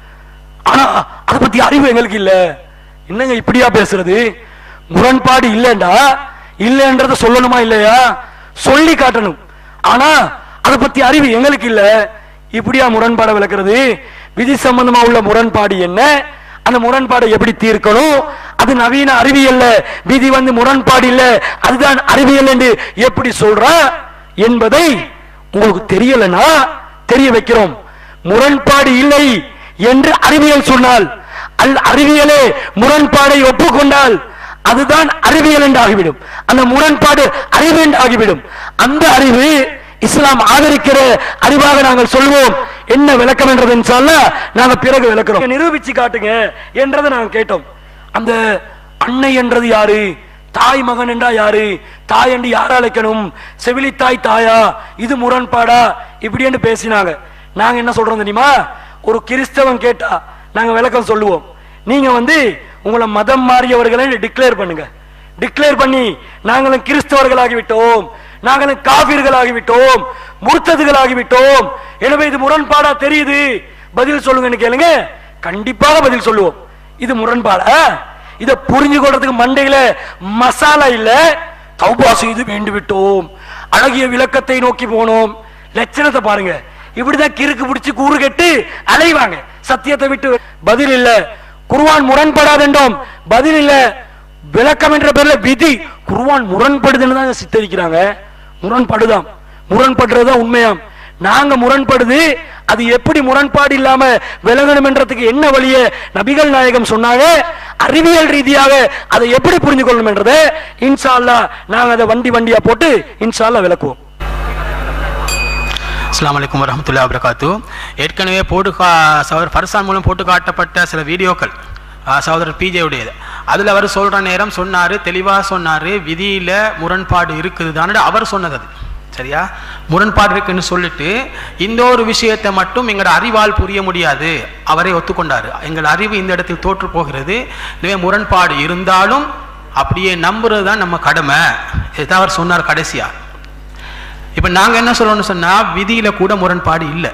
ஆனா அதை பத்தி அறிவு எங்களுக்கு இல்ல என்னங்க இப்படியா பேசுறது முரண்பாடு இல்லைண்டா இல்லைன்றத சொல்லணுமா இல்லையா சொல்லி காட்டணும் ஆனா அதை பத்தி அறிவு எங்களுக்கு இல்ல இப்படியா முரண்பாடை விளக்குறது விதி சம்பந்தமா உள்ள முரண்பாடு என்ன அந்த முரண்பாடை எப்படி தீர்க்கணும் அது நவீன அறிவியல்ல விதி வந்து முரண்பாடு இல்ல அதுதான் அறிவியல் என்று எப்படி சொல்ற என்பதை உங்களுக்கு தெரியலனா தெரிய வைக்கிறோம் முரண்பாடு இல்லை என்று அறிவியல் சொன்னால் அல் அறிவியலே முரண்பாடை ஒப்புக்கொண்டால் அதுதான் அறிவியல் என்று ஆகிவிடும் அந்த முரண்பாடு அறிவு என்று ஆகிவிடும் அந்த அறிவு இஸ்லாம் ஆதரிக்கிற அறிவாக நாங்கள் சொல்வோம் என்ன விளக்கம் என்றது சொன்னா நாங்க பிறகு விளக்குறோம் நிரூபிச்சு காட்டுங்க என்றதை நாங்க கேட்டோம் அந்த அன்னை என்றது யாரு தாய் மகன் என்றா யாரு தாய் என்று யார அழைக்கணும் செவிலித்தாய் தாயா இது முரண்பாடா இப்படி என்று பேசினாங்க நாங்க என்ன சொல்றோம் தெரியுமா ஒரு கிறிஸ்தவன் கேட்டா நாங்க விளக்கம் சொல்லுவோம் நீங்க வந்து உங்களை மதம் மாறியவர்களை டிக்ளேர் பண்ணுங்க டிக்ளேர் பண்ணி நாங்களும் கிறிஸ்தவர்களாகி விட்டோம் நாங்களும் காபிர்களாகி விட்டோம் முர்த்ததுகளாகி விட்டோம் எனவே இது முரண்பாடா தெரியுது பதில் சொல்லுங்கன்னு கேளுங்க கண்டிப்பாக பதில் சொல்லுவோம் இது முரண்பாடா இத புரிஞ்சு கொள்றதுக்கு மண்டையில மசாலா இல்ல தௌபா செய்து வேண்டு விட்டோம் அழகிய விளக்கத்தை நோக்கி போனோம் லட்சணத்தை பாருங்க இப்படிதான் கிறுக்கு பிடிச்சு கூறு கெட்டு அலைவாங்க சத்தியத்தை விட்டு பதில் இல்ல குர்ஆன் முரண்படாதென்றோம் பதில் இல்ல விளக்கம் என்ற பேர்ல விதி குர்ஆன் முரண்படுதுன்னு தான் சித்தரிக்கிறாங்க முரண்படுதாம் முரண்படுறதுதான் உண்மையாம் நாங்க முரண்படுது அது எப்படி முரண்பாடு இல்லாம விளங்கணும் என்றதுக்கு என்ன வழிய நபிகள் நாயகம் சொன்னாங்க அறிவியல் ரீதியாக அதை எப்படி புரிஞ்சு கொள்ளணும் என்றதை இன்ஷா அல்லாஹ் நாங்க அதை வண்டி வண்டியா போட்டு இன்ஷா அல்லாஹ் விளக்குவோம் அஸ்ஸலாமு அலைக்கும் வரஹ்மத்துல்லாஹி வபரகாத்து ஏற்கனவே போட்டு கா சகோதரர் ஃபர்சான் மூலம் போட்டு காட்டப்பட்ட சில வீடியோக்கள் ஆ, சகோதரர் பிஜே உடையது அதில் அவர் சொல்கிற நேரம் சொன்னார் தெளிவாக சொன்னார் விதியில் முரண்பாடு இருக்குது அவர் சொன்னது அது சரியா முரண்பாடு இருக்குன்னு சொல்லிட்டு இந்த ஒரு விஷயத்தை மட்டும் எங்களோட அறிவால் புரிய முடியாது அவரே ஒத்துக்கொண்டார் எங்கள் அறிவு இந்த இடத்தில் தோற்று போகிறது எனவே முரண்பாடு இருந்தாலும் அப்படியே நம்புறது தான் நம்ம கடமை இதுதான் அவர் சொன்னார் கடைசியா இப்ப நாங்க என்ன சொல்றோம்னு சொன்னா விதியில கூட முரண்பாடு இல்லை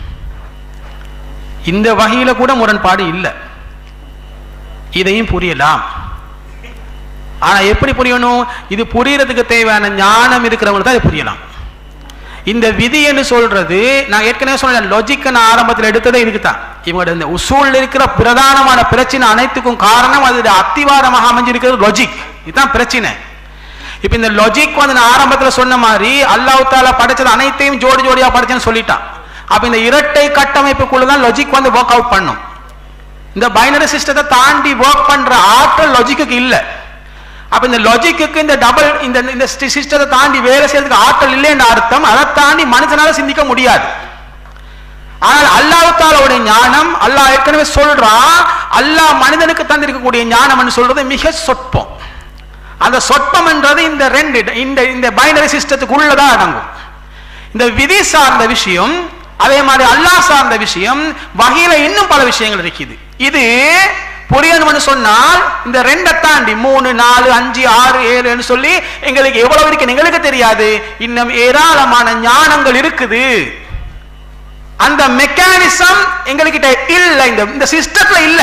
இந்த வகையில கூட முரண்பாடு இல்லை இதையும் புரியலாம் ஆனா எப்படி புரியணும் இது புரியறதுக்கு தேவையான ஞானம் இருக்கிறவங்களுக்கு தான் இது புரியலாம் இந்த விதி என்று சொல்றது நான் ஏற்கனவே சொன்னேன் லாஜிக் நான் ஆரம்பத்தில் எடுத்ததே இதுக்கு தான் இவங்களோட இந்த உசூல் இருக்கிற பிரதானமான பிரச்சனை அனைத்துக்கும் காரணம் அது அத்திவாரமாக அமைஞ்சிருக்கிறது லாஜிக் இதுதான் பிரச்சனை இப்ப இந்த லாஜிக் வந்து நான் ஆரம்பத்துல சொன்ன மாதிரி அல்லாஹ் தாலா படைச்சது அனைத்தையும் ஜோடி ஜோடியா படைச்சேன்னு சொல்லிட்டான் அப்ப இந்த இரட்டை கட்டமைப்புக்குள்ள தான் லாஜிக் வந்து ஒர்க் அவுட் பண்ணும் இந்த பைனரி சிஸ்டத்தை தாண்டி ஒர்க் பண்ற ஆற்றல் லாஜிக்கு இல்ல அப்ப இந்த லாஜிக்கு இந்த டபுள் இந்த இந்த சிஸ்டத்தை தாண்டி வேலை செய்யறதுக்கு ஆற்றல் இல்லை என்ற அர்த்தம் அதை தாண்டி மனுஷனால சிந்திக்க முடியாது ஆனால் அல்லாஹ் தாலாவுடைய ஞானம் அல்லாஹ் ஏற்கனவே சொல்றான் அல்லாஹ் மனிதனுக்கு தந்திருக்கக்கூடிய ஞானம் சொல்றது மிக சொற்பம் அந்த சொற்பம் என்றது இந்த ரெண்டு இந்த இந்த பைனரி சிஸ்டத்துக்கு உள்ளதா அடங்கும் இந்த விதி சார்ந்த விஷயம் அதே மாதிரி அல்லாஹ் சார்ந்த விஷயம் வகையில இன்னும் பல விஷயங்கள் இருக்குது இது புரியணும்னு சொன்னால் இந்த ரெண்டை தாண்டி மூணு நாலு அஞ்சு ஆறு ஏழுன்னு சொல்லி எங்களுக்கு எவ்வளவு இருக்கு எங்களுக்கு தெரியாது இன்னும் ஏராளமான ஞானங்கள் இருக்குது அந்த மெக்கானிசம் எங்ககிட்ட இல்ல இந்த இந்த சிஸ்டத்துல இல்ல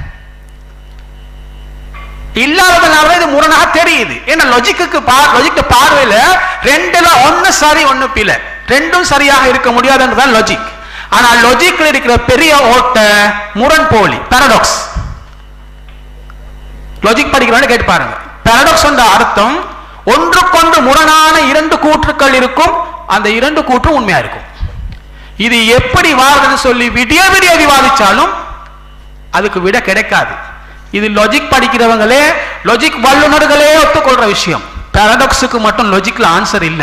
இல்லாததுனால இது முரணாக தெரியுது ஏன்னா லாஜிக்கு லாஜிக் பார்வையில ரெண்டுல ஒன்னு சரி ஒன்னு பிழை ரெண்டும் சரியாக இருக்க முடியாதுன்றதுதான் லாஜிக் ஆனா லாஜிக்ல இருக்கிற பெரிய ஓட்ட முரண் போலி பாரடாக்ஸ் லாஜிக் படிக்கிறோம்னு கேட்டு பாருங்க பாரடாக்ஸ் என்ற அர்த்தம் ஒன்றுக்கொன்று முரணான இரண்டு கூற்றுக்கள் இருக்கும் அந்த இரண்டு கூற்றும் உண்மையா இருக்கும் இது எப்படி வாருதுன்னு சொல்லி விடிய விடிய விவாதிச்சாலும் அதுக்கு விட கிடைக்காது இது லாஜிக் படிக்கிறவங்களே லாஜிக் வல்லுநர்களே ஒத்துக்கொள்ற விஷயம் பாரடாக்ஸுக்கு மட்டும் லாஜிக்ல ஆன்சர் இல்ல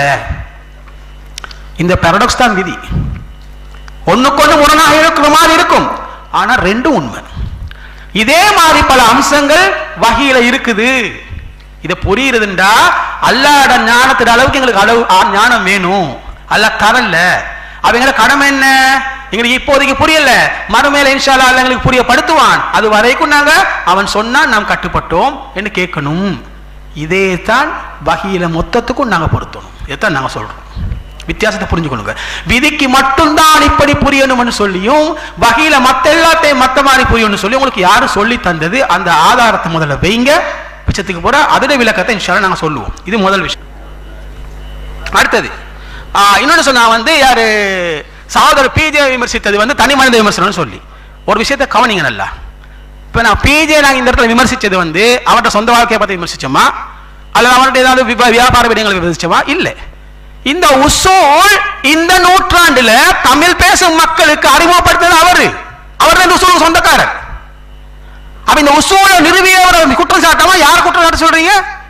இந்த பாரடாக்ஸ் தான் விதி ஒண்ணுக்கொண்ணு முரணாக இருக்கிற மாதிரி இருக்கும் ஆனா ரெண்டும் உண்மை இதே மாதிரி பல அம்சங்கள் வகையில இருக்குது இத புரியுறதுண்டா அல்லாட ஞானத்தின் அளவுக்கு எங்களுக்கு அளவு ஆ, ஞானம் வேணும் அல்ல தரல அவங்கள கடமை என்ன எங்களுக்கு இப்போதைக்கு புரியல மறுமையில இன்ஷால்லா அல்லாஹ் எங்களுக்கு புரியப்படுத்துவான் அது வரைக்கும் நாங்க அவன் சொன்னா நாம் கட்டுப்பட்டோம் என்று கேட்கணும் இதே தான் வகையில மொத்தத்துக்கும் நாங்க பொருத்தணும் இதைத்தான் நாங்க சொல்றோம் வித்தியாசத்தை புரிஞ்சுக்கணுங்க விதிக்கு மட்டும்தான் இப்படி புரியணும்னு சொல்லியும் வகையில மத்த எல்லாத்தையும் மத்த மாதிரி புரியணும்னு சொல்லி உங்களுக்கு யாரு சொல்லி தந்தது அந்த ஆதாரத்தை முதல்ல வைங்க பட்சத்துக்கு போற அதோட விளக்கத்தை இன்ஷால்லா நாங்க சொல்லுவோம் இது முதல் விஷயம் அடுத்தது ஆ, இன்னொன்னு சொன்னா வந்து யாரு சகோதரர் பிஜே விமர்சித்தது வந்து தனி மனித விமர்சனம்னு சொல்லி ஒரு விஷயத்தை கவனிங்க நல்லா இப்ப நான் பிஜே நாங்க இந்த இடத்துல விமர்சிச்சது வந்து அவன்கிட்ட சொந்த வாழ்க்கையை பத்தி விமர்சிச்சோமா அல்லது அவன்கிட்ட ஏதாவது விப- வியாபார விடயங்களை விமர்சிச்சோமா இல்ல இந்த உசூல் இந்த நூற்றாண்டுல தமிழ் பேசும் மக்களுக்கு அறிமுகப்படுத்தது அவரு அவர் தான் இந்த உசூலுக்கு சொந்தக்காரர் அப்ப இந்த உசூலை நிறுவியவரை குற்றம் சாட்டாம யார் குற்றம் சாட்ட சொல்றீங்க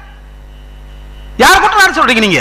யார் குற்றம் சாட்ட சொல்றீங்க நீங்க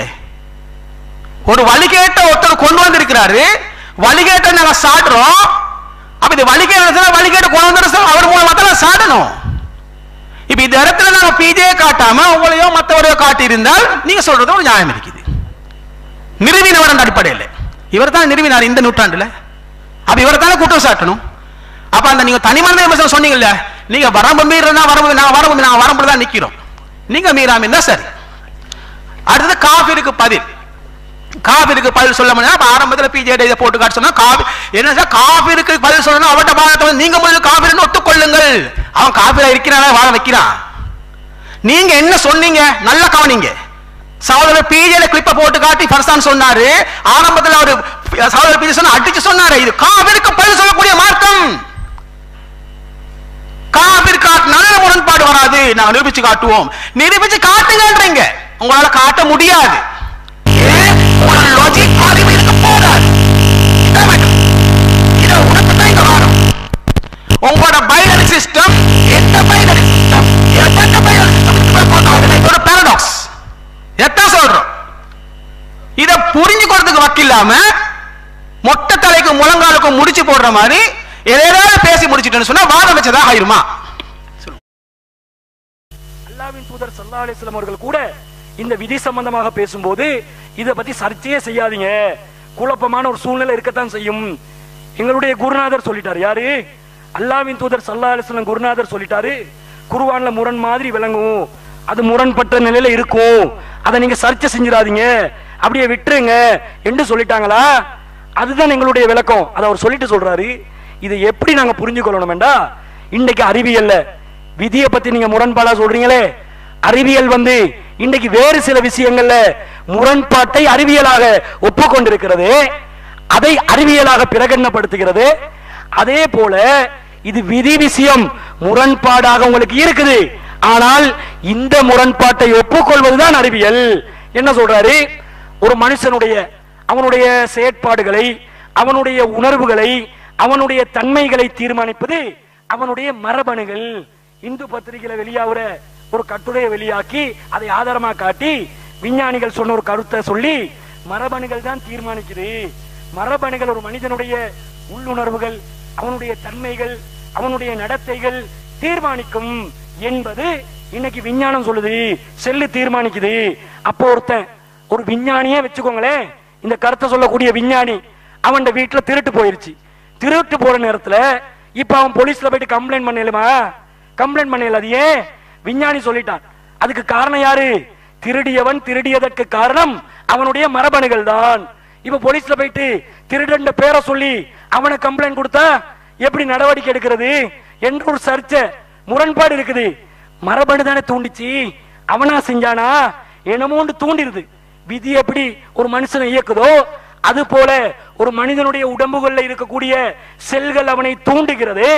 ஒரு வழிகேட்ட ஒருத்தர் கொண்டு வந்திருக்கிறாரு வழிகேட்ட நாங்க சாடுறோம் அப்ப இது வழிகேட்ட வழிகேட்ட கொண்டு வந்து அவர் மூலமா தான் நாங்க சாடணும் இப்ப இந்த இடத்துல நாங்க பிஜே காட்டாம உங்களையோ மத்தவரையோ காட்டி இருந்தால் நீங்க சொல்றது ஒரு நியாயம் இருக்குது நிறுவினவர் அந்த அடிப்படையில் இவர் தான் நிறுவினார் இந்த நூற்றாண்டுல அப்ப இவர் தானே குற்றம் சாட்டணும் அப்ப அந்த நீங்க தனி மனித விமர்சனம் சொன்னீங்கல்ல நீங்க வரம்பு மீறினா வரம்பு நான் வரம்பு நான் வரம்புல தான் நிக்கிறோம் நீங்க மீறாம இருந்தா சரி அடுத்தது காபிருக்கு பதில் காபிருக்கு பதில் சொல்ல முடியாது அப்ப ஆரம்பத்துல பிஜேடி இதை போட்டு காட்டு சொன்னா காபி என்ன சார் காபிருக்கு பதில் சொல்லணும் அவட்ட பாதத்தை வந்து நீங்க முதல்ல காபிர்னு ஒத்துக்கொள்ளுங்கள் அவன் காபிரா இருக்கிறானா வாழ வைக்கிறான் நீங்க என்ன சொன்னீங்க நல்லா கவனிங்க சகோதரர் பிஜேல கிளிப்ப போட்டு காட்டி ஃபர்ஸ்டான் சொன்னாரு ஆரம்பத்துல அவர் சகோதரர் பிஜே சொன்ன அடிச்சு சொன்னாரு இது காபிருக்கு பதில் சொல்லக்கூடிய மார்க்கம் காபிர் காட்டு நல்ல முரண்பாடு வராது நாங்க நிரூபிச்சு காட்டுவோம் நிரூபிச்சு காட்டுங்கன்றீங்க உங்களால காட்ட முடியாது ஏன்? உங்களோட logic அறிவு இருக்க போதாது. இதான் வேண்டும். இதை உணர்த்தத்தான் இங்க வரோம். உங்களோட பைனரி சிஸ்டம் எந்த பைனரி சிஸ்டம் எந்த பைனரி சிஸ்டம் ஒரு பாரடாக்ஸ் எத்தான் சொல்றோம் இத புரிஞ்சுக்கிறதுக்கு வக்கில்லாம மொட்டை தலைக்கு முழங்காலுக்கும் முடிச்சு போடுற மாதிரி ஏதாவது பேசி முடிச்சிட்டேன்னு சொன்னா வாதம் வச்சதா ஆயிருமா அல்லாவின் தூதர் சல்லா அலிஸ்லாம் அவர்கள் கூட இந்த விதி சம்பந்தமாக பேசும்போது இதை பத்தி சர்ச்சையே செய்யாதீங்க குழப்பமான ஒரு சூழ்நிலை இருக்கத்தான் செய்யும் எங்களுடைய குருநாதர் சொல்லிட்டார் யாரு அல்லாவின் தூதர் சல்லா அலிஸ்லாம் குருநாதர் சொல்லிட்டாரு குருவான்ல முரண் மாதிரி விளங்கும் அது முரண்பட்ட நிலையில இருக்கும் அதை நீங்க சர்ச்சை செஞ்சிடாதீங்க அப்படியே விட்டுருங்க என்று சொல்லிட்டாங்களா அதுதான் எங்களுடைய விளக்கம் அதை அவர் சொல்லிட்டு சொல்றாரு இதை எப்படி நாங்க புரிஞ்சு கொள்ளணும்டா இன்னைக்கு அறிவியல்ல விதியை பத்தி நீங்க முரண்பாடா சொல்றீங்களே அறிவியல் வந்து இன்னைக்கு வேறு சில விஷயங்கள்ல முரண்பாட்டை அறிவியலாக ஒப்புக்கொண்டிருக்கிறது அதை அறிவியலாக பிரகடனப்படுத்துகிறது அதே போல இது விதி விஷயம் முரண்பாடாக உங்களுக்கு இருக்குது ஆனால் இந்த முரண்பாட்டை ஒப்புக்கொள்வதுதான் அறிவியல் என்ன சொல்றாரு ஒரு மனுஷனுடைய அவனுடைய செயற்பாடுகளை அவனுடைய உணர்வுகளை அவனுடைய தன்மைகளை தீர்மானிப்பது அவனுடைய மரபணுகள் இந்து பத்திரிகையில வெளியாகிற ஒரு கட்டுரையை வெளியாக்கி அதை ஆதாரமா காட்டி விஞ்ஞானிகள் சொன்ன ஒரு கருத்தை சொல்லி மரபணுகள் தான் தீர்மானிக்குது மரபணுகள் ஒரு மனிதனுடைய உள்ளுணர்வுகள் அவனுடைய தன்மைகள் அவனுடைய நடத்தைகள் தீர்மானிக்கும் என்பது இன்னைக்கு விஞ்ஞானம் சொல்லுது செல்லு தீர்மானிக்குது அப்போ ஒருத்தன் ஒரு விஞ்ஞானியே வச்சுக்கோங்களேன் இந்த கருத்தை சொல்லக்கூடிய விஞ்ஞானி அவன் வீட்டுல திருட்டு போயிருச்சு திருட்டு போற நேரத்துல இப்ப அவன் போலீஸ்ல போயிட்டு கம்ப்ளைண்ட் பண்ணலுமா கம்ப்ளைண்ட் பண்ணல அது ஏன் விஞ்ஞானி சொல்லிட்டான் அதுக்கு காரணம் யாரு திருடியவன் திருடியதற்கு காரணம் அவனுடைய மரபணுகள் தான் இப்ப போலீஸ்ல போயிட்டு திருடன்ற பேரை சொல்லி அவனை கம்ப்ளைண்ட் கொடுத்தா எப்படி நடவடிக்கை எடுக்கிறது என்ற ஒரு சர்ச்சை முரண்பாடு இருக்குது மரபணு தானே தூண்டிச்சு அவனா செஞ்சானா என்னமோன்னு தூண்டிருது விதி எப்படி ஒரு மனுஷனை இயக்குதோ அது போல ஒரு மனிதனுடைய உடம்புகள்ல இருக்கக்கூடிய செல்கள் அவனை தூண்டுகிறது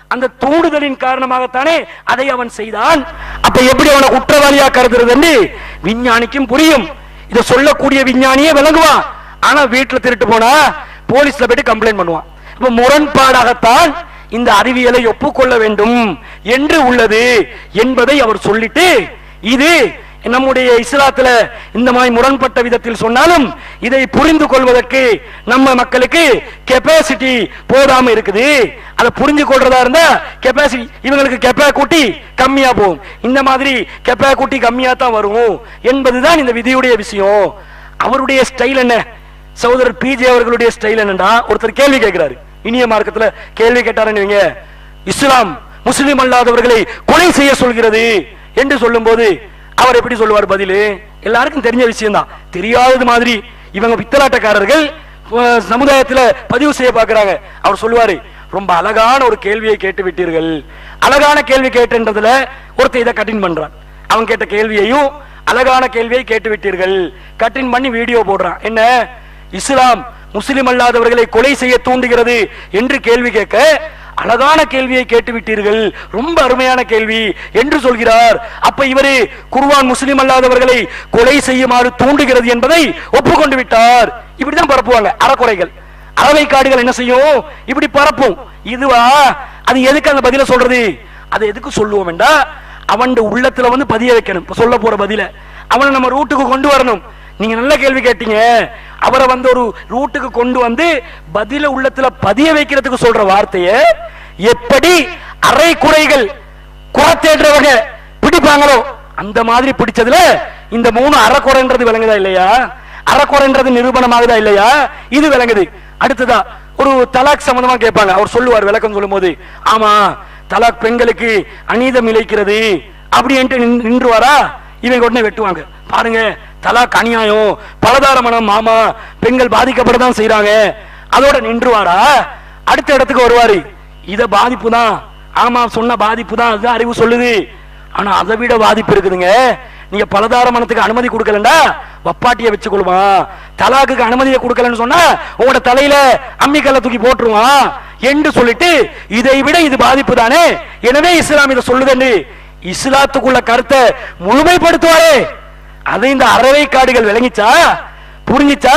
அந்த தூண்டுதலின் காரணமாகத்தானே அதை அவன் செய்தான் அப்ப எப்படி அவனை குற்றவாளியா கருதுறது என்று விஞ்ஞானிக்கும் புரியும் இதை சொல்லக்கூடிய விஞ்ஞானியே விளங்குவான் ஆனா வீட்டுல திருட்டு போனா போலீஸ்ல போயிட்டு கம்ப்ளைண்ட் பண்ணுவான் இப்ப முரண்பாடாகத்தான் இந்த அறிவியலை ஒப்புக்கொள்ள வேண்டும் என்று உள்ளது என்பதை அவர் சொல்லிட்டு இது நம்முடைய இஸ்லாத்துல இந்த மாதிரி முரண்பட்ட விதத்தில் சொன்னாலும் இதை புரிந்து கொள்வதற்கு நம்ம மக்களுக்கு கெப்பாசிட்டி போதாம இருக்குது அதை புரிஞ்சு கொள்றதா இருந்தா கெப்பாசிட்டி இவங்களுக்கு கெப்பா கூட்டி கம்மியா போகும் இந்த மாதிரி கெப்பா கூட்டி கம்மியா தான் வரும் என்பதுதான் இந்த விதியுடைய விஷயம் அவருடைய ஸ்டைல் என்ன சகோதரர் பிஜே அவர்களுடைய ஸ்டைல் என்னன்னா ஒருத்தர் கேள்வி கேட்கிறாரு இனிய மார்க்கத்துல கேள்வி கேட்டாருன்னு வைங்க இஸ்லாம் முஸ்லிம் அல்லாதவர்களை கொலை செய்ய சொல்கிறது என்று சொல்லும்போது அவர் எப்படி சொல்லுவார் பதிலு எல்லாருக்கும் தெரிஞ்ச விஷயம் தான் தெரியாதது மாதிரி இவங்க பித்தலாட்டக்காரர்கள் அஹ், சமுதாயத்துல பதிவு செய்ய பார்க்கறாங்க அவர் சொல்லுவாரு ரொம்ப அழகான ஒரு கேள்வியை கேட்டு விட்டீர்கள் அழகான கேள்வி கேட்டுன்றதுல ஒருத்தர் இதை கட்டின் பண்றான் அவன் கேட்ட கேள்வியையும் அழகான கேள்வியை கேட்டு விட்டீர்கள் கட்டின் பண்ணி வீடியோ போடுறான் என்ன இஸ்லாம் முஸ்லிம் அல்லாதவர்களை கொலை செய்ய தூண்டுகிறது என்று கேள்வி கேட்க அழகான கேள்வியை கேட்டு விட்டீர்கள் ரொம்ப அருமையான கேள்வி என்று சொல்கிறார் அப்ப இவரு குர்வான் முஸ்லிம் அல்லாதவர்களை கொலை செய்யுமாறு தூண்டுகிறது என்பதை ஒப்புக்கொண்டு விட்டார் இப்படிதான் பரப்புவாங்க அறக்குறைகள் அறவை காடுகள் என்ன செய்யும் இப்படி பரப்பும் இதுவா அது எதுக்கு அந்த பதில சொல்றது அதை எதுக்கு சொல்லுவோம் என்றா அவன் உள்ளத்துல வந்து பதிய வைக்கணும் இப்ப சொல்ல போற பதில அவனை நம்ம ரூட்டுக்கு கொண்டு வரணும் நீங்க நல்ல கேள்வி கேட்டீங்க அவரை வந்து ஒரு ரூட்டுக்கு கொண்டு வந்து பதில உள்ளத்துல பதிய வைக்கிறதுக்கு சொல்ற வார்த்தைய எப்படி அரை குறைகள் குறை தேடுறவங்க பிடிப்பாங்களோ அந்த மாதிரி பிடிச்சதுல இந்த மூணு அறக்குறைன்றது விளங்குதா இல்லையா அறக்குறைன்றது நிரூபணமாகுதா இல்லையா இது விளங்குது அடுத்ததா ஒரு தலாக் சம்பந்தமா கேட்பாங்க அவர் சொல்லுவார் விளக்கம் சொல்லும்போது ஆமா தலாக் பெண்களுக்கு அநீதம் இழைக்கிறது அப்படின்ட்டு நின்- நின்றுவாரா இவங்க உடனே வெட்டுவாங்க பாருங்க தலாக் அநியாயம் பலதார மனம் மாமா பெண்கள் பாதிக்கப்படதான் செய்றாங்க அதோட நின்றுவாரா அடுத்த இடத்துக்கு வருவாரு இத பாதிப்பு தான் ஆமா சொன்ன பாதிப்பு தான் அதுதான் அறிவு சொல்லுது ஆனா அதை விட பாதிப்பு இருக்குதுங்க நீங்க பலதார மனத்துக்கு அனுமதி கொடுக்கலண்டா வப்பாட்டிய வச்சு கொள்வான் தலாக்குக்கு அனுமதியை கொடுக்கலன்னு சொன்னா உங்களோட தலையில அம்மிக்கல்ல தூக்கி போட்டுருவான் என்று சொல்லிட்டு இதை விட இது பாதிப்பு தானே எனவே இஸ்லாம் இதை சொல்லுதுன்னு இஸ்லாத்துக்குள்ள கருத்தை முழுமைப்படுத்துவாரே அதை இந்த அறவை காடுகள் விளங்கிச்சா புரிஞ்சிச்சா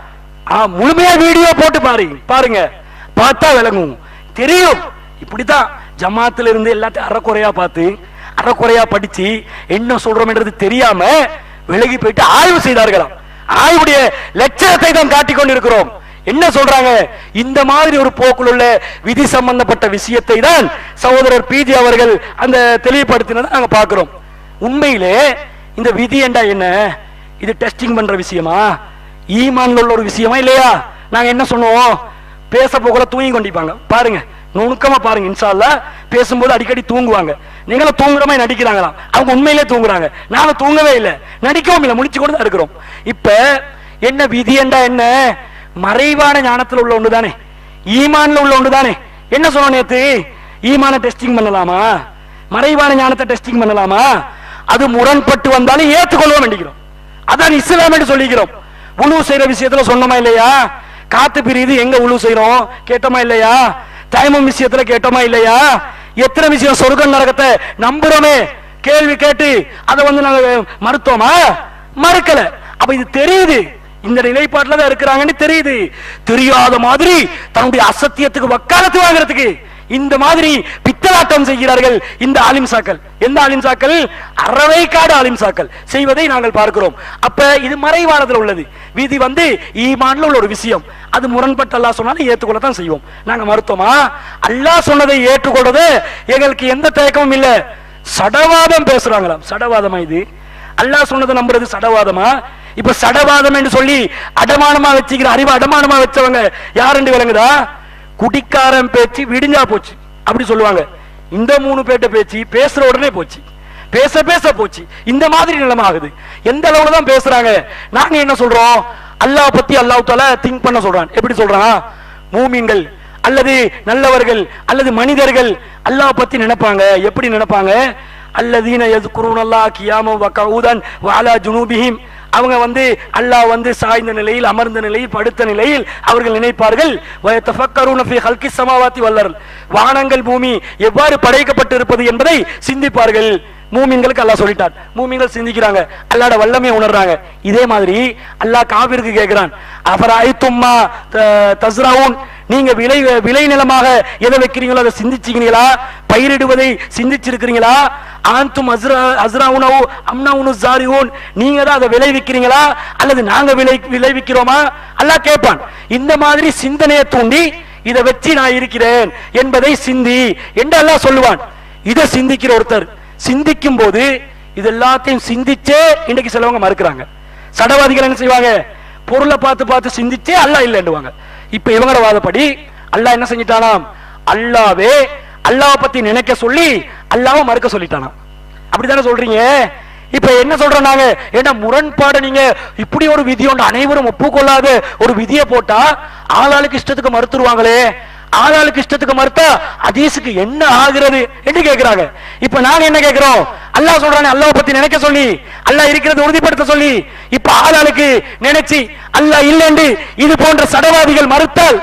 ஆ, முழுமையா வீடியோ போட்டு பாருங்க பாருங்க பார்த்தா விளங்கும் தெரியும் இப்படித்தான் ஜமாத்துல இருந்து எல்லாத்தையும் அறக்குறையா பார்த்து அறக்குறையா படிச்சு என்ன சொல்றோம்ன்றது தெரியாம விலகி போயிட்டு ஆய்வு செய்தார்களாம் ஆய்வுடைய லட்சணத்தை தான் காட்டிக் கொண்டிருக்கிறோம் என்ன சொல்றாங்க இந்த மாதிரி ஒரு போக்குள் உள்ள விதி சம்பந்தப்பட்ட விஷயத்தை தான் சகோதரர் பிஜி அவர்கள் அந்த தெளிவுபடுத்தினதை நாங்க பார்க்கிறோம் உண்மையிலே இந்த விதி என்றா என்ன இது டெஸ்டிங் பண்ற விஷயமா ஈமான்ல உள்ள ஒரு விஷயமா இல்லையா நாங்க என்ன சொன்னோம் பேச போகல தூங்கி கொண்டிருப்பாங்க பாருங்க நுணுக்கமா பாருங்க இன்ஷா அல்லாஹ் பேசும்போது அடிக்கடி தூங்குவாங்க நீங்களும் தூங்குற மாதிரி நடிக்கிறாங்களாம் அவங்க உண்மையிலே தூங்குறாங்க நாங்க தூங்கவே இல்லை நடிக்கவும் இல்லை முடிச்சு கொண்டு தான் இருக்கிறோம் இப்ப என்ன விதி என்றா என்ன மறைவான ஞானத்துல உள்ள ஒன்று தானே ஈமான்ல உள்ள ஒன்று தானே என்ன சொன்னோம் நேத்து ஈமான டெஸ்டிங் பண்ணலாமா மறைவான ஞானத்தை டெஸ்டிங் பண்ணலாமா அது முரண்பட்டு வந்தாலும் ஏத்துக்கொள்ள வேண்டிக்கிறோம் அதான் இஸ்லாம் என்று சொல்லிக்கிறோம் உழு செய்யற விஷயத்துல சொன்னோமா இல்லையா காத்து பிரியுது எங்க உழு செய்யறோம் கேட்டோமா இல்லையா டைமம் விஷயத்துல கேட்டோமா இல்லையா எத்தனை விஷயம் சொர்க்கம் நரகத்தை நம்புறோமே கேள்வி கேட்டு அதை வந்து நாங்க மறுத்தோமா மறுக்கல அப்ப இது தெரியுது இந்த நிலைப்பாட்டுல தான் இருக்கிறாங்கன்னு தெரியுது தெரியாத மாதிரி தன்னுடைய அசத்தியத்துக்கு வக்காலத்து வாங்குறதுக்கு இந்த மாதிரி பித்தலாட்டம் செய்கிறார்கள் இந்த ஆலிம்சாக்கள் எந்த ஆலிம்சாக்கள் அறவைக்காடு ஆலிம்சாக்கள் செய்வதை நாங்கள் பார்க்கிறோம் அப்ப இது மறைவானதுல உள்ளது விதி வந்து ஈமான்ல உள்ள ஒரு விஷயம் அது முரண்பட்டு அல்லாஹ் சொன்னாலும் ஏற்றுக்கொள்ளத்தான் செய்வோம் நாங்க மறுத்தோமா அல்லாஹ் சொன்னதை ஏற்றுக்கொள்றது எங்களுக்கு எந்த தயக்கமும் இல்ல சடவாதம் பேசுறாங்களாம் சடவாதமா இது அல்லாஹ் சொன்னதை நம்புறது சடவாதமா இப்ப சடவாதம் என்று சொல்லி அடமானமா வச்சுக்கிற அறிவு அடமானமா வச்சவங்க யாருன்னு விளங்குதா குடிக்காரன் பேச்சு விடிஞ்சா போச்சு அப்படி சொல்லுவாங்க இந்த மூணு பேட்ட பேச்சு பேசுற உடனே போச்சு பேச பேச போச்சு இந்த மாதிரி நிலைமை ஆகுது எந்த அளவுல தான் பேசுறாங்க நாங்க என்ன சொல்றோம் அல்லாஹ் பத்தி அல்லாஹ் தாலா திங்க் பண்ண சொல்றான் எப்படி சொல்றான் மூமின்கள் அல்லது நல்லவர்கள் அல்லது மனிதர்கள் அல்லாஹ் பத்தி நினைப்பாங்க எப்படி நினைப்பாங்க அல்லதீன யذ்குரூன அல்லாஹ் கியாம வ கஊதன் வ அலா ஜுனூபிஹிம் அவங்க வந்து அல்லாஹ் வந்து சாய்ந்த நிலையில் அமர்ந்த நிலையில் படுத்த நிலையில் அவர்கள் நினைப்பார்கள் வயத்தஃபக்கரூன ஃபீ ஹல்கி ஸமாவாத்தி வல்லர் வானங்கள் பூமி எவ்வாறு படைக்கப்பட்டு இருப்பது என்பதை சிந்திப்பார்கள் மூமின்களுக்கு அல்லாஹ் சொல்லிட்டார் மூமின்கள் சிந்திக்கிறாங்க அல்லாட வல்லமையை உணர்றாங்க இதே மாதிரி அல்லாஹ் காவிற்கு கேட்கிறான் அஃபராய் தும்மா தஸ்ராவுன் நீங்க விளை விளை நிலமாக எதை வைக்கிறீங்களோ அதை சிந்திச்சீங்களா பயிரிடுவதை சிந்திச்சிருக்கிறீங்களா ஆந்தும் அஸ்ரா அஸ்ராவுனவு அம்னாவுனு ஜாரியூன் நீங்க தான் அதை விளைவிக்கிறீங்களா அல்லது நாங்க விளை விளைவிக்கிறோமா அல்லாஹ் கேட்பான் இந்த மாதிரி சிந்தனையை தூண்டி இதை வச்சு நான் இருக்கிறேன் என்பதை சிந்தி என்று அல்லாஹ் சொல்லுவான் இதை சிந்திக்கிற ஒருத்தர் சிந்திக்கும் போது இது எல்லாத்தையும் சிந்திச்சே இன்னைக்கு சிலவங்க மறுக்கிறாங்க சடவாதிகள் என்ன செய்வாங்க பொருளை பார்த்து பார்த்து சிந்திச்சே அல்லாஹ் இல்லைன்னுவாங்க இப்ப இவங்களோட வாதப்படி அல்லாஹ் என்ன செஞ்சிட்டானாம் அல்லாவே அல்லாஹ்வை பத்தி நினைக்க சொல்லி அல்லாஹ்வை மறுக்க சொல்லிட்டானாம் அப்படித்தானே சொல்றீங்க இப்ப என்ன சொல்றோம் நாங்க ஏன்னா முரண்பாடு நீங்க இப்படி ஒரு விதி ஒன்று அனைவரும் ஒப்புக்கொள்ளாத ஒரு விதியை போட்டா ஆளாளுக்கு இஷ்டத்துக்கு மறுத்துருவாங்களே ஆளாளுக்கு இஷ்டத்துக்கு மறுத்தா அதீசுக்கு என்ன ஆகிறது என்று கேக்குறாங்க இப்ப நாங்க என்ன கேக்குறோம் அல்லாஹ் சொல்றானே அல்லாஹ் பத்தி நினைக்க சொல்லி அல்லாஹ் இருக்கிறத உறுதிப்படுத்த சொல்லி இப்ப ஆளாளுக்கு நினைச்சு அல்லாஹ் இல்லைன்னு இது போன்ற சடவாதிகள் மறுத்தால்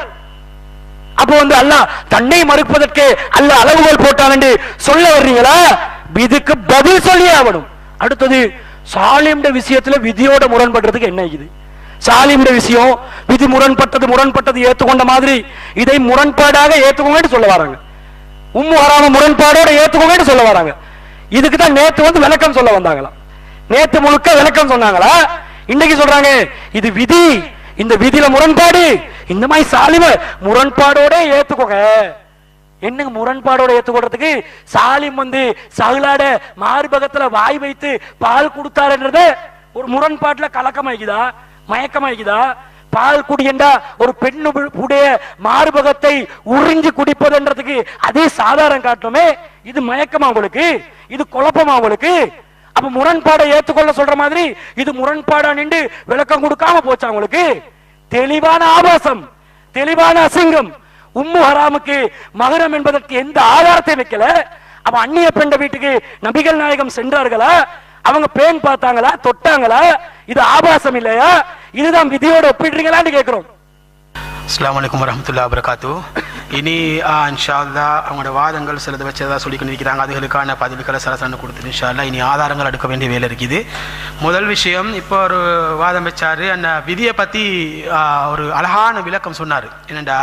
அப்ப வந்து அல்லாஹ் தன்னை மறுப்பதற்கு அல்லாஹ் அளவுகோல் போட்டான் என்று சொல்ல வர்றீங்களா இதுக்கு பதில் சொல்லியே ஆகணும் அடுத்தது சாலிம்ட விஷயத்துல விதியோட முரண்படுறதுக்கு என்ன இது சாலிம்ட விஷயம் விதி முரண்பட்டது முரண்பட்டது ஏத்துக்கொண்ட மாதிரி இதை முரண்பாடாக ஏத்துக்கோங்கன்னு சொல்ல வராங்க உம்மு வராம முரண்பாடோட ஏத்துக்கோங்கன்னு சொல்ல வராங்க இதுக்கு தான் நேத்து வந்து விளக்கம் சொல்ல வந்தாங்களாம் நேத்து முழுக்க விளக்கம் சொன்னாங்களா இன்னைக்கு சொல்றாங்க இது விதி இந்த விதியில முரண்பாடு இந்த மாதிரி சாலிம முரண்பாடோட ஏத்துக்கோங்க என்னங்க முரண்பாடோட ஏத்துக்கொள்றதுக்கு சாலிம் வந்து சகலாட மார்பகத்துல வாய் வைத்து பால் கொடுத்தாருன்றத ஒரு முரண்பாட்டுல கலக்கமாய்க்குதா மயக்கமாய்க்குதா பால் குடியண்டா ஒரு பெண்ணு உடைய மார்பகத்தை உறிஞ்சு குடிப்பதுன்றதுக்கு அதே சாதாரணம் காட்டணுமே இது மயக்கமா உங்களுக்கு இது குழப்பமா உங்களுக்கு அப்ப முரண்பாடை ஏத்துக்கொள்ள சொல்ற மாதிரி இது முரண்பாடா நின்று விளக்கம் கொடுக்காம போச்சா உங்களுக்கு தெளிவான ஆபாசம் தெளிவான அசிங்கம் உம்மு ஹராமுக்கு மகரம் என்பதற்கு எந்த ஆதாரத்தை வைக்கல அப்ப அந்நிய பெண்ட வீட்டுக்கு நபிகள் நாயகம் சென்றார்களா அவங்க பேன் பார்த்தாங்களா தொட்டாங்களா இது ஆபாசம் இல்லையா இதுதான் விதியோட ஒப்பிடுறீங்களான்னு கேக்குறோம் அஸ்லாம் வலைக்கம் வரமத்துல்லா வரகாத்து இனி ஆ, இன்ஷா அல்லா அவங்களோட வாதங்கள் சிலது வச்சதா சொல்லி கொண்டிருக்கிறாங்க அதுகளுக்கான பதிவுகளை சரசரன்னு கொடுத்து இன்ஷா அல்லா இனி ஆதாரங்கள் எடுக்க வேண்டிய வேலை இருக்குது முதல் விஷயம் இப்போ ஒரு வாதம் வச்சாரு அந்த விதியை பற்றி ஒரு அழகான விளக்கம் சொன்னார் என்னடா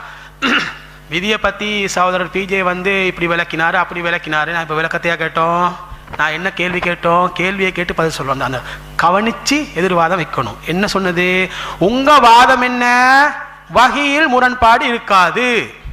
விதியை பற்றி சகோதரர் பிஜே வந்து இப்படி விளக்கினாரு அப்படி விளக்கினாரு நான் இப்போ விளக்கத்தையா கேட்டோம் நான் என்ன கேள்வி கேட்டோம் கேள்வியை கேட்டு பதில் சொல்லுவோம் அந்த கவனிச்சு எதிர்வாதம் வைக்கணும் என்ன சொன்னது உங்க வாதம் என்ன வகையில் முரண்பாடு இருக்காது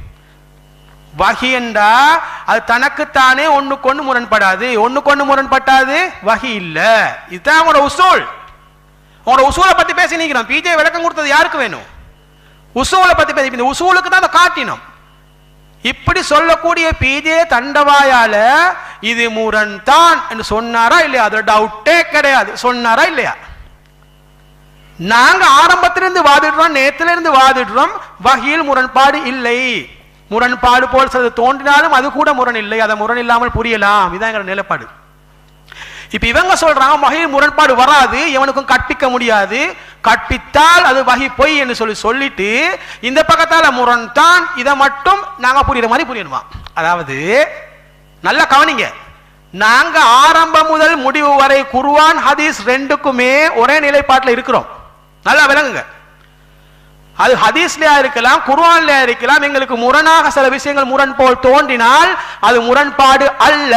வகி என்றா அது தனக்குத்தானே ஒண்ணுக்கொண்ணு முரண்படாது ஒண்ணுக்கொண்ணு முரண்பட்டாது வகி இல்ல இதுதான் உங்களோட உசூல் உங்களோட உசூலை பத்தி பேசி நிக்கிறோம் பிஜே விளக்கம் கொடுத்தது யாருக்கு வேணும் உசூலை பத்தி பேசி இந்த உசூலுக்கு தான் அதை காட்டினோம் இப்படி சொல்லக்கூடிய பிஜே தண்டவாயால இது முரண் தான் என்று சொன்னாரா இல்லையா அதுல டவுட்டே கிடையாது சொன்னாரா இல்லையா நாங்க ஆரம்பத்திலிருந்து வாதிடுறோம் நேத்துல இருந்து வாதிடுறோம் வகையில் முரண்பாடு இல்லை முரண்பாடு போல் சிலது தோன்றினாலும் அது கூட முரண் இல்லை அதை முரண் இல்லாமல் புரியலாம் இதான் எங்களோட நிலைப்பாடு இப்ப இவங்க சொல்றாங்க வகையில் முரண்பாடு வராது எவனுக்கும் கற்பிக்க முடியாது கற்பித்தால் அது வகை பொய் என்று சொல்லி சொல்லிட்டு இந்த பக்கத்தால முரண் தான் இதை மட்டும் நாங்க புரியுற மாதிரி புரியணுமா அதாவது நல்லா கவனிங்க நாங்க ஆரம்பம் முதல் முடிவு வரை குர்ஆன் ஹதீஸ் ரெண்டுக்குமே ஒரே நிலைப்பாட்டில் இருக்கிறோம் நல்லா விளங்குங்க அது ஹதீஸ்லயா இருக்கலாம் குர்ஆன்லயா இருக்கலாம் எங்களுக்கு முரணாக சில விஷயங்கள் முரண் போல் தோன்றினால் அது முரண்பாடு அல்ல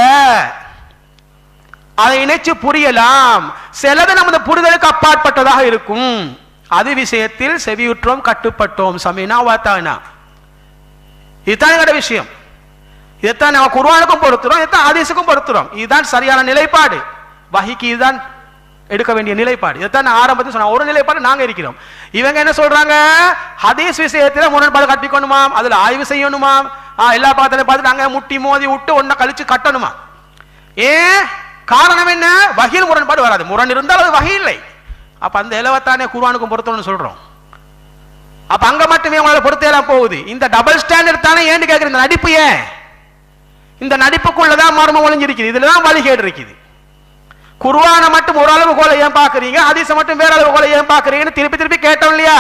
அதை இணைச்சு புரியலாம் சிலது நமது புரிதலுக்கு அப்பாற்பட்டதாக இருக்கும் அது விஷயத்தில் செவியுற்றோம் கட்டுப்பட்டோம் சமீனா வாத்தானா இதுதான் எங்களோட விஷயம் இதைத்தான் நம்ம குர்ஆனுக்கும் பொறுத்துறோம் இதைத்தான் ஹதீஸுக்கும் பொறுத்துறோம் இதுதான் சரியான நிலைப்பாடு வஹிக்கு இதுதான் எடுக்க வேண்டிய நிலைப்பாடு இதைத்தான் நான் ஆரம்பத்தில் சொன்ன ஒரு நிலைப்பாடு நாங்க இருக்கிறோம் இவங்க என்ன சொல்றாங்க ஹதீஸ் விஷயத்துல முரண்பாடு கட்டிக்கணுமாம் அதுல ஆய்வு செய்யணுமாம் ஆ, எல்லா பாத்திரம் பார்த்து நாங்க முட்டி மோதி விட்டு ஒன்ன கழிச்சு கட்டணுமா ஏன் காரணம் என்ன வகையில் முரண்பாடு வராது முரண் இருந்தால் அது வகை இல்லை அப்ப அந்த இலவத்தானே குர்ஆனுக்கும் பொருத்தம்னு சொல்றோம் அப்ப அங்க மட்டுமே உங்களால பொருத்தலாம் போகுது இந்த டபுள் ஸ்டாண்டர்ட் தானே ஏன்னு கேக்குற இந்த நடிப்பு ஏன் இந்த நடிப்புக்குள்ளதான் மர்மம் ஒளிஞ்சிருக்குது இதுலதான் வழிகேடு இருக்குது குர்ஆனை மட்டும் ஒரு அளவு கோலை ஏன் பாக்குறீங்க ஹதீஸை மட்டும் வேற அளவு கோலை ஏன் பாக்குறீங்கன்னு திருப்பி திருப்பி கேட்டோம் இல்லையா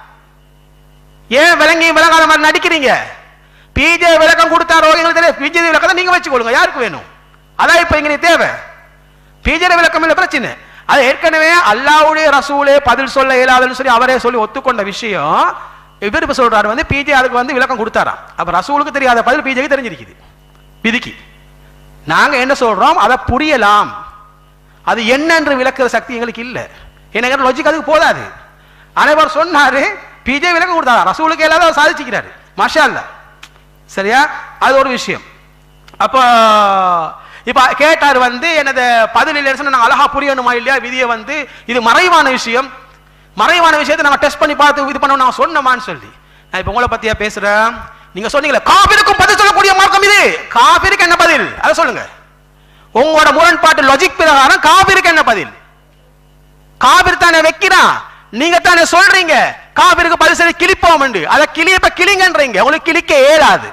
ஏன் விளங்கி விளங்காத மாதிரி நடிக்கிறீங்க பிஜே விளக்கம் கொடுத்தாரோ எங்களுக்கு தெரியாது பிஜே விளக்கத்தை நீங்க வச்சுக்கொள்ளுங்க யாருக்கு வேணும் அதான் இப்ப இங்க தேவை பிஜே விளக்கம் இல்ல பிரச்சனை அது ஏற்கனவே அல்லாவுடைய ரசூலே பதில் சொல்ல இயலாதுன்னு சொல்லி அவரே சொல்லி ஒத்துக்கொண்ட விஷயம் இவர் இப்ப சொல்றாரு வந்து பிஜே அதுக்கு வந்து விளக்கம் கொடுத்தாராம் அப்ப ரசூலுக்கு தெரியாத பதில் பிஜேக்கு தெரிஞ்சிருக்குது விதிக்கு நாங்க என்ன சொல்றோம் அதை புரியலாம் அது என்னென்று விளக்குற சக்தி எங்களுக்கு இல்ல எனக்கு லாஜிக் அதுக்கு போதாது அனைவர் சொன்னாரு பிஜே விளக்கம் கொடுத்தாரா ரசூலுக்கு இல்லாத அவர் சாதிச்சுக்கிறாரு மாஷா அல்ல சரியா அது ஒரு விஷயம் அப்போ இப்ப கேட்டார் வந்து எனது பதில் இல்லைன்னு சொன்னா நாங்க அழகா புரியணுமா இல்லையா விதியை வந்து இது மறைவான விஷயம் மறைவான விஷயத்தை நாங்க டெஸ்ட் பண்ணி பார்த்து இது பண்ண நான் சொன்னமான்னு சொல்லி நான் இப்ப உங்களை பத்தியா பேசுறேன் நீங்க சொன்னீங்களே காபிருக்கும் பதில் சொல்லக்கூடிய மார்க்கம் இது காபிருக்கு என்ன பதில் அதை சொல்லுங்க உங்களோட முரண்பாட்டு லாஜிக் பிரகாரம் காபிருக்கு என்ன பதில் காபிர் தானே வைக்கிறான் நீங்க தானே சொல்றீங்க காபிருக்கு பதில் சொல்லி கிளிப்போம் அதை கிளிய இப்ப கிளிங்கன்றீங்க உங்களுக்கு கிளிக்க இயலாது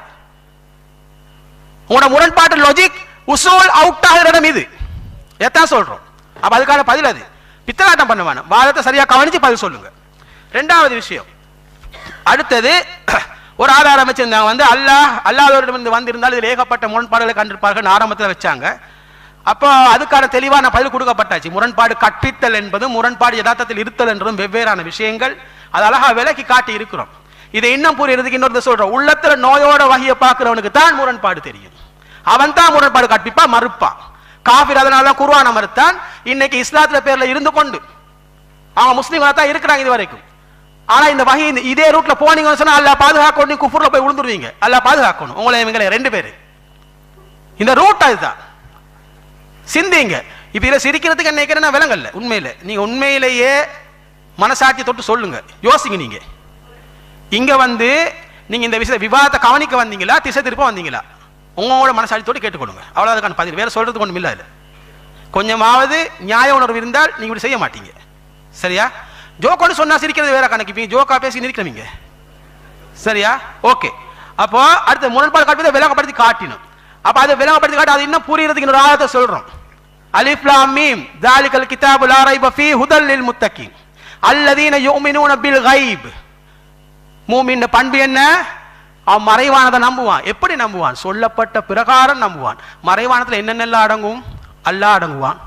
உங்களோட முரண்பாட்டு லாஜிக் உசூல் அவுட் ஆகிற இடம் இது எத்தான் சொல்றோம் அப்ப அதுக்கான பதில் அது பித்தலாட்டம் பண்ண வேணாம் வாதத்தை சரியா கவனிச்சு பதில் சொல்லுங்க ரெண்டாவது விஷயம் அடுத்தது ஒரு ஆதாரம் வச்சிருந்தாங்க வந்து அல்லாஹ் அல்லாதவரிடம் வந்திருந்தால் இதில் ஏகப்பட்ட முரண்பாடுகளை கண்டிருப்பார்கள் ஆரம்பத்தில் வச்சாங்க அப்போ அதுக்கான தெளிவான பதில் கொடுக்கப்பட்டாச்சு முரண்பாடு கற்பித்தல் என்பது முரண்பாடு யதார்த்தத்தில் இருத்தல் என்றதும் வெவ்வேறான விஷயங்கள் அது அழகா விலக்கி காட்டி இருக்கிறோம் இதை இன்னும் புரியறதுக்கு இன்னொரு சொல்றோம் உள்ளத்துல நோயோட வகையை பார்க்கிறவனுக்கு தான் முரண்பாடு தெரியும் அவன் தான் முரண்பாடு கற்பிப்பா மறுப்பான் காபிர் அதனால தான் குர்ஆனை மறுத்தான் இன்னைக்கு இஸ்லாத்துல பேர்ல இருந்து கொண்டு அவங்க முஸ்லீம்களா தான் இருக்கிறாங்க இது வரைக்கும் ஆனா இந்த வகை இந்த இதே ரூட்ல போனீங்கன்னு சொன்னா அல்லாஹ் பாதுகாக்கணும் நீங்க குஃபுர்ல போய் விழுந்துருவீங்க அல்லாஹ் பாதுகாக்கணும் உங்களை இவங்களை ரெண்டு பேரு இந்த ரூட் அதுதான் சிந்திங்க இப்ப இதுல சிரிக்கிறதுக்கு என்ன நான் விலங்கல்ல உண்மையில நீங்க உண்மையிலேயே மனசாட்சி தொட்டு சொல்லுங்க யோசிங்க நீங்க இங்க வந்து நீங்க இந்த விஷயத்தை விவாதத்தை கவனிக்க வந்தீங்களா திசை திருப்ப வந்தீங்களா உங்களோட மனசாட்சியோடு கேட்டுக்கொள்ளுங்க அவ்வளவு அதுக்கான பதில் வேற சொல்றதுக்கு ஒன்றும் இல்லை அதுல கொஞ்சமாவது நியாய உணர்வு இருந்தால் நீங்க இப்படி செய்ய மாட்டீங்க சரியா ஜோக்கோன்னு சொன்னா சிரிக்கிறது வேற கணக்கு இப்ப ஜோக்கா பேசி நிற்கிறவங்க சரியா ஓகே அப்போ அடுத்த முரண்பாடு காட்டுவதை விளங்கப்படுத்தி காட்டினோம் அப்ப அதை விளங்கப்படுத்தி காட்டி அது இன்னும் புரியறதுக்கு இன்னொரு ஆயத்தை சொல்றோம் அலிஃப் லாம் மீம் தாலிகல் கிதாபு லா ரைப ஃபீ ஹுதல் லில் முத்தகீன் அல்லதீன யுமினூன பில் கைப் மூமின் பண்பு என்ன அவன் மறைவானதை நம்புவான் எப்படி நம்புவான் சொல்லப்பட்ட பிரகாரம் நம்புவான் மறைவானத்துல என்னென்னலாம் அடங்கும் அல்லாஹ் அடங்குவான்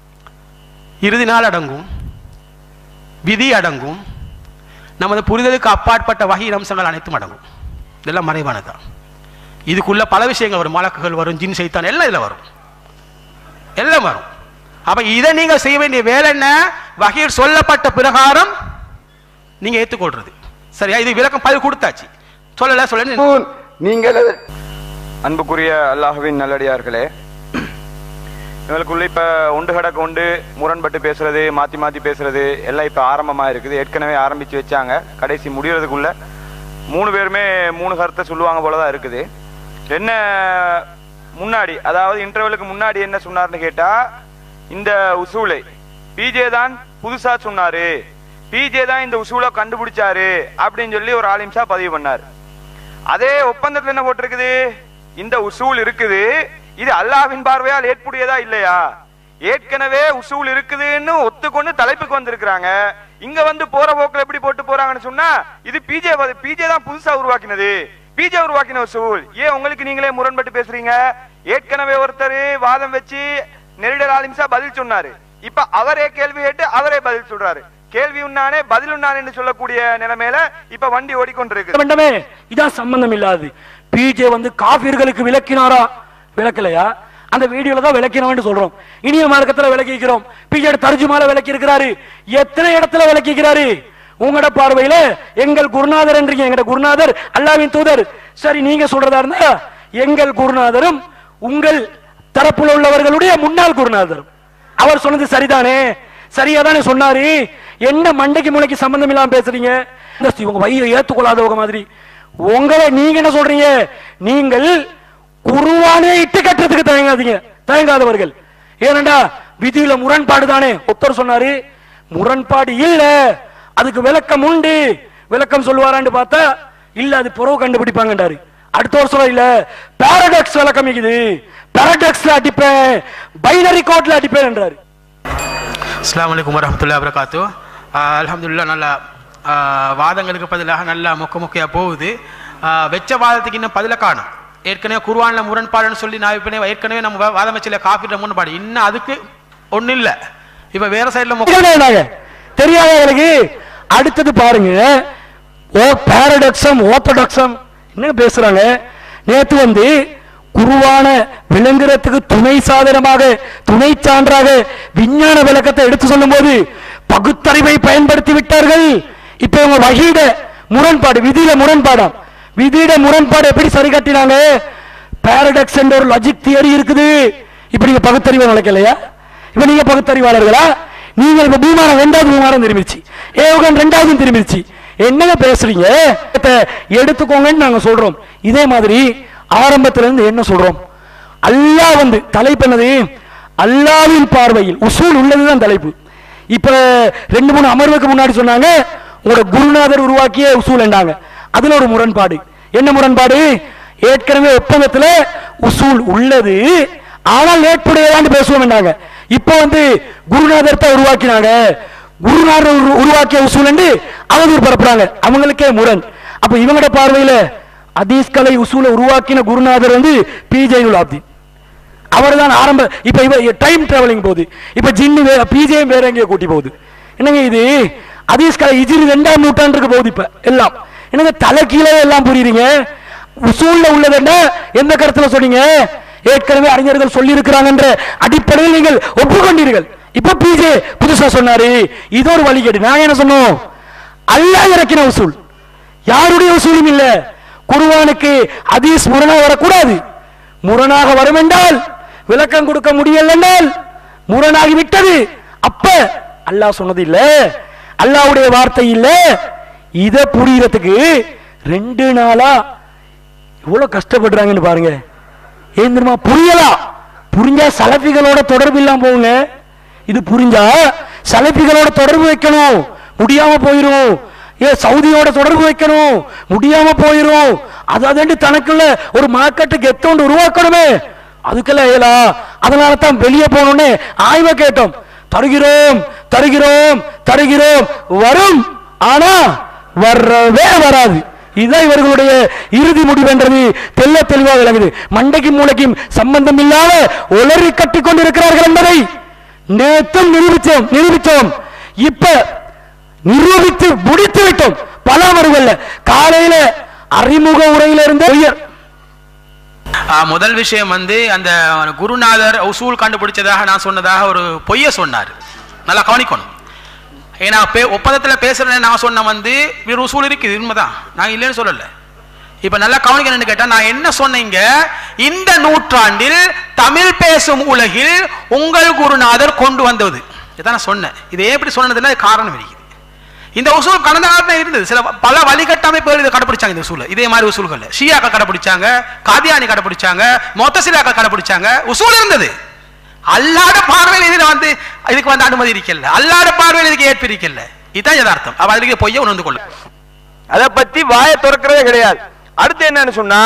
இறுதி நாள் அடங்கும் விதி அடங்கும் நமது புரிதலுக்கு அப்பாற்பட்ட வகை அம்சங்கள் அனைத்தும் அடங்கும் இதெல்லாம் மறைவானதான் இதுக்குள்ள பல விஷயங்கள் வரும் மலக்குகள் வரும் ஜின் சைத்தான் எல்லாம் இதுல வரும் எல்லாம் வரும் அப்ப இதை நீங்க செய்ய வேண்டிய வேலை என்ன வகையில் சொல்லப்பட்ட பிரகாரம் நீங்க ஏத்துக்கொள்றது சரியா இது விளக்கம் பதில் கொடுத்தாச்சு சொல்லல சொல்ல பூன், நீங்கள் அதை- அன்புக்குரிய அல்லாஹ்வின் நல்லடியார்களே இவங்களுக்குள்ள இப்ப ஒன்று கடக்க ஒன்று முரண்பட்டு பேசுறது மாத்தி மாத்தி பேசுறது எல்லாம் இப்ப ஆரம்பமா இருக்குது ஏற்கனவே ஆரம்பிச்சு வச்சாங்க கடைசி முடியறதுக்குள்ள மூணு பேருமே மூணு கருத்தை சொல்லுவாங்க போலதான் இருக்குது என்ன முன்னாடி அதாவது இன்டர்வலுக்கு முன்னாடி என்ன சொன்னார்னு கேட்டா இந்த உசூலை பிஜே தான் புதுசா சொன்னாரு பிஜே தான் இந்த உசூலை கண்டுபிடிச்சாரு அப்படின்னு சொல்லி ஒரு ஆலிம்சா பதிவு பண்ணாரு அதே ஒப்பந்தத்துல என்ன போட்டிருக்குது இந்த உசூல் இருக்குது இது அல்லாஹ்வின் பார்வையால் ஏற்புடையதா இல்லையா ஏற்கனவே உசூல் இருக்குதுன்னு ஒத்துக்கொண்டு தலைப்புக்கு வந்திருக்கிறாங்க இங்க வந்து போற போக்குல எப்படி போட்டு போறாங்கன்னு சொன்னா இது பிஜே பிஜே தான் புதுசா உருவாக்கினது பிஜே உருவாக்கின உசூல் ஏன் உங்களுக்கு நீங்களே முரண்பட்டு பேசுறீங்க ஏற்கனவே ஒருத்தர் வாதம் வச்சு நெருடல் ஆலிம்சா பதில் சொன்னாரு இப்ப அவரே கேள்வி கேட்டு அவரே பதில் சொல்றாரு கேள்வி உண்ணானே பதில் உண்ணானேன்னு சொல்லக்கூடிய நிலைமையில இப்ப வண்டி ஓடிக்கொண்டிருக்கு வேண்டாமே இதான் சம்பந்தம் இல்லாது பிஜே வந்து காபிர்களுக்கு விளக்கினாரா விளக்கலையா அந்த வீடியோல தான் விளக்கினோம்னு சொல்றோம் இனிய மார்க்கத்துல விளக்கிக்கிறோம் பிஜே தர்ஜுமால விளக்கி இருக்கிறாரு எத்தனை இடத்துல விளக்கிக்கிறாரு உங்களோட பார்வையில எங்கள் குருநாதர் என்றீங்க எங்கட குருநாதர் அல்லாவின் தூதர் சரி நீங்க சொல்றதா இருந்தா எங்கள் குருநாதரும் உங்கள் தரப்புல உள்ளவர்களுடைய முன்னாள் குருநாதரும் அவர் சொன்னது சரிதானே சரியா தானே சொன்னாரு என்ன மண்டைக்கு முளைக்கு சம்பந்தம் இல்லாம பேசுறீங்க இந்த இவங்க வயிறை ஏத்துக்கொள்ளாதவங்க மாதிரி உங்களை நீங்க என்ன சொல்றீங்க நீங்கள் குருவானே இட்டு கட்டுறதுக்கு தயங்காதீங்க தயங்காதவர்கள் ஏனண்டா விதியில முரண்பாடு தானே ஒருத்தர் சொன்னாரு முரண்பாடு இல்ல அதுக்கு விளக்கம் உண்டு விளக்கம் சொல்லுவாரான்னு பார்த்தா இல்ல அது புறவு கண்டுபிடிப்பாங்கன்றாரு அடுத்த ஒரு சொல்ல இல்ல பாரடாக்ஸ் விளக்கம் இருக்குது பாரடாக்ஸ்ல அடிப்பேன் பைனரி கோட்ல அடிப்பேன் என்றாரு அஸ்ஸலாமு அலைக்கும் வரஹ்மத்துல்லாஹி வபரகாத்து அல்ஹம்துலில்லாஹ் நல்ல ஆஹ், வாதங்களுக்கு பதிலாக நல்ல மொக்க மொக்கையாக போகுது ஆஹ், வெச்ச வாதத்துக்கு இன்னும் பதில காணும் ஏற்கனவே குர்ஆன்ல முரண்பாடுன்னு சொல்லி நான் இப்போ ஏற்கனவே நம்ம வா- வாதம் வச்சில காஃபிட்ட முரண்பாடு இன்னும் அதுக்கு ஒன்றும் இல்லை இப்போ வேற சைடில் மொக்க தெரியாதவங்க தெரியாதவங்களுக்கு அடுத்தது பாருங்க ஓ பாரடாக்சம் ஓத்தடாக்சம் என்ன பேசுறாங்க நேத்து வந்து குருவான விளங்குறதுக்கு துணை சாதனமாக துணை சான்றாக விஞ்ஞான விளக்கத்தை எடுத்து சொல்லும்போது பகுத்தறிவை பயன்படுத்தி விட்டார்கள் இப்ப இவங்க வகையிட முரண்பாடு விதியில முரண்பாடாம் விதியிட முரண்பாடு எப்படி சரி கட்டினாங்க பாரடாக்ஸ் என்ற ஒரு லாஜிக் தியரி இருக்குது இப்ப நீங்க பகுத்தறிவை நடக்கலையா இப்ப நீங்க பகுத்தறிவாளர்களா நீங்க இப்ப விமானம் ரெண்டாவது விமானம் திரும்பிச்சு ஏவுகன் ரெண்டாவது திரும்பிச்சு என்னங்க பேசுறீங்க இத எடுத்துக்கோங்கன்னு நாங்க சொல்றோம் இதே மாதிரி ஆரம்பத்துல இருந்து என்ன சொல்றோம் அல்லாஹ் வந்து தலைப்பு என்னது அல்லாவின் பார்வையில் உசூல் உள்ளதுதான் தலைப்பு இப்ப ரெண்டு மூணு அமர்வுக்கு முன்னாடி சொன்னாங்க உங்களோட குருநாதர் உருவாக்கிய உசூல் என்றாங்க அதுல ஒரு முரண்பாடு என்ன முரண்பாடு ஏற்கனவே ஒப்பந்தத்துல உசூல் உள்ளது ஆனால் ஏற்புடையதான்னு பேசுவோம் என்றாங்க இப்போ வந்து குருநாதர் தான் உருவாக்கினாங்க குருநாதர் உரு- உருவாக்கிய உசூல் என்று அவதூறு பரப்புறாங்க அவங்களுக்கே முரண் அப்ப இவங்களோட பார்வையில அதீஸ் கலை உசூலை உருவாக்கின குருநாதர் வந்து பி ஜெயினுலாப்தீன் அவர் தான் ஆரம்ப இப்ப இவ டைம் டிராவலிங் போகுது இப்ப ஜின்னு வேற பிஜேஎம் வேற எங்கேயோ கூட்டி போகுது என்னங்க இது அதீஸ் கலை இஜிரி ரெண்டாம் நூற்றாண்டுக்கு போகுது இப்ப எல்லாம் என்னங்க தலை கீழே எல்லாம் புரியுறீங்க உசூல்ல உள்ளது என்ன எந்த கருத்துல சொன்னீங்க ஏற்கனவே அறிஞர்கள் சொல்லி இருக்கிறாங்கன்ற அடிப்படையில் நீங்கள் ஒப்புக்கொண்டீர்கள் இப்ப பிஜே புதுசா சொன்னாரு இது ஒரு வழிகேடு நாங்க என்ன சொன்னோம் அல்லாஹ் இறக்கின உசூல் யாருடைய உசூலும் இல்ல குருவானுக்கு அதீஸ் முரணாக வரக்கூடாது முரணாக வரும் என்றால் விளக்கம் கொடுக்க முடியல என்றால் முரணாகி விட்டது அப்ப அல்லாஹ் சொன்னது இல்ல அல்லாஹ்வுடைய வார்த்தை இல்ல இத புரியறதுக்கு ரெண்டு நாளா எவ்வளவு கஷ்டப்படுறாங்கன்னு பாருங்க ஏன் தெரியுமா புரியலாம் புரிஞ்சா சலபிகளோட தொடர்பு இல்லாம போகுங்க இது புரிஞ்சா சலபிகளோட தொடர்பு வைக்கணும் முடியாம போயிரும் ஏ சவுதியோட தொடர்பு வைக்கணும் முடியாம போயிரும் அது அதண்டு தனக்குள்ள ஒரு மார்க்கெட்டு கெத்தோண்டு உருவாக்கணுமே அதுக்கெல்லாம் இயலா அதனால தான் வெளியே போகணும்னு ஆய்வை கேட்டோம் தருகிறோம் தருகிறோம் தருகிறோம் வரும் ஆனா வரவே வராது இதுதான் இவர்களுடைய இறுதி முடிவென்றது தெல்ல தெளிவாக விளங்குது மண்டைக்கும் மூளைக்கும் சம்பந்தம் இல்லாத உளறி கட்டிக் கொண்டிருக்கிறார்கள் என்பதை நேத்தும் நிரூபித்தோம் நிரூபித்தோம் இப்ப நிரூபித்து முடித்து விட்டோம் பல அமர்வுகள்ல காலையில அறிமுக உரையில இருந்து உயர் ஆ, முதல் விஷயம் வந்து அந்த குருநாதர் உசூல் கண்டுபிடிச்சதாக நான் சொன்னதாக ஒரு பொய்ய சொன்னார் நல்லா கவனிக்கணும் ஏன்னா பே ஒப்பந்தத்தில் பேசுறேன்னு நான் சொன்ன வந்து வேறு உசூல் இருக்குது உண்மைதான் நான் இல்லைன்னு சொல்லலை இப்ப நல்லா கவனிக்கணும்னு கேட்டா நான் என்ன சொன்னீங்க இந்த நூற்றாண்டில் தமிழ் பேசும் உலகில் உங்கள் குருநாதர் கொண்டு வந்தது இதான் நான் சொன்னேன் இதை ஏன் இப்படி சொன்னதுன்னா அது காரணம் இருக்குது இந்த உசூல் கடந்த காலத்துல இருந்தது சில பல வழிகட்டமைப்புகள் இதை கடைபிடிச்சாங்க இந்த உசூல் இதே மாதிரி உசூல்கள் ஷியாக்கள் கடைபிடிச்சாங்க காதியானி கடைபிடிச்சாங்க மொத்தசிலாக்கள் கடைபிடிச்சாங்க உசூல் இருந்தது அல்லாட பார்வையில் இதுல வந்து இதுக்கு வந்து அனுமதி இருக்கல அல்லாட பார்வையில் இதுக்கு ஏற்பு இருக்கல இதுதான் யதார்த்தம் அப்ப அதுக்கு பொய்ய உணர்ந்து கொள்ளும் அதை பத்தி வாயை திறக்கிறதே கிடையாது அடுத்து என்னன்னு சொன்னா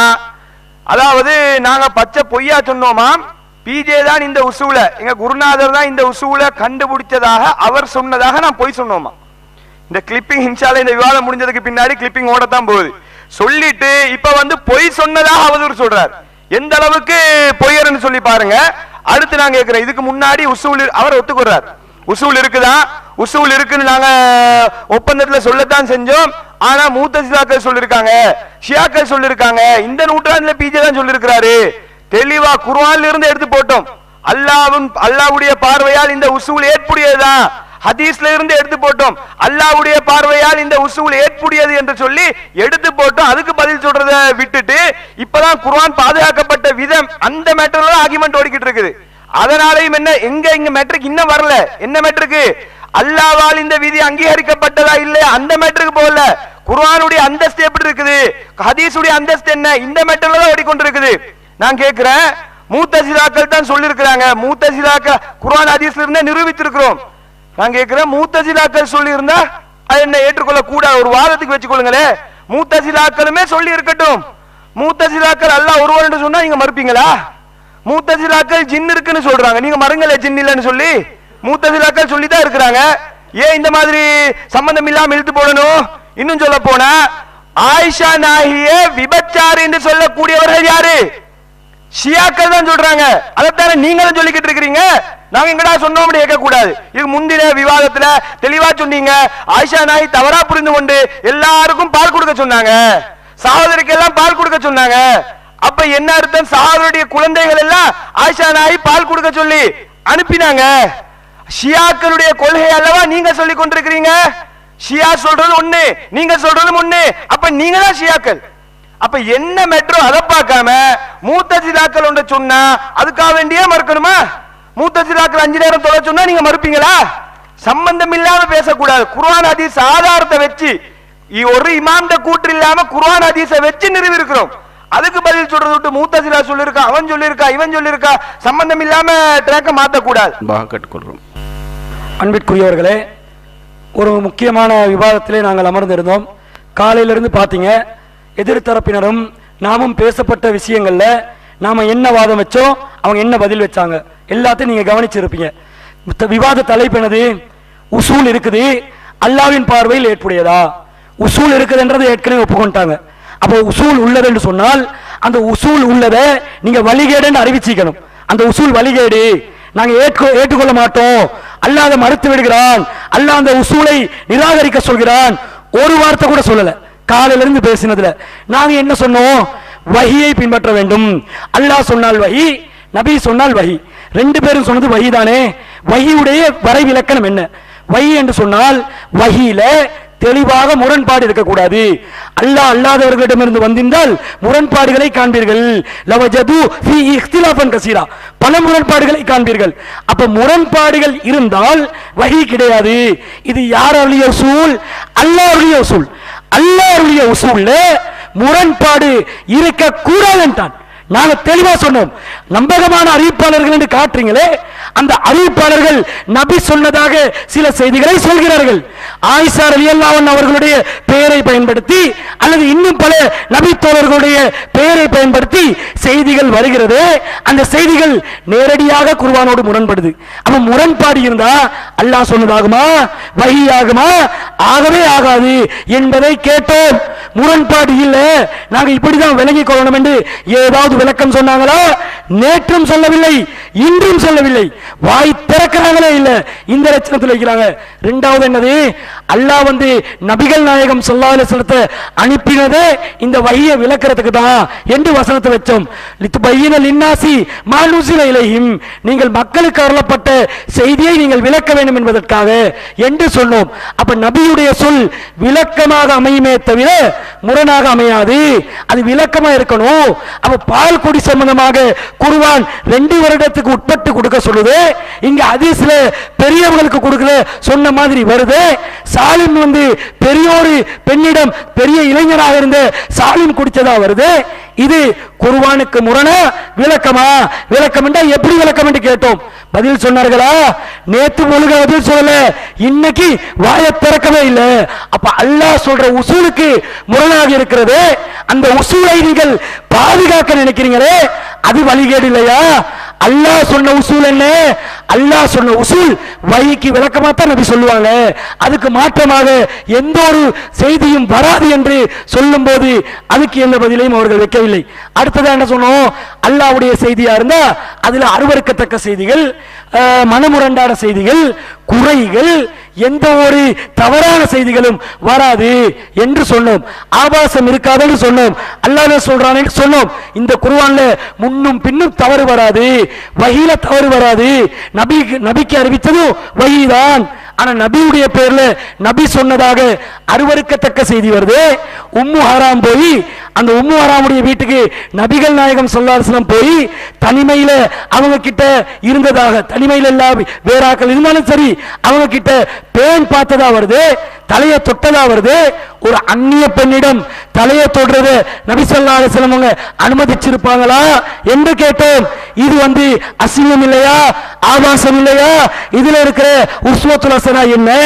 அதாவது நாங்க பச்சை பொய்யா சொன்னோமா பிஜே தான் இந்த உசூல எங்க குருநாதர் தான் இந்த உசூல கண்டுபிடிச்சதாக அவர் சொன்னதாக நான் பொய் சொன்னோமா இந்த கிளிப்பிங் இன்ஷால இந்த விவாதம் முடிஞ்சதுக்கு பின்னாடி கிளிப்பிங் ஓடத்தான் போகுது சொல்லிட்டு இப்ப வந்து பொய் சொன்னதாக அவதூறு சொல்றார் எந்த அளவுக்கு பொய்யர்னு சொல்லி பாருங்க அடுத்து நான் கேட்கிறேன் இதுக்கு முன்னாடி உசூல் இரு- அவர் ஒத்துக்கொள்றார் உசூல் இருக்குதா உசூல் இருக்குன்னு நாங்க ஒப்பந்தத்துல சொல்லத்தான் செஞ்சோம் ஆனா மூத்த சிலாக்கள் சொல்லிருக்காங்க ஷியாக்கள் சொல்லிருக்காங்க இந்த நூற்றாண்டுல பிஜே தான் சொல்லிருக்கிறாரு தெளிவா குர்ஆன்ல இருந்து எடுத்து போட்டோம் அல்லாவின் அல்லாவுடைய பார்வையால் இந்த உசூல் ஏற்புடையதுதான் ஹதீஸ்ல இருந்து எடுத்து போட்டோம் அல்லாஹ்வுடைய பார்வையால் இந்த உசூல் ஏற்புடையது என்று சொல்லி எடுத்து போட்டோம் அதுக்கு பதில் சொல்றத விட்டுட்டு இப்பதான் குர்ஆன் பாதுகாக்கப்பட்ட விதம் அந்த மேட்டர்ல ஆர்குமெண்ட் ஓடிக்கிட்டு இருக்குது அதனாலையும் என்ன எங்க இங்க மேட்ருக்கு இன்னும் வரல என்ன மேட்ருக்கு அல்லாவால் இந்த விதி அங்கீகரிக்கப்பட்டதா இல்லையா அந்த மேட்டருக்கு போகல குர்ஆனுடைய அந்தஸ்து எப்படி இருக்குது ஹதீஸுடைய அந்தஸ்து என்ன இந்த மேட்டர்ல தான் ஓடிக்கொண்டிருக்குது நான் கேட்கிறேன் மூத்தசிலாக்கள் தான் சொல்லியிருக்கிறாங்க மூத்தசிலாக்கள் குர்ஆன் ஹதீஸ்ல இருந்தே நிரூபித்திருக்கிறோம் நான் கேட்கிறேன் மூத்தசிலாக்கள் சொல்லி இருந்தா அது என்ன ஏற்றுக்கொள்ள கூடாது ஒரு வாதத்துக்கு வச்சுக்கொள்ளுங்களே மூத்தசிலாக்களுமே சொல்லி இருக்கட்டும் மூத்தசிலாக்கள் அல்லாஹ் ஒருவன் என்று சொன்னா நீங்க மறுப்பீங்களா மூத்தசிலாக்கள் ஜின் இருக்குன்னு சொல்றாங்க நீங்க மறுங்களே ஜின் இல்லைன்னு சொல்லி மூத்தசிலாக்கள் சொல்லி தான் இருக்கிறாங்க ஏன் இந்த மாதிரி சம்பந்தம் இல்லாம இழுத்து போடணும் இன்னும் சொல்ல போனா ஆயிஷா நாகிய விபச்சார் என்று சொல்லக்கூடியவர்கள் யாரு ஷியாக்கள் தான் சொல்றாங்க அதைத்தானே நீங்களும் சொல்லிக்கிட்டு இருக்கிறீங்க நாங்க எங்கடா சொன்னோம் கேட்க கூடாது இது முந்தின விவாதத்துல தெளிவா சொன்னீங்க ஆயிஷா நாய் தவறா புரிந்து கொண்டு எல்லாருக்கும் பால் கொடுக்க சொன்னாங்க சகோதரிக்கு எல்லாம் பால் கொடுக்க சொன்னாங்க அப்ப என்ன அர்த்தம் சகோதரருடைய குழந்தைகள் எல்லாம் ஆயிஷா நாய் பால் கொடுக்க சொல்லி அனுப்பினாங்க ஷியாக்களுடைய கொள்கை அல்லவா நீங்க சொல்லி கொண்டிருக்கிறீங்க ஷியா சொல்றது ஒண்ணு நீங்க சொல்றதும் ஒண்ணு அப்ப நீங்க தான் ஷியாக்கள் அப்ப என்ன மெட்ரோ அதை பார்க்காம மூத்த சிலாக்கள் ஒன்று சொன்னா அதுக்காக வேண்டியே மறுக்கணுமா மூத்த சிலாக்கள் அஞ்சு நேரம் தொலை சொன்னா நீங்க மறுப்பீங்களா சம்பந்தம் இல்லாம பேசக்கூடாது குர்ஆன் ஹதீஸ் ஆதாரத்தை வச்சு இ- ஒரு இமாம்ட கூற்று இல்லாம குர்ஆன் ஹதீஸை வச்சு நிறுவி இருக்கிறோம் அதுக்கு பதில் சொல்றது விட்டு மூத்த சிலா சொல்லிருக்கா அவன் சொல்லிருக்கா இவன் சொல்லிருக்கா சம்பந்தம் இல்லாம ட்ராக்க மாத்த கூடாது அன்பாக கேட்டுக்கொள்கிறோம் அன்பிற்குரியவர்களே ஒரு முக்கியமான விவாதத்திலே நாங்கள் அமர்ந்திருந்தோம் காலையிலிருந்து பார்த்தீங்க எதிர்த்தரப்பினரும் நாமும் பேசப்பட்ட விஷயங்கள்ல நாம என்ன வாதம் வச்சோம் அவங்க என்ன பதில் வச்சாங்க எல்லாத்தையும் நீங்க கவனிச்சிருப்பீங்க இந்த விவாத தலைப்பு என்னது உசூல் இருக்குது அல்லாவின் பார்வையில் ஏற்புடையதா உசூல் இருக்குதுன்றது ஏற்கனவே ஒப்புக்கொண்டாங்க அப்போ உசூல் உள்ளது என்று சொன்னால் அந்த உசூல் உள்ளதை நீங்க வழிகேடுன்னு அறிவிச்சிக்கணும் அந்த உசூல் வழிகேடு நாங்க ஏற்க ஏற்றுக்கொள்ள மாட்டோம் அல்லாஹ் அதை மறுத்து விடுகிறான் அல்லாஹ் அந்த உசூலை நிராகரிக்க சொல்கிறான் ஒரு வார்த்தை கூட சொல்லல காலையில இருந்து பேசினதுல நாங்க என்ன சொன்னோம் வஹியை பின்பற்ற வேண்டும் அல்லாஹ் சொன்னால் வஹி நபி சொன்னால் வஹி ரெண்டு பேரும் சொன்னது வஹி தானே வஹியுடைய வரைவிலக்கணம் என்ன வஹி என்று சொன்னால் வஹியில தெளிவாக முரண்பாடு இருக்கக்கூடாது அல்லாஹ் அல்லாதவர்களிடமிருந்து வந்திருந்தால் முரண்பாடுகளை காண்பீர்கள் லவஜது ஃபீ இக்திலாஃபன் கசீரா பல முரண்பாடுகளை காண்பீர்கள் அப்ப முரண்பாடுகள் இருந்தால் வஹி கிடையாது இது யார் அருளிய உசூல் அல்லாஹ் அருளிய உசூல் அல்லாஹ் அருளிய உசூல்ல முரண்பாடு இருக்க கூடாதுன்றான் நாங்க தெளிவா சொன்னோம் நம்பகமான அறிவிப்பாளர்கள் என்று காட்டுறீங்களே அந்த அறிவிப்பாளர்கள் நபி சொன்னதாக சில செய்திகளை சொல்கிறார்கள் ஆயிஷா ரலியல்லாஹு அவர்களுடைய பெயரை பயன்படுத்தி அல்லது இன்னும் பல நபி தோழர்களுடைய பெயரை பயன்படுத்தி செய்திகள் வருகிறது அந்த செய்திகள் நேரடியாக குர்ஆனோடு முரண்படுது அப்ப முரண்பாடு இருந்தா அல்லாஹ் சொன்னதாகுமா வஹி ஆகுமா ஆகவே ஆகாது என்பதை கேட்டோம் முரண்பாடு இல்ல நாங்க இப்படிதான் விலகிக் கொள்ளணும் என்று ஏதாவது விளக்கம் சொன்னாங்களா நேற்றும் சொல்லவில்லை இன்றும் சொல்லவில்லை வாய் திறக்கிறாங்களே இல்ல இந்த லட்சணத்தில் வைக்கிறாங்க ரெண்டாவது என்னது அல்லாஹ் வந்து நபிகள் நாயகம் ஸல்லல்லாஹு அலைஹி வஸல்லத்தை அனுப்பினதே இந்த வழியை விளக்குறதுக்கு தான் என்று வசனத்தை வச்சோம் லித்துபையின லின்னாசி மானுசில இலைஹிம் நீங்கள் மக்களுக்கு அருளப்பட்ட செய்தியை நீங்கள் விளக்க வேண்டும் என்பதற்காக என்று சொன்னோம் அப்ப நபியுடைய சொல் விளக்கமாக அமையுமே தவிர முரணாக அமையாது அது விளக்கமா இருக்கணும் அப்ப பால் குடி சம்பந்தமாக குருவான் ரெண்டு வருடத்துக்கு உட்பட்டு கொடுக்க சொல்லுது இங்க ஹதீஸ்ல பெரியவங்களுக்கு கொடுக்கல சொன்ன மாதிரி வருது சாலிம் வந்து பெரியோரு பெண்ணிடம் பெரிய இளைஞராக இருந்த சாலிம் குடிச்சதா வருது இது குர்ஆனுக்கு முரண விளக்கமா விளக்கம் என்றா எப்படி விளக்கம் என்று கேட்டோம் பதில் சொன்னார்களா நேத்து முழுக பதில் சொல்லல இன்னைக்கு வாயை திறக்கவே இல்லை அப்ப அல்லாஹ் சொல்ற உசூலுக்கு முரணாக இருக்கிறது அந்த உசூலை நீங்கள் பாதுகாக்க நினைக்கிறீங்களே அது வழிகேடு இல்லையா அல்லாஹ் சொன்ன உசூல் என்ன அல்லாஹ் சொன்ன உசூல் வழிக்கு விளக்கமா தான் நபி சொல்லுவாங்க அதுக்கு மாற்றமாக எந்த ஒரு செய்தியும் வராது என்று சொல்லும்போது அதுக்கு எந்த பதிலையும் அவர்கள் வைக்கவில்லை அடுத்ததா என்ன சொன்னோம் அல்லாஹ்வுடைய செய்தியா இருந்தா அதுல அருவருக்கத்தக்க செய்திகள் அஹ், மனமுரண்டான செய்திகள் குறைகள் எந்த ஒரு தவறான செய்திகளும் வராது என்று சொன்னோம் ஆபாசம் இருக்காதுன்னு சொன்னோம் அல்லாஹ் என்ன சொல்றான்னு சொன்னோம் இந்த குர்ஆன்ல முன்னும் பின்னும் தவறு வராது வஹீல தவறு வராது நபி நபிக்கு அறிவித்ததும் வஹீதான் ஆனா நபியுடைய பேர்ல நபி சொன்னதாக அருவருக்கத்தக்க செய்தி வருது உம்மு ஹராம் போய் அந்த உம்மு ஹராமுடைய வீட்டுக்கு நபிகள் நாயகம் சொல்லாசனம் போய் தனிமையில அவங்க கிட்ட இருந்ததாக தனிமையில எல்லா வேறாக்கள் இருந்தாலும் சரி அவங்க கிட்ட பேன் பார்த்ததா வருது தலையை தொட்டதா வருது ஒரு அந்நிய பெண்ணிடம் தலையை தொடுறது நபி ஸல்லல்லாஹு அலைஹி வஸல்லம் அவங்க அனுமதிச்சிருப்பாங்களா என்று கேட்டோம் இது வந்து அசிங்கம் இல்லையா ஆபாசம் இல்லையா இதுல இருக்கிற உஸ்வத்துல் ஹசனா என்ன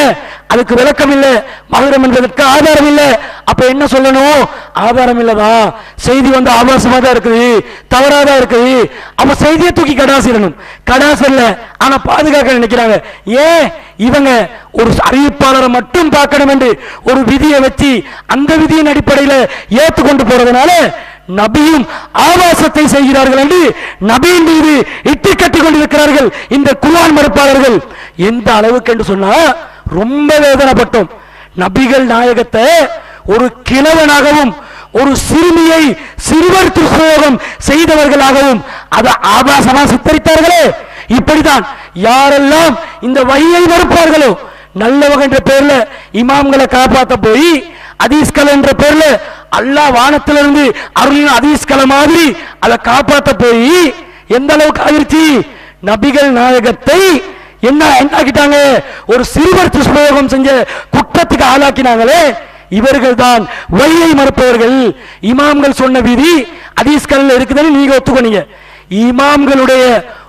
அதுக்கு விளக்கம் இல்ல மகரம் என்பதற்கு ஆதாரம் இல்ல அப்ப என்ன சொல்லணும் ஆதாரம் இல்லதான் செய்தி வந்து ஆபாசமா தான் இருக்குது தவறா தான் இருக்குது அப்ப செய்தியை தூக்கி கடாசிடணும் கடாசிடல ஆனா பாதுகாக்க நினைக்கிறாங்க ஏன் இவங்க ஒரு அறிவிப்பாளரை மட்டும் பார்க்கணும் என்று ஒரு விதியை வச்சு அந்த விதியின் அடிப்படையில ஏத்துக்கொண்டு போறதுனால நபியும் ஆபாசத்தை செய்கிறார்கள் என்று நபியின் மீது இட்டு கட்டிக் கொண்டிருக்கிறார்கள் இந்த குர்ஆன் மறுப்பாளர்கள் எந்த அளவுக்கு என்று சொன்னா ரொம்ப வேதனைப்பட்டோம் நபிகள் நாயகத்தை ஒரு கிழவனாகவும் ஒரு சிறுமியை சிறுவர் துஷ்பிரயோகம் செய்தவர்களாகவும் அதை ஆபாசமா சித்தரித்தார்களே இப்படிதான் யாரெல்லாம் இந்த வழியை மறுப்பார்களோ நல்லவங்க என்ற பேர்ல இமாம்களை காப்பாத்த போய் அதீஸ்கல் என்ற பேர்ல அல்லாஹ் வானத்திலிருந்து அருளின் அதீஸ்கல மாதிரி அதை காப்பாத்த போய் எந்த அளவுக்கு ஆகிருச்சு நபிகள் நாயகத்தை என்ன என்னாக்கிட்டாங்க ஒரு சிறுவர் துஷ்பிரயோகம் செஞ்ச குற்றத்துக்கு ஆளாக்கினாங்களே இவர்கள் தான் வழியை மறுப்பவர்கள் இமாம்கள் சொன்ன விதி அதீஸ்கல்ல இருக்குதுன்னு நீங்க ஒத்துக்கொனீங்க இமாம்களுடைய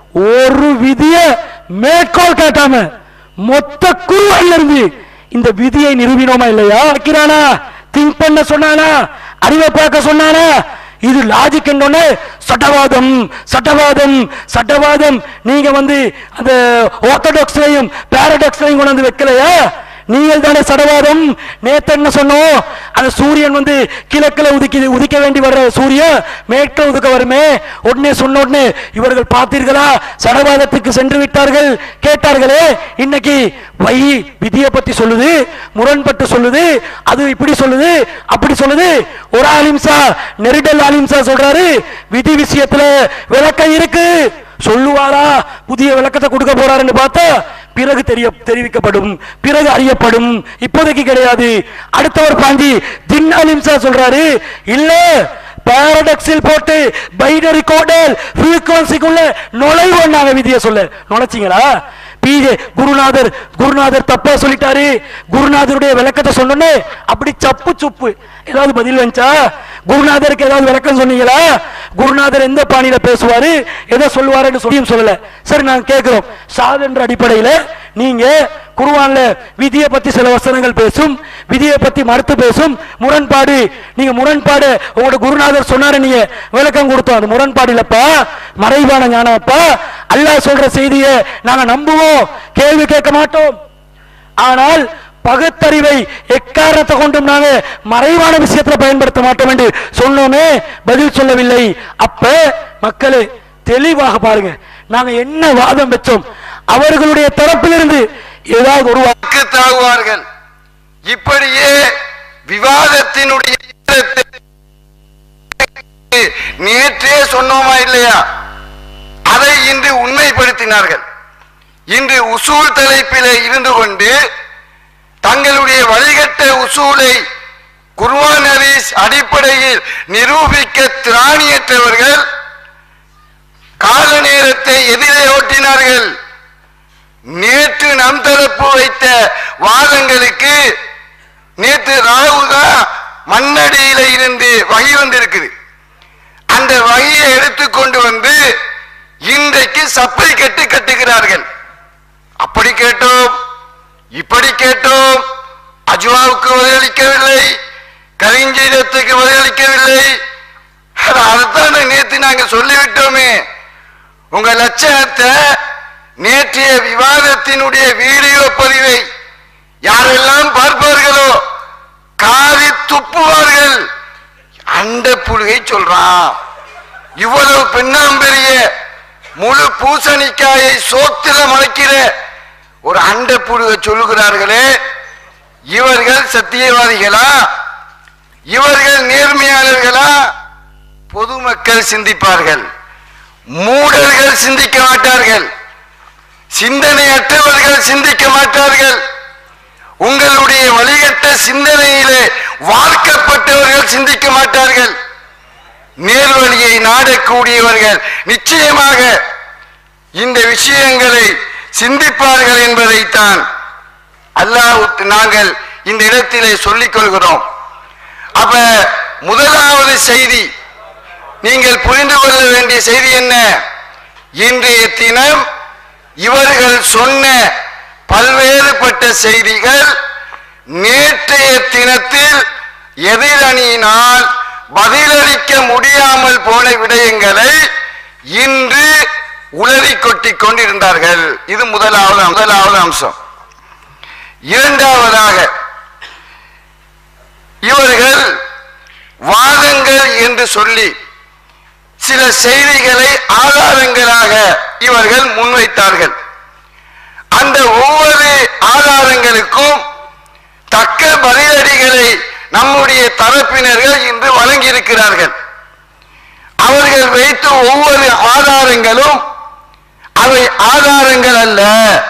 ஒரு விதிய மேற்கோள் காட்டாம மொத்த குருவாயில இருந்து இந்த விதியை நிரூபினோமா இல்லையா வைக்கிறானா திங்க் பண்ண சொன்னானா அறிவை பார்க்க சொன்னானா இது லாஜிக் என்னொன்னு சட்டவாதம் சட்டவாதம் சட்டவாதம் நீங்க வந்து அந்த ஆர்த்தடாக்ஸ்லையும் பாரடாக்ஸ்லையும் கொண்டு வந்து வைக்கலையா நீங்கள் தானே சடவாதம் நேத்து என்ன சொன்னோம் அந்த சூரியன் வந்து கிழக்குல உதிக்கி உதிக்க வேண்டி வர்ற சூரியன் மேற்க உதுக்க வருமே உடனே சொன்ன உடனே இவர்கள் பார்த்தீர்களா சடவாதத்துக்கு சென்று விட்டார்கள் கேட்டார்களே இன்னைக்கு வை விதியை பத்தி சொல்லுது முரண்பட்டு சொல்லுது அது இப்படி சொல்லுது அப்படி சொல்லுது ஒரு ஆலிம்சா நெருடல் ஆலிம்சா சொல்றாரு விதி விஷயத்துல விளக்கம் இருக்கு சொல்லுவாரா புதிய விளக்கத்தை கொடுக்க போறாருன்னு பார்த்தா பிறகு தெரிய தெரிவிக்கப்படும் பிறகு அறியப்படும் இப்போதைக்கு கிடையாது அடுத்தவர் பாஞ்சி தின் அலிம்சா சொல்றாரு இல்ல பாரடாக்ஸில் போட்டு பைனரி கோடல் ஃப்ரீக்வன்சிக்குள்ள நுழைவோம் விதியை சொல்ல நுழைச்சிங்களா பிஜே குருநாதர் குருநாதர் தப்பா சொல்லிட்டாரு குருநாதருடைய விளக்கத்தை சொன்னோன்னே அப்படி சப்பு சுப்பு ஏதாவது பதில் வந்துச்சா குருநாதருக்கு ஏதாவது விளக்கம் சொன்னீங்களா குருநாதர் எந்த பாணியில பேசுவாரு எதை சொல்லுவாருன்னு சொல்லியும் சொல்லல சரி நாங்க கேட்கிறோம் சாது என்ற அடிப்படையில நீங்க குருவான்ல விதியை பத்தி சில வசனங்கள் பேசும் விதியை பத்தி மறுத்து பேசும் முரண்பாடு நீங்க முரண்பாடு உங்களோட குருநாதர் சொன்னாரு நீங்க விளக்கம் கொடுத்தோம் அது முரண்பாடு இல்லப்பா மறைவான ஞானப்பா அல்லாஹ் சொல்ற செய்தியை நாங்க நம்புவோம் கேள்வி கேட்க மாட்டோம் ஆனால் பகுத்தறிவை எக்காரணத்தை கொண்டும் நாங்க மறைவான விஷயத்துல பயன்படுத்த மாட்டோம் என்று சொன்னோமே பதில் சொல்லவில்லை அப்ப மக்களே தெளிவாக பாருங்க நாங்க என்ன வாதம் வச்சோம் அவர்களுடைய தரப்பிலிருந்து ஏதாவது ஒரு வா- வாக்கு தாகுவார்கள் இப்படியே விவாதத்தினுடைய நேற்றே சொன்னோமா இல்லையா அதை இன்று உண்மைப்படுத்தினார்கள் இன்று உசூல் தலைப்பிலே இருந்து கொண்டு தங்களுடைய வழிகட்ட உசூலை குர்ஆன் ஹதீஸ் அடிப்படையில் நிரூபிக்க திராணியற்றவர்கள் கால நேரத்தை எதிரே ஓட்டினார்கள் நேற்று நம் தரப்பு வைத்த வாதங்களுக்கு நேற்று ராகுதா மண்ணடியில இருந்து வகை வந்திருக்குது அந்த வகையை எடுத்துக்கொண்டு வந்து இன்றைக்கு சப்பை கட்டு கட்டுகிறார்கள் அப்படி கேட்டோம் இப்படி கேட்டோம் அஜுவாவுக்கு பதிலளிக்கவில்லை கரிஞ்சீரத்துக்கு பதிலளிக்கவில்லை அட, அதைத்தான் நேத்து நாங்க சொல்லிவிட்டோமே உங்க லட்சணத்தை நேற்றைய விவாதத்தினுடைய வீடியோ பதிவை யாரெல்லாம் பார்ப்பார்களோ காரி துப்புவார்கள் அண்ட புழுகை சொல்றான் இவ்வளவு பெண்ணாம்பெரிய முழு பூசணிக்காயை சோத்திர மலைக்கிற ஒரு அண்ட புழுகை சொல்லுகிறார்களே இவர்கள் சத்தியவாதிகளா இவர்கள் நேர்மையாளர்களா பொதுமக்கள் சிந்திப்பார்கள் மூடர்கள் சிந்திக்க மாட்டார்கள் சிந்தனையற்றவர்கள் சிந்திக்க மாட்டார்கள் உங்களுடைய வழிகட்ட சிந்தனையிலே வார்க்கப்பட்டவர்கள் சிந்திக்க மாட்டார்கள் நேர்வழியை நாடக்கூடியவர்கள் நிச்சயமாக இந்த விஷயங்களை சிந்திப்பார்கள் என்பதைத்தான் அல்லாஹ் நாங்கள் இந்த இடத்திலே சொல்லிக் கொள்கிறோம் அப்ப முதலாவது செய்தி நீங்கள் புரிந்து கொள்ள வேண்டிய செய்தி என்ன இன்றைய தினம் இவர்கள் சொன்ன பல்வேறுபட்ட செய்திகள் நேற்றைய தினத்தில் எதிரணியினால் பதிலளிக்க முடியாமல் போன விடயங்களை இன்று உளறி கொட்டிக் கொண்டிருந்தார்கள் இது முதலாவது முதலாவது அம்சம் இரண்டாவதாக இவர்கள் வாதங்கள் என்று சொல்லி சில செய்திகளை ஆதாரங்களாக இவர்கள் முன்வைத்தார்கள் அந்த ஒவ்வொரு ஆதாரங்களுக்கும் தக்க பதிலடிகளை நம்முடைய தரப்பினர்கள் இன்று வழங்கியிருக்கிறார்கள் அவர்கள் வைத்த ஒவ்வொரு ஆதாரங்களும் அவை ஆதாரங்கள் அல்ல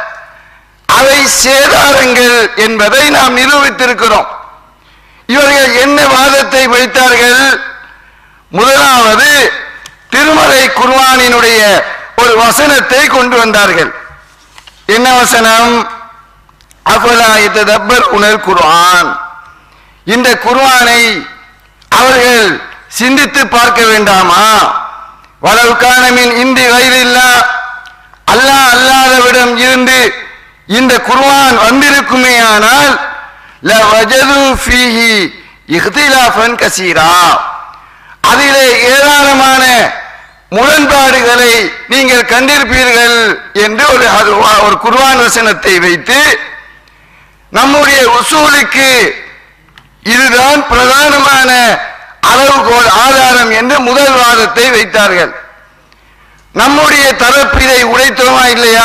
அவை சேதாரங்கள் என்பதை நாம் நிரூபித்திருக்கிறோம் இவர்கள் என்ன வாதத்தை வைத்தார்கள் முதலாவது திருமலை குர்வானினுடைய ஒரு வசனத்தை கொண்டு வந்தார்கள் என்ன வசனம் அஃபலா தப்பர் உணர் குர்ஆன் இந்த குர்ஆனை அவர்கள் சிந்தித்து பார்க்க வேண்டாமா வளவுக்கானமின் இந்தி வயதில்லா அல்லாஹ் அல்லாதவிடம் இருந்து இந்த குர்ஆன் வந்திருக்குமேயானால் லவஜது ஃபீஹி இஹ்திலாஃபன் கசீரா அதிலே ஏராளமான முரண்பாடுகளை நீங்கள் கண்டிருப்பீர்கள் என்று ஒரு அது ஒரு குர்ஆன் வசனத்தை வைத்து நம்முடைய உசூலுக்கு இதுதான் பிரதானமான அளவுகோல் ஆதாரம் என்று முதல் வாதத்தை வைத்தார்கள் நம்முடைய தரப்பு இதை உடைத்தோமா இல்லையா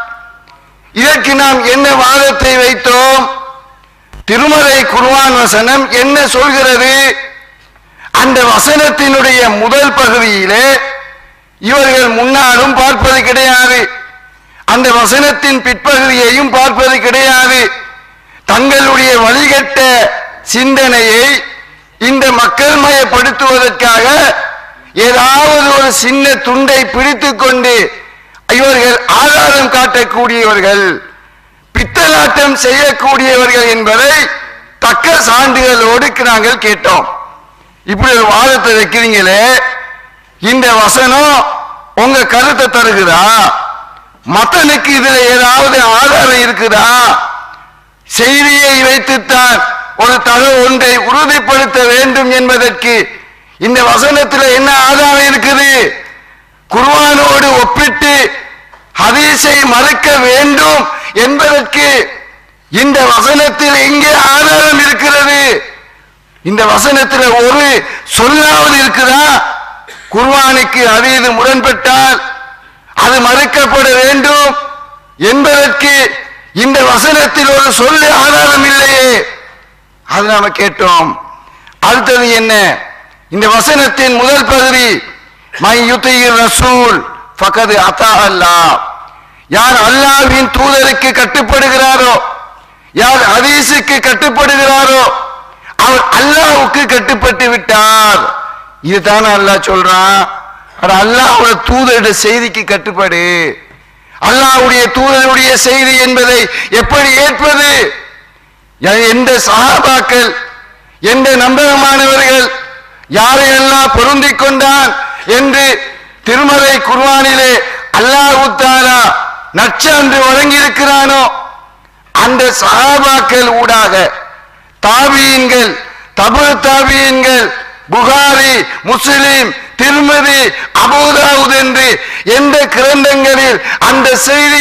இதற்கு நாம் என்ன வாதத்தை வைத்தோம் திருமலை குர்ஆன் வசனம் என்ன சொல்கிறது அந்த வசனத்தினுடைய முதல் பகுதியிலே இவர்கள் முன்னாலும் பார்ப்பது கிடையாது அந்த வசனத்தின் பிற்பகுதியையும் பார்ப்பது கிடையாது தங்களுடைய வழிகட்ட சிந்தனையை இந்த மக்கள் மயப்படுத்துவதற்காக ஏதாவது ஒரு சின்ன துண்டை பிடித்துக் கொண்டு இவர்கள் ஆதாரம் காட்டக்கூடியவர்கள் பித்தலாட்டம் செய்யக்கூடியவர்கள் என்பதை தக்க சான்றுகளோடு நாங்கள் கேட்டோம் இப்படி ஒரு வாதத்தை வைக்கிறீங்களே இந்த வசனம் உங்க கருத்தை தருகிறா மத்தனுக்கு இதுல ஏதாவது ஆதாரம் இருக்குதா செய்தியை வைத்துத்தான் ஒரு தகவல் ஒன்றை உறுதிப்படுத்த வேண்டும் என்பதற்கு இந்த வசனத்தில் என்ன ஆதாரம் இருக்குது குர்ஆனோடு ஒப்பிட்டு ஹதீஸை மறுக்க வேண்டும் என்பதற்கு இந்த வசனத்தில் எங்கே ஆதாரம் இருக்கிறது இந்த வசனத்தில் ஒரு சொல்லாவது இருக்குதா குர்ஆனுக்கு அதீது முரண்பட்டால் அது மறுக்கப்பட வேண்டும் என்பதற்கு இந்த வசனத்தில் ஒரு சொல்லு ஆதாரம் இல்லையே அது நாம கேட்டோம் அடுத்தது என்ன இந்த வசனத்தின் முதல் பகுதி மை யுத்தையில் ரசூல் ஃபகது அத்தா அல்லாஹ் யார் அல்லாஹ்வின் தூதருக்கு கட்டுப்படுகிறாரோ யார் ஹதீஸுக்கு கட்டுப்படுகிறாரோ அவர் அல்லாஹ்வுக்கு கட்டுப்பட்டு விட்டார் இதுதானே அல்லாஹ் சொல்றான் அட அல்லாஹ்வோட தூதருடைய செய்திக்கு கட்டுப்படு அல்லாஹ்வுடைய தூதருடைய செய்தி என்பதை எப்படி ஏற்பது எ- எந்த சஹாபாக்கள் எந்த நம்பகமானவர்கள் யாரையெல்லாம் பொருந்திக் கொண்டான் என்று திருமலை குர்ஆனிலே அல்லாஹ் தாலா நற்சான்று வழங்கியிருக்கிறானோ அந்த சஹாபாக்கள் ஊடாக தாபியன்கள் தபு தாபியன்கள் புகாரி முஸ்லிம் திருமதி அபூதாவுத் என்று எந்த கிரந்தங்களில் அந்த செய்தி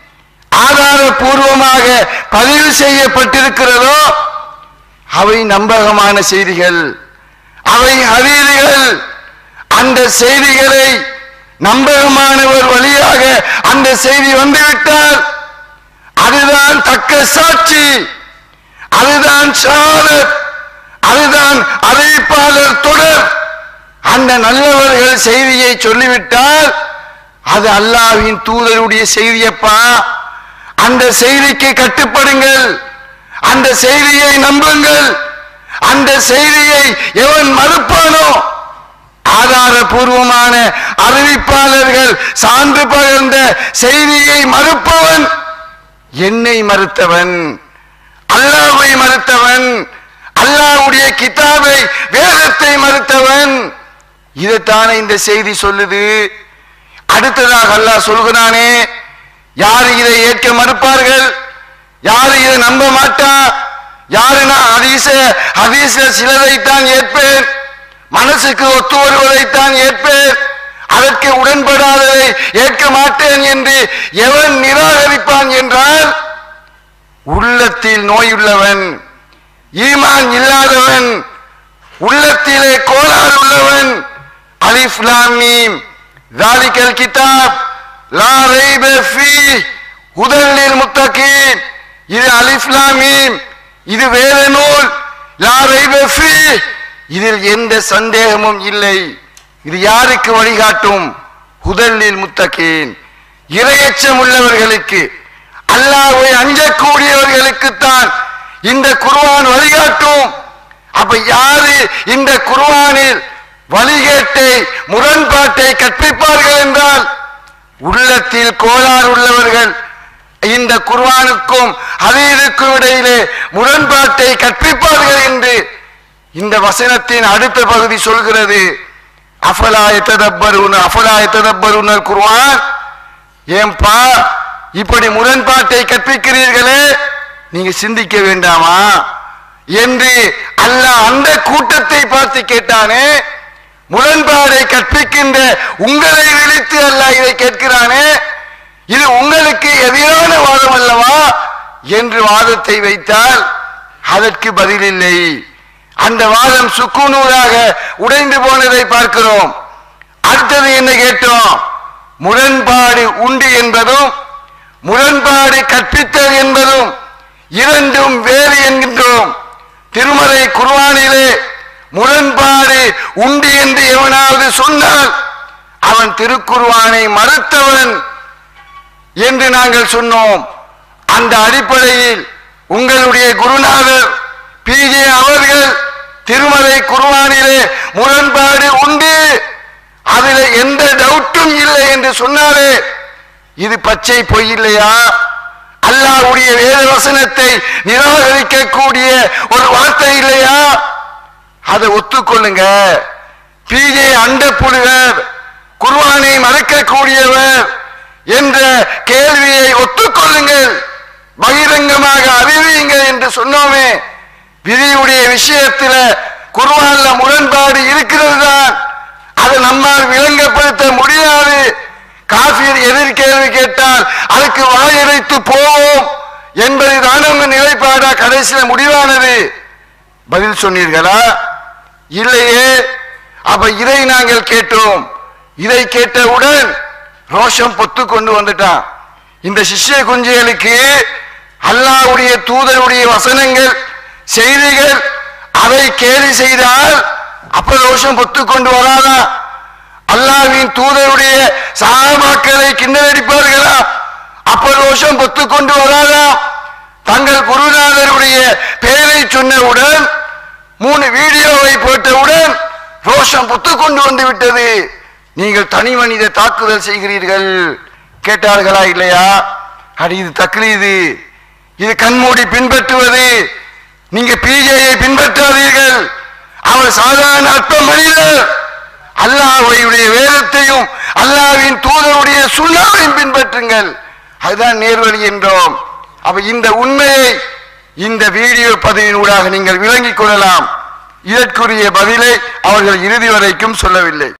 ஆதாரபூர்வமாக பதிவு செய்யப்பட்டிருக்கிறதோ அவை நம்பகமான செய்திகள் அவை ஹதீதுகள் அந்த செய்திகளை நம்பகமானவர் வழியாக அந்த செய்தி வந்துவிட்டால் அதுதான் தக்க சாட்சி அதுதான் ஷாலத் அதுதான் அறிவிப்பாளர் தொடர் அந்த நல்லவர்கள் செய்தியை சொல்லிவிட்டால் அது அல்லாஹ்வின் தூதருடைய செய்தியப்பா அந்த செய்திக்கு கட்டுப்படுங்கள் அந்த செய்தியை நம்புங்கள் அந்த செய்தியை எவன் மறுப்பானோ ஆதாரபூர்வமான அறிவிப்பாளர்கள் சான்று பகர்ந்த செய்தியை மறுப்பவன் என்னை மறுத்தவன் அல்லாஹ்வை மறுத்தவன் அல்லாஹ்வுடைய கிதாபை வேதத்தை மறுத்தவன் இதைத்தானே இந்த செய்தி சொல்லுது அடுத்ததாக அல்லாஹ் சொல்கிறானே யார் இதை ஏற்க மறுப்பார்கள் யார் இதை நம்ப மாட்டா யாருன்னா ஹதீஸ ஹதீஸ்ல சிலதைத்தான் ஏற்பேன் மனசுக்கு ஒத்து வருவதைத்தான் ஏற்பேன் அதற்கு உடன்படாததை ஏற்க மாட்டேன் என்று எவன் நிராகரிப்பான் என்றால் உள்ளத்தில் நோயுள்ளவன் ஈமான் இல்லாதவன் உள்ளத்திலே கோளாறு உள்ளவன் அலிஃப் லாம் மீம் ذلك الكتاب لا ريب فيه هدى للمتقين இது அலிஃப் லாம் மீம் இது வேத நூல் லா ரைப ஃபீஹ் இதில் எந்த சந்தேகமும் இல்லை இது யாருக்கு வழிகாட்டும் ஹுதல்லில் முத்தகீன் இரையச்சம் உள்ளவர்களுக்கு அல்லாஹ்வை அஞ்சக்கூடியவர்களுக்குத்தான் இந்த குர்ஆன் வழிகாட்டும் அப்ப யாரு இந்த குர்ஆனில் வழிகேட்டை முரண்பாட்டை கற்பிப்பார்கள் என்றால் உள்ளத்தில் கோளாறு உள்ளவர்கள் இந்த குர்ஆனுக்கும் ஹதீஸுக்கும் இடையிலே முரண்பாட்டை கற்பிப்பார்கள் என்று இந்த வசனத்தின் அடுத்த பகுதி சொல்கிறது அஃபலா எத்ததப்பருன அஃபலா எத்ததப்பருனர் குர்ஆன் ஏன்பா இப்படி முரண்பாட்டை கற்பிக்கிறீர்களே நீங்க சிந்திக்க வேண்டாமா என்று அல்லாஹ் அந்த கூட்டத்தை பார்த்து கேட்டானே முரண்பாடை கற்பிக்கின்ற உங்களை விழித்து அல்லாஹ் இதை கேட்கிறானே இது உங்களுக்கு எதிரான வாதம் அல்லவா என்று வாதத்தை வைத்தால் அதற்கு பதில் இல்லை அந்த வாதம் சுக்குநூறாக உடைந்து போனதை பார்க்கிறோம் அடுத்தது என்ன கேட்டோம் முரண்பாடு உண்டு என்பதும் முரண்பாடு கற்பித்தல் என்பதும் இரண்டும் வேறு என்கின்றோம் திருமலை குர்ஆனிலே முரண்பாடு உண்டு என்று எவனாவது சொன்னால் அவன் திருக்குர்ஆனை மறுத்தவன் என்று நாங்கள் சொன்னோம் அந்த அடிப்படையில் உங்களுடைய குருநாதர் பிஜே அவர்கள் திருமலை குர்ஆனிலே முரண்பாடு உண்டு அதில் எந்த டவுட்டும் இல்லை என்று சொன்னாரே இது பச்சை பொய் இல்லையா அல்லாஹ்வுடைய வேத வசனத்தை நிராகரிக்கக்கூடிய ஒரு வார்த்தை இல்லையா அதை ஒத்துக்கொள்ளுங்க பிஜே அண்ட புலிவர் குர்ஆனை மறுக்கக்கூடியவர் என்ற கேள்வியை ஒத்துக்கொள்ளுங்கள் பகிரங்கமாக அறிவியுங்கள் என்று சொன்னோமே விதியுடைய விஷயத்துல குர்ஆன்ல முரண்பாடு இருக்கிறது தான் அதை நம்மால் விளங்கப்படுத்த முடியாது காஃபிர் எதிர்கேள்வி கேட்டால் அதுக்கு வாயடைத்து போவோம் என்பதுதான் உங்க நிலைப்பாடா கடைசியில முடிவானது பதில் சொன்னீர்களா இல்லையே அப்ப இதை நாங்கள் கேட்டோம் இதை கேட்டவுடன் ரோஷம் பொத்து கொண்டு வந்துட்டான் இந்த சிஷ்ய குஞ்சுகளுக்கு அல்லாஹ்வுடைய தூதருடைய வசனங்கள் செய்திகள் அதை கேலி செய்தால் அப்ப ரோஷம் பொத்து கொண்டு வராதா அல்லாஹ்வின் தூதருடைய சகாபாக்களை கிண்டலடிப்பார்களா அப்ப ரோஷம் பொத்து கொண்டு வராதா தங்கள் குருநாதருடைய பெயரை சொன்னவுடன் மூணு வீடியோவை போட்டவுடன் ரோஷம் பொத்து கொண்டு வந்து விட்டது நீங்கள் தனி மனித தாக்குதல் செய்கிறீர்கள் கேட்டார்களா இல்லையா அடி இது தக்லீது இது கண்மூடி பின்பற்றுவது நீங்க பிஜேயை பின்பற்றாதீர்கள் அவர் சாதாரண அற்ப மனிதர் அல்லாஹ்வுடைய வேதத்தையும் அல்லாஹ்வின் தூதருடைய சுண்ணாவையும் பின்பற்றுங்கள் அதுதான் நேர்வழி என்றோம் அப்ப இந்த உண்மையை இந்த வீடியோ பதிவினூடாக நீங்கள் விளங்கிக் கொள்ளலாம் இதற்குரிய பதிலை அவர்கள் இறுதி வரைக்கும் சொல்லவில்லை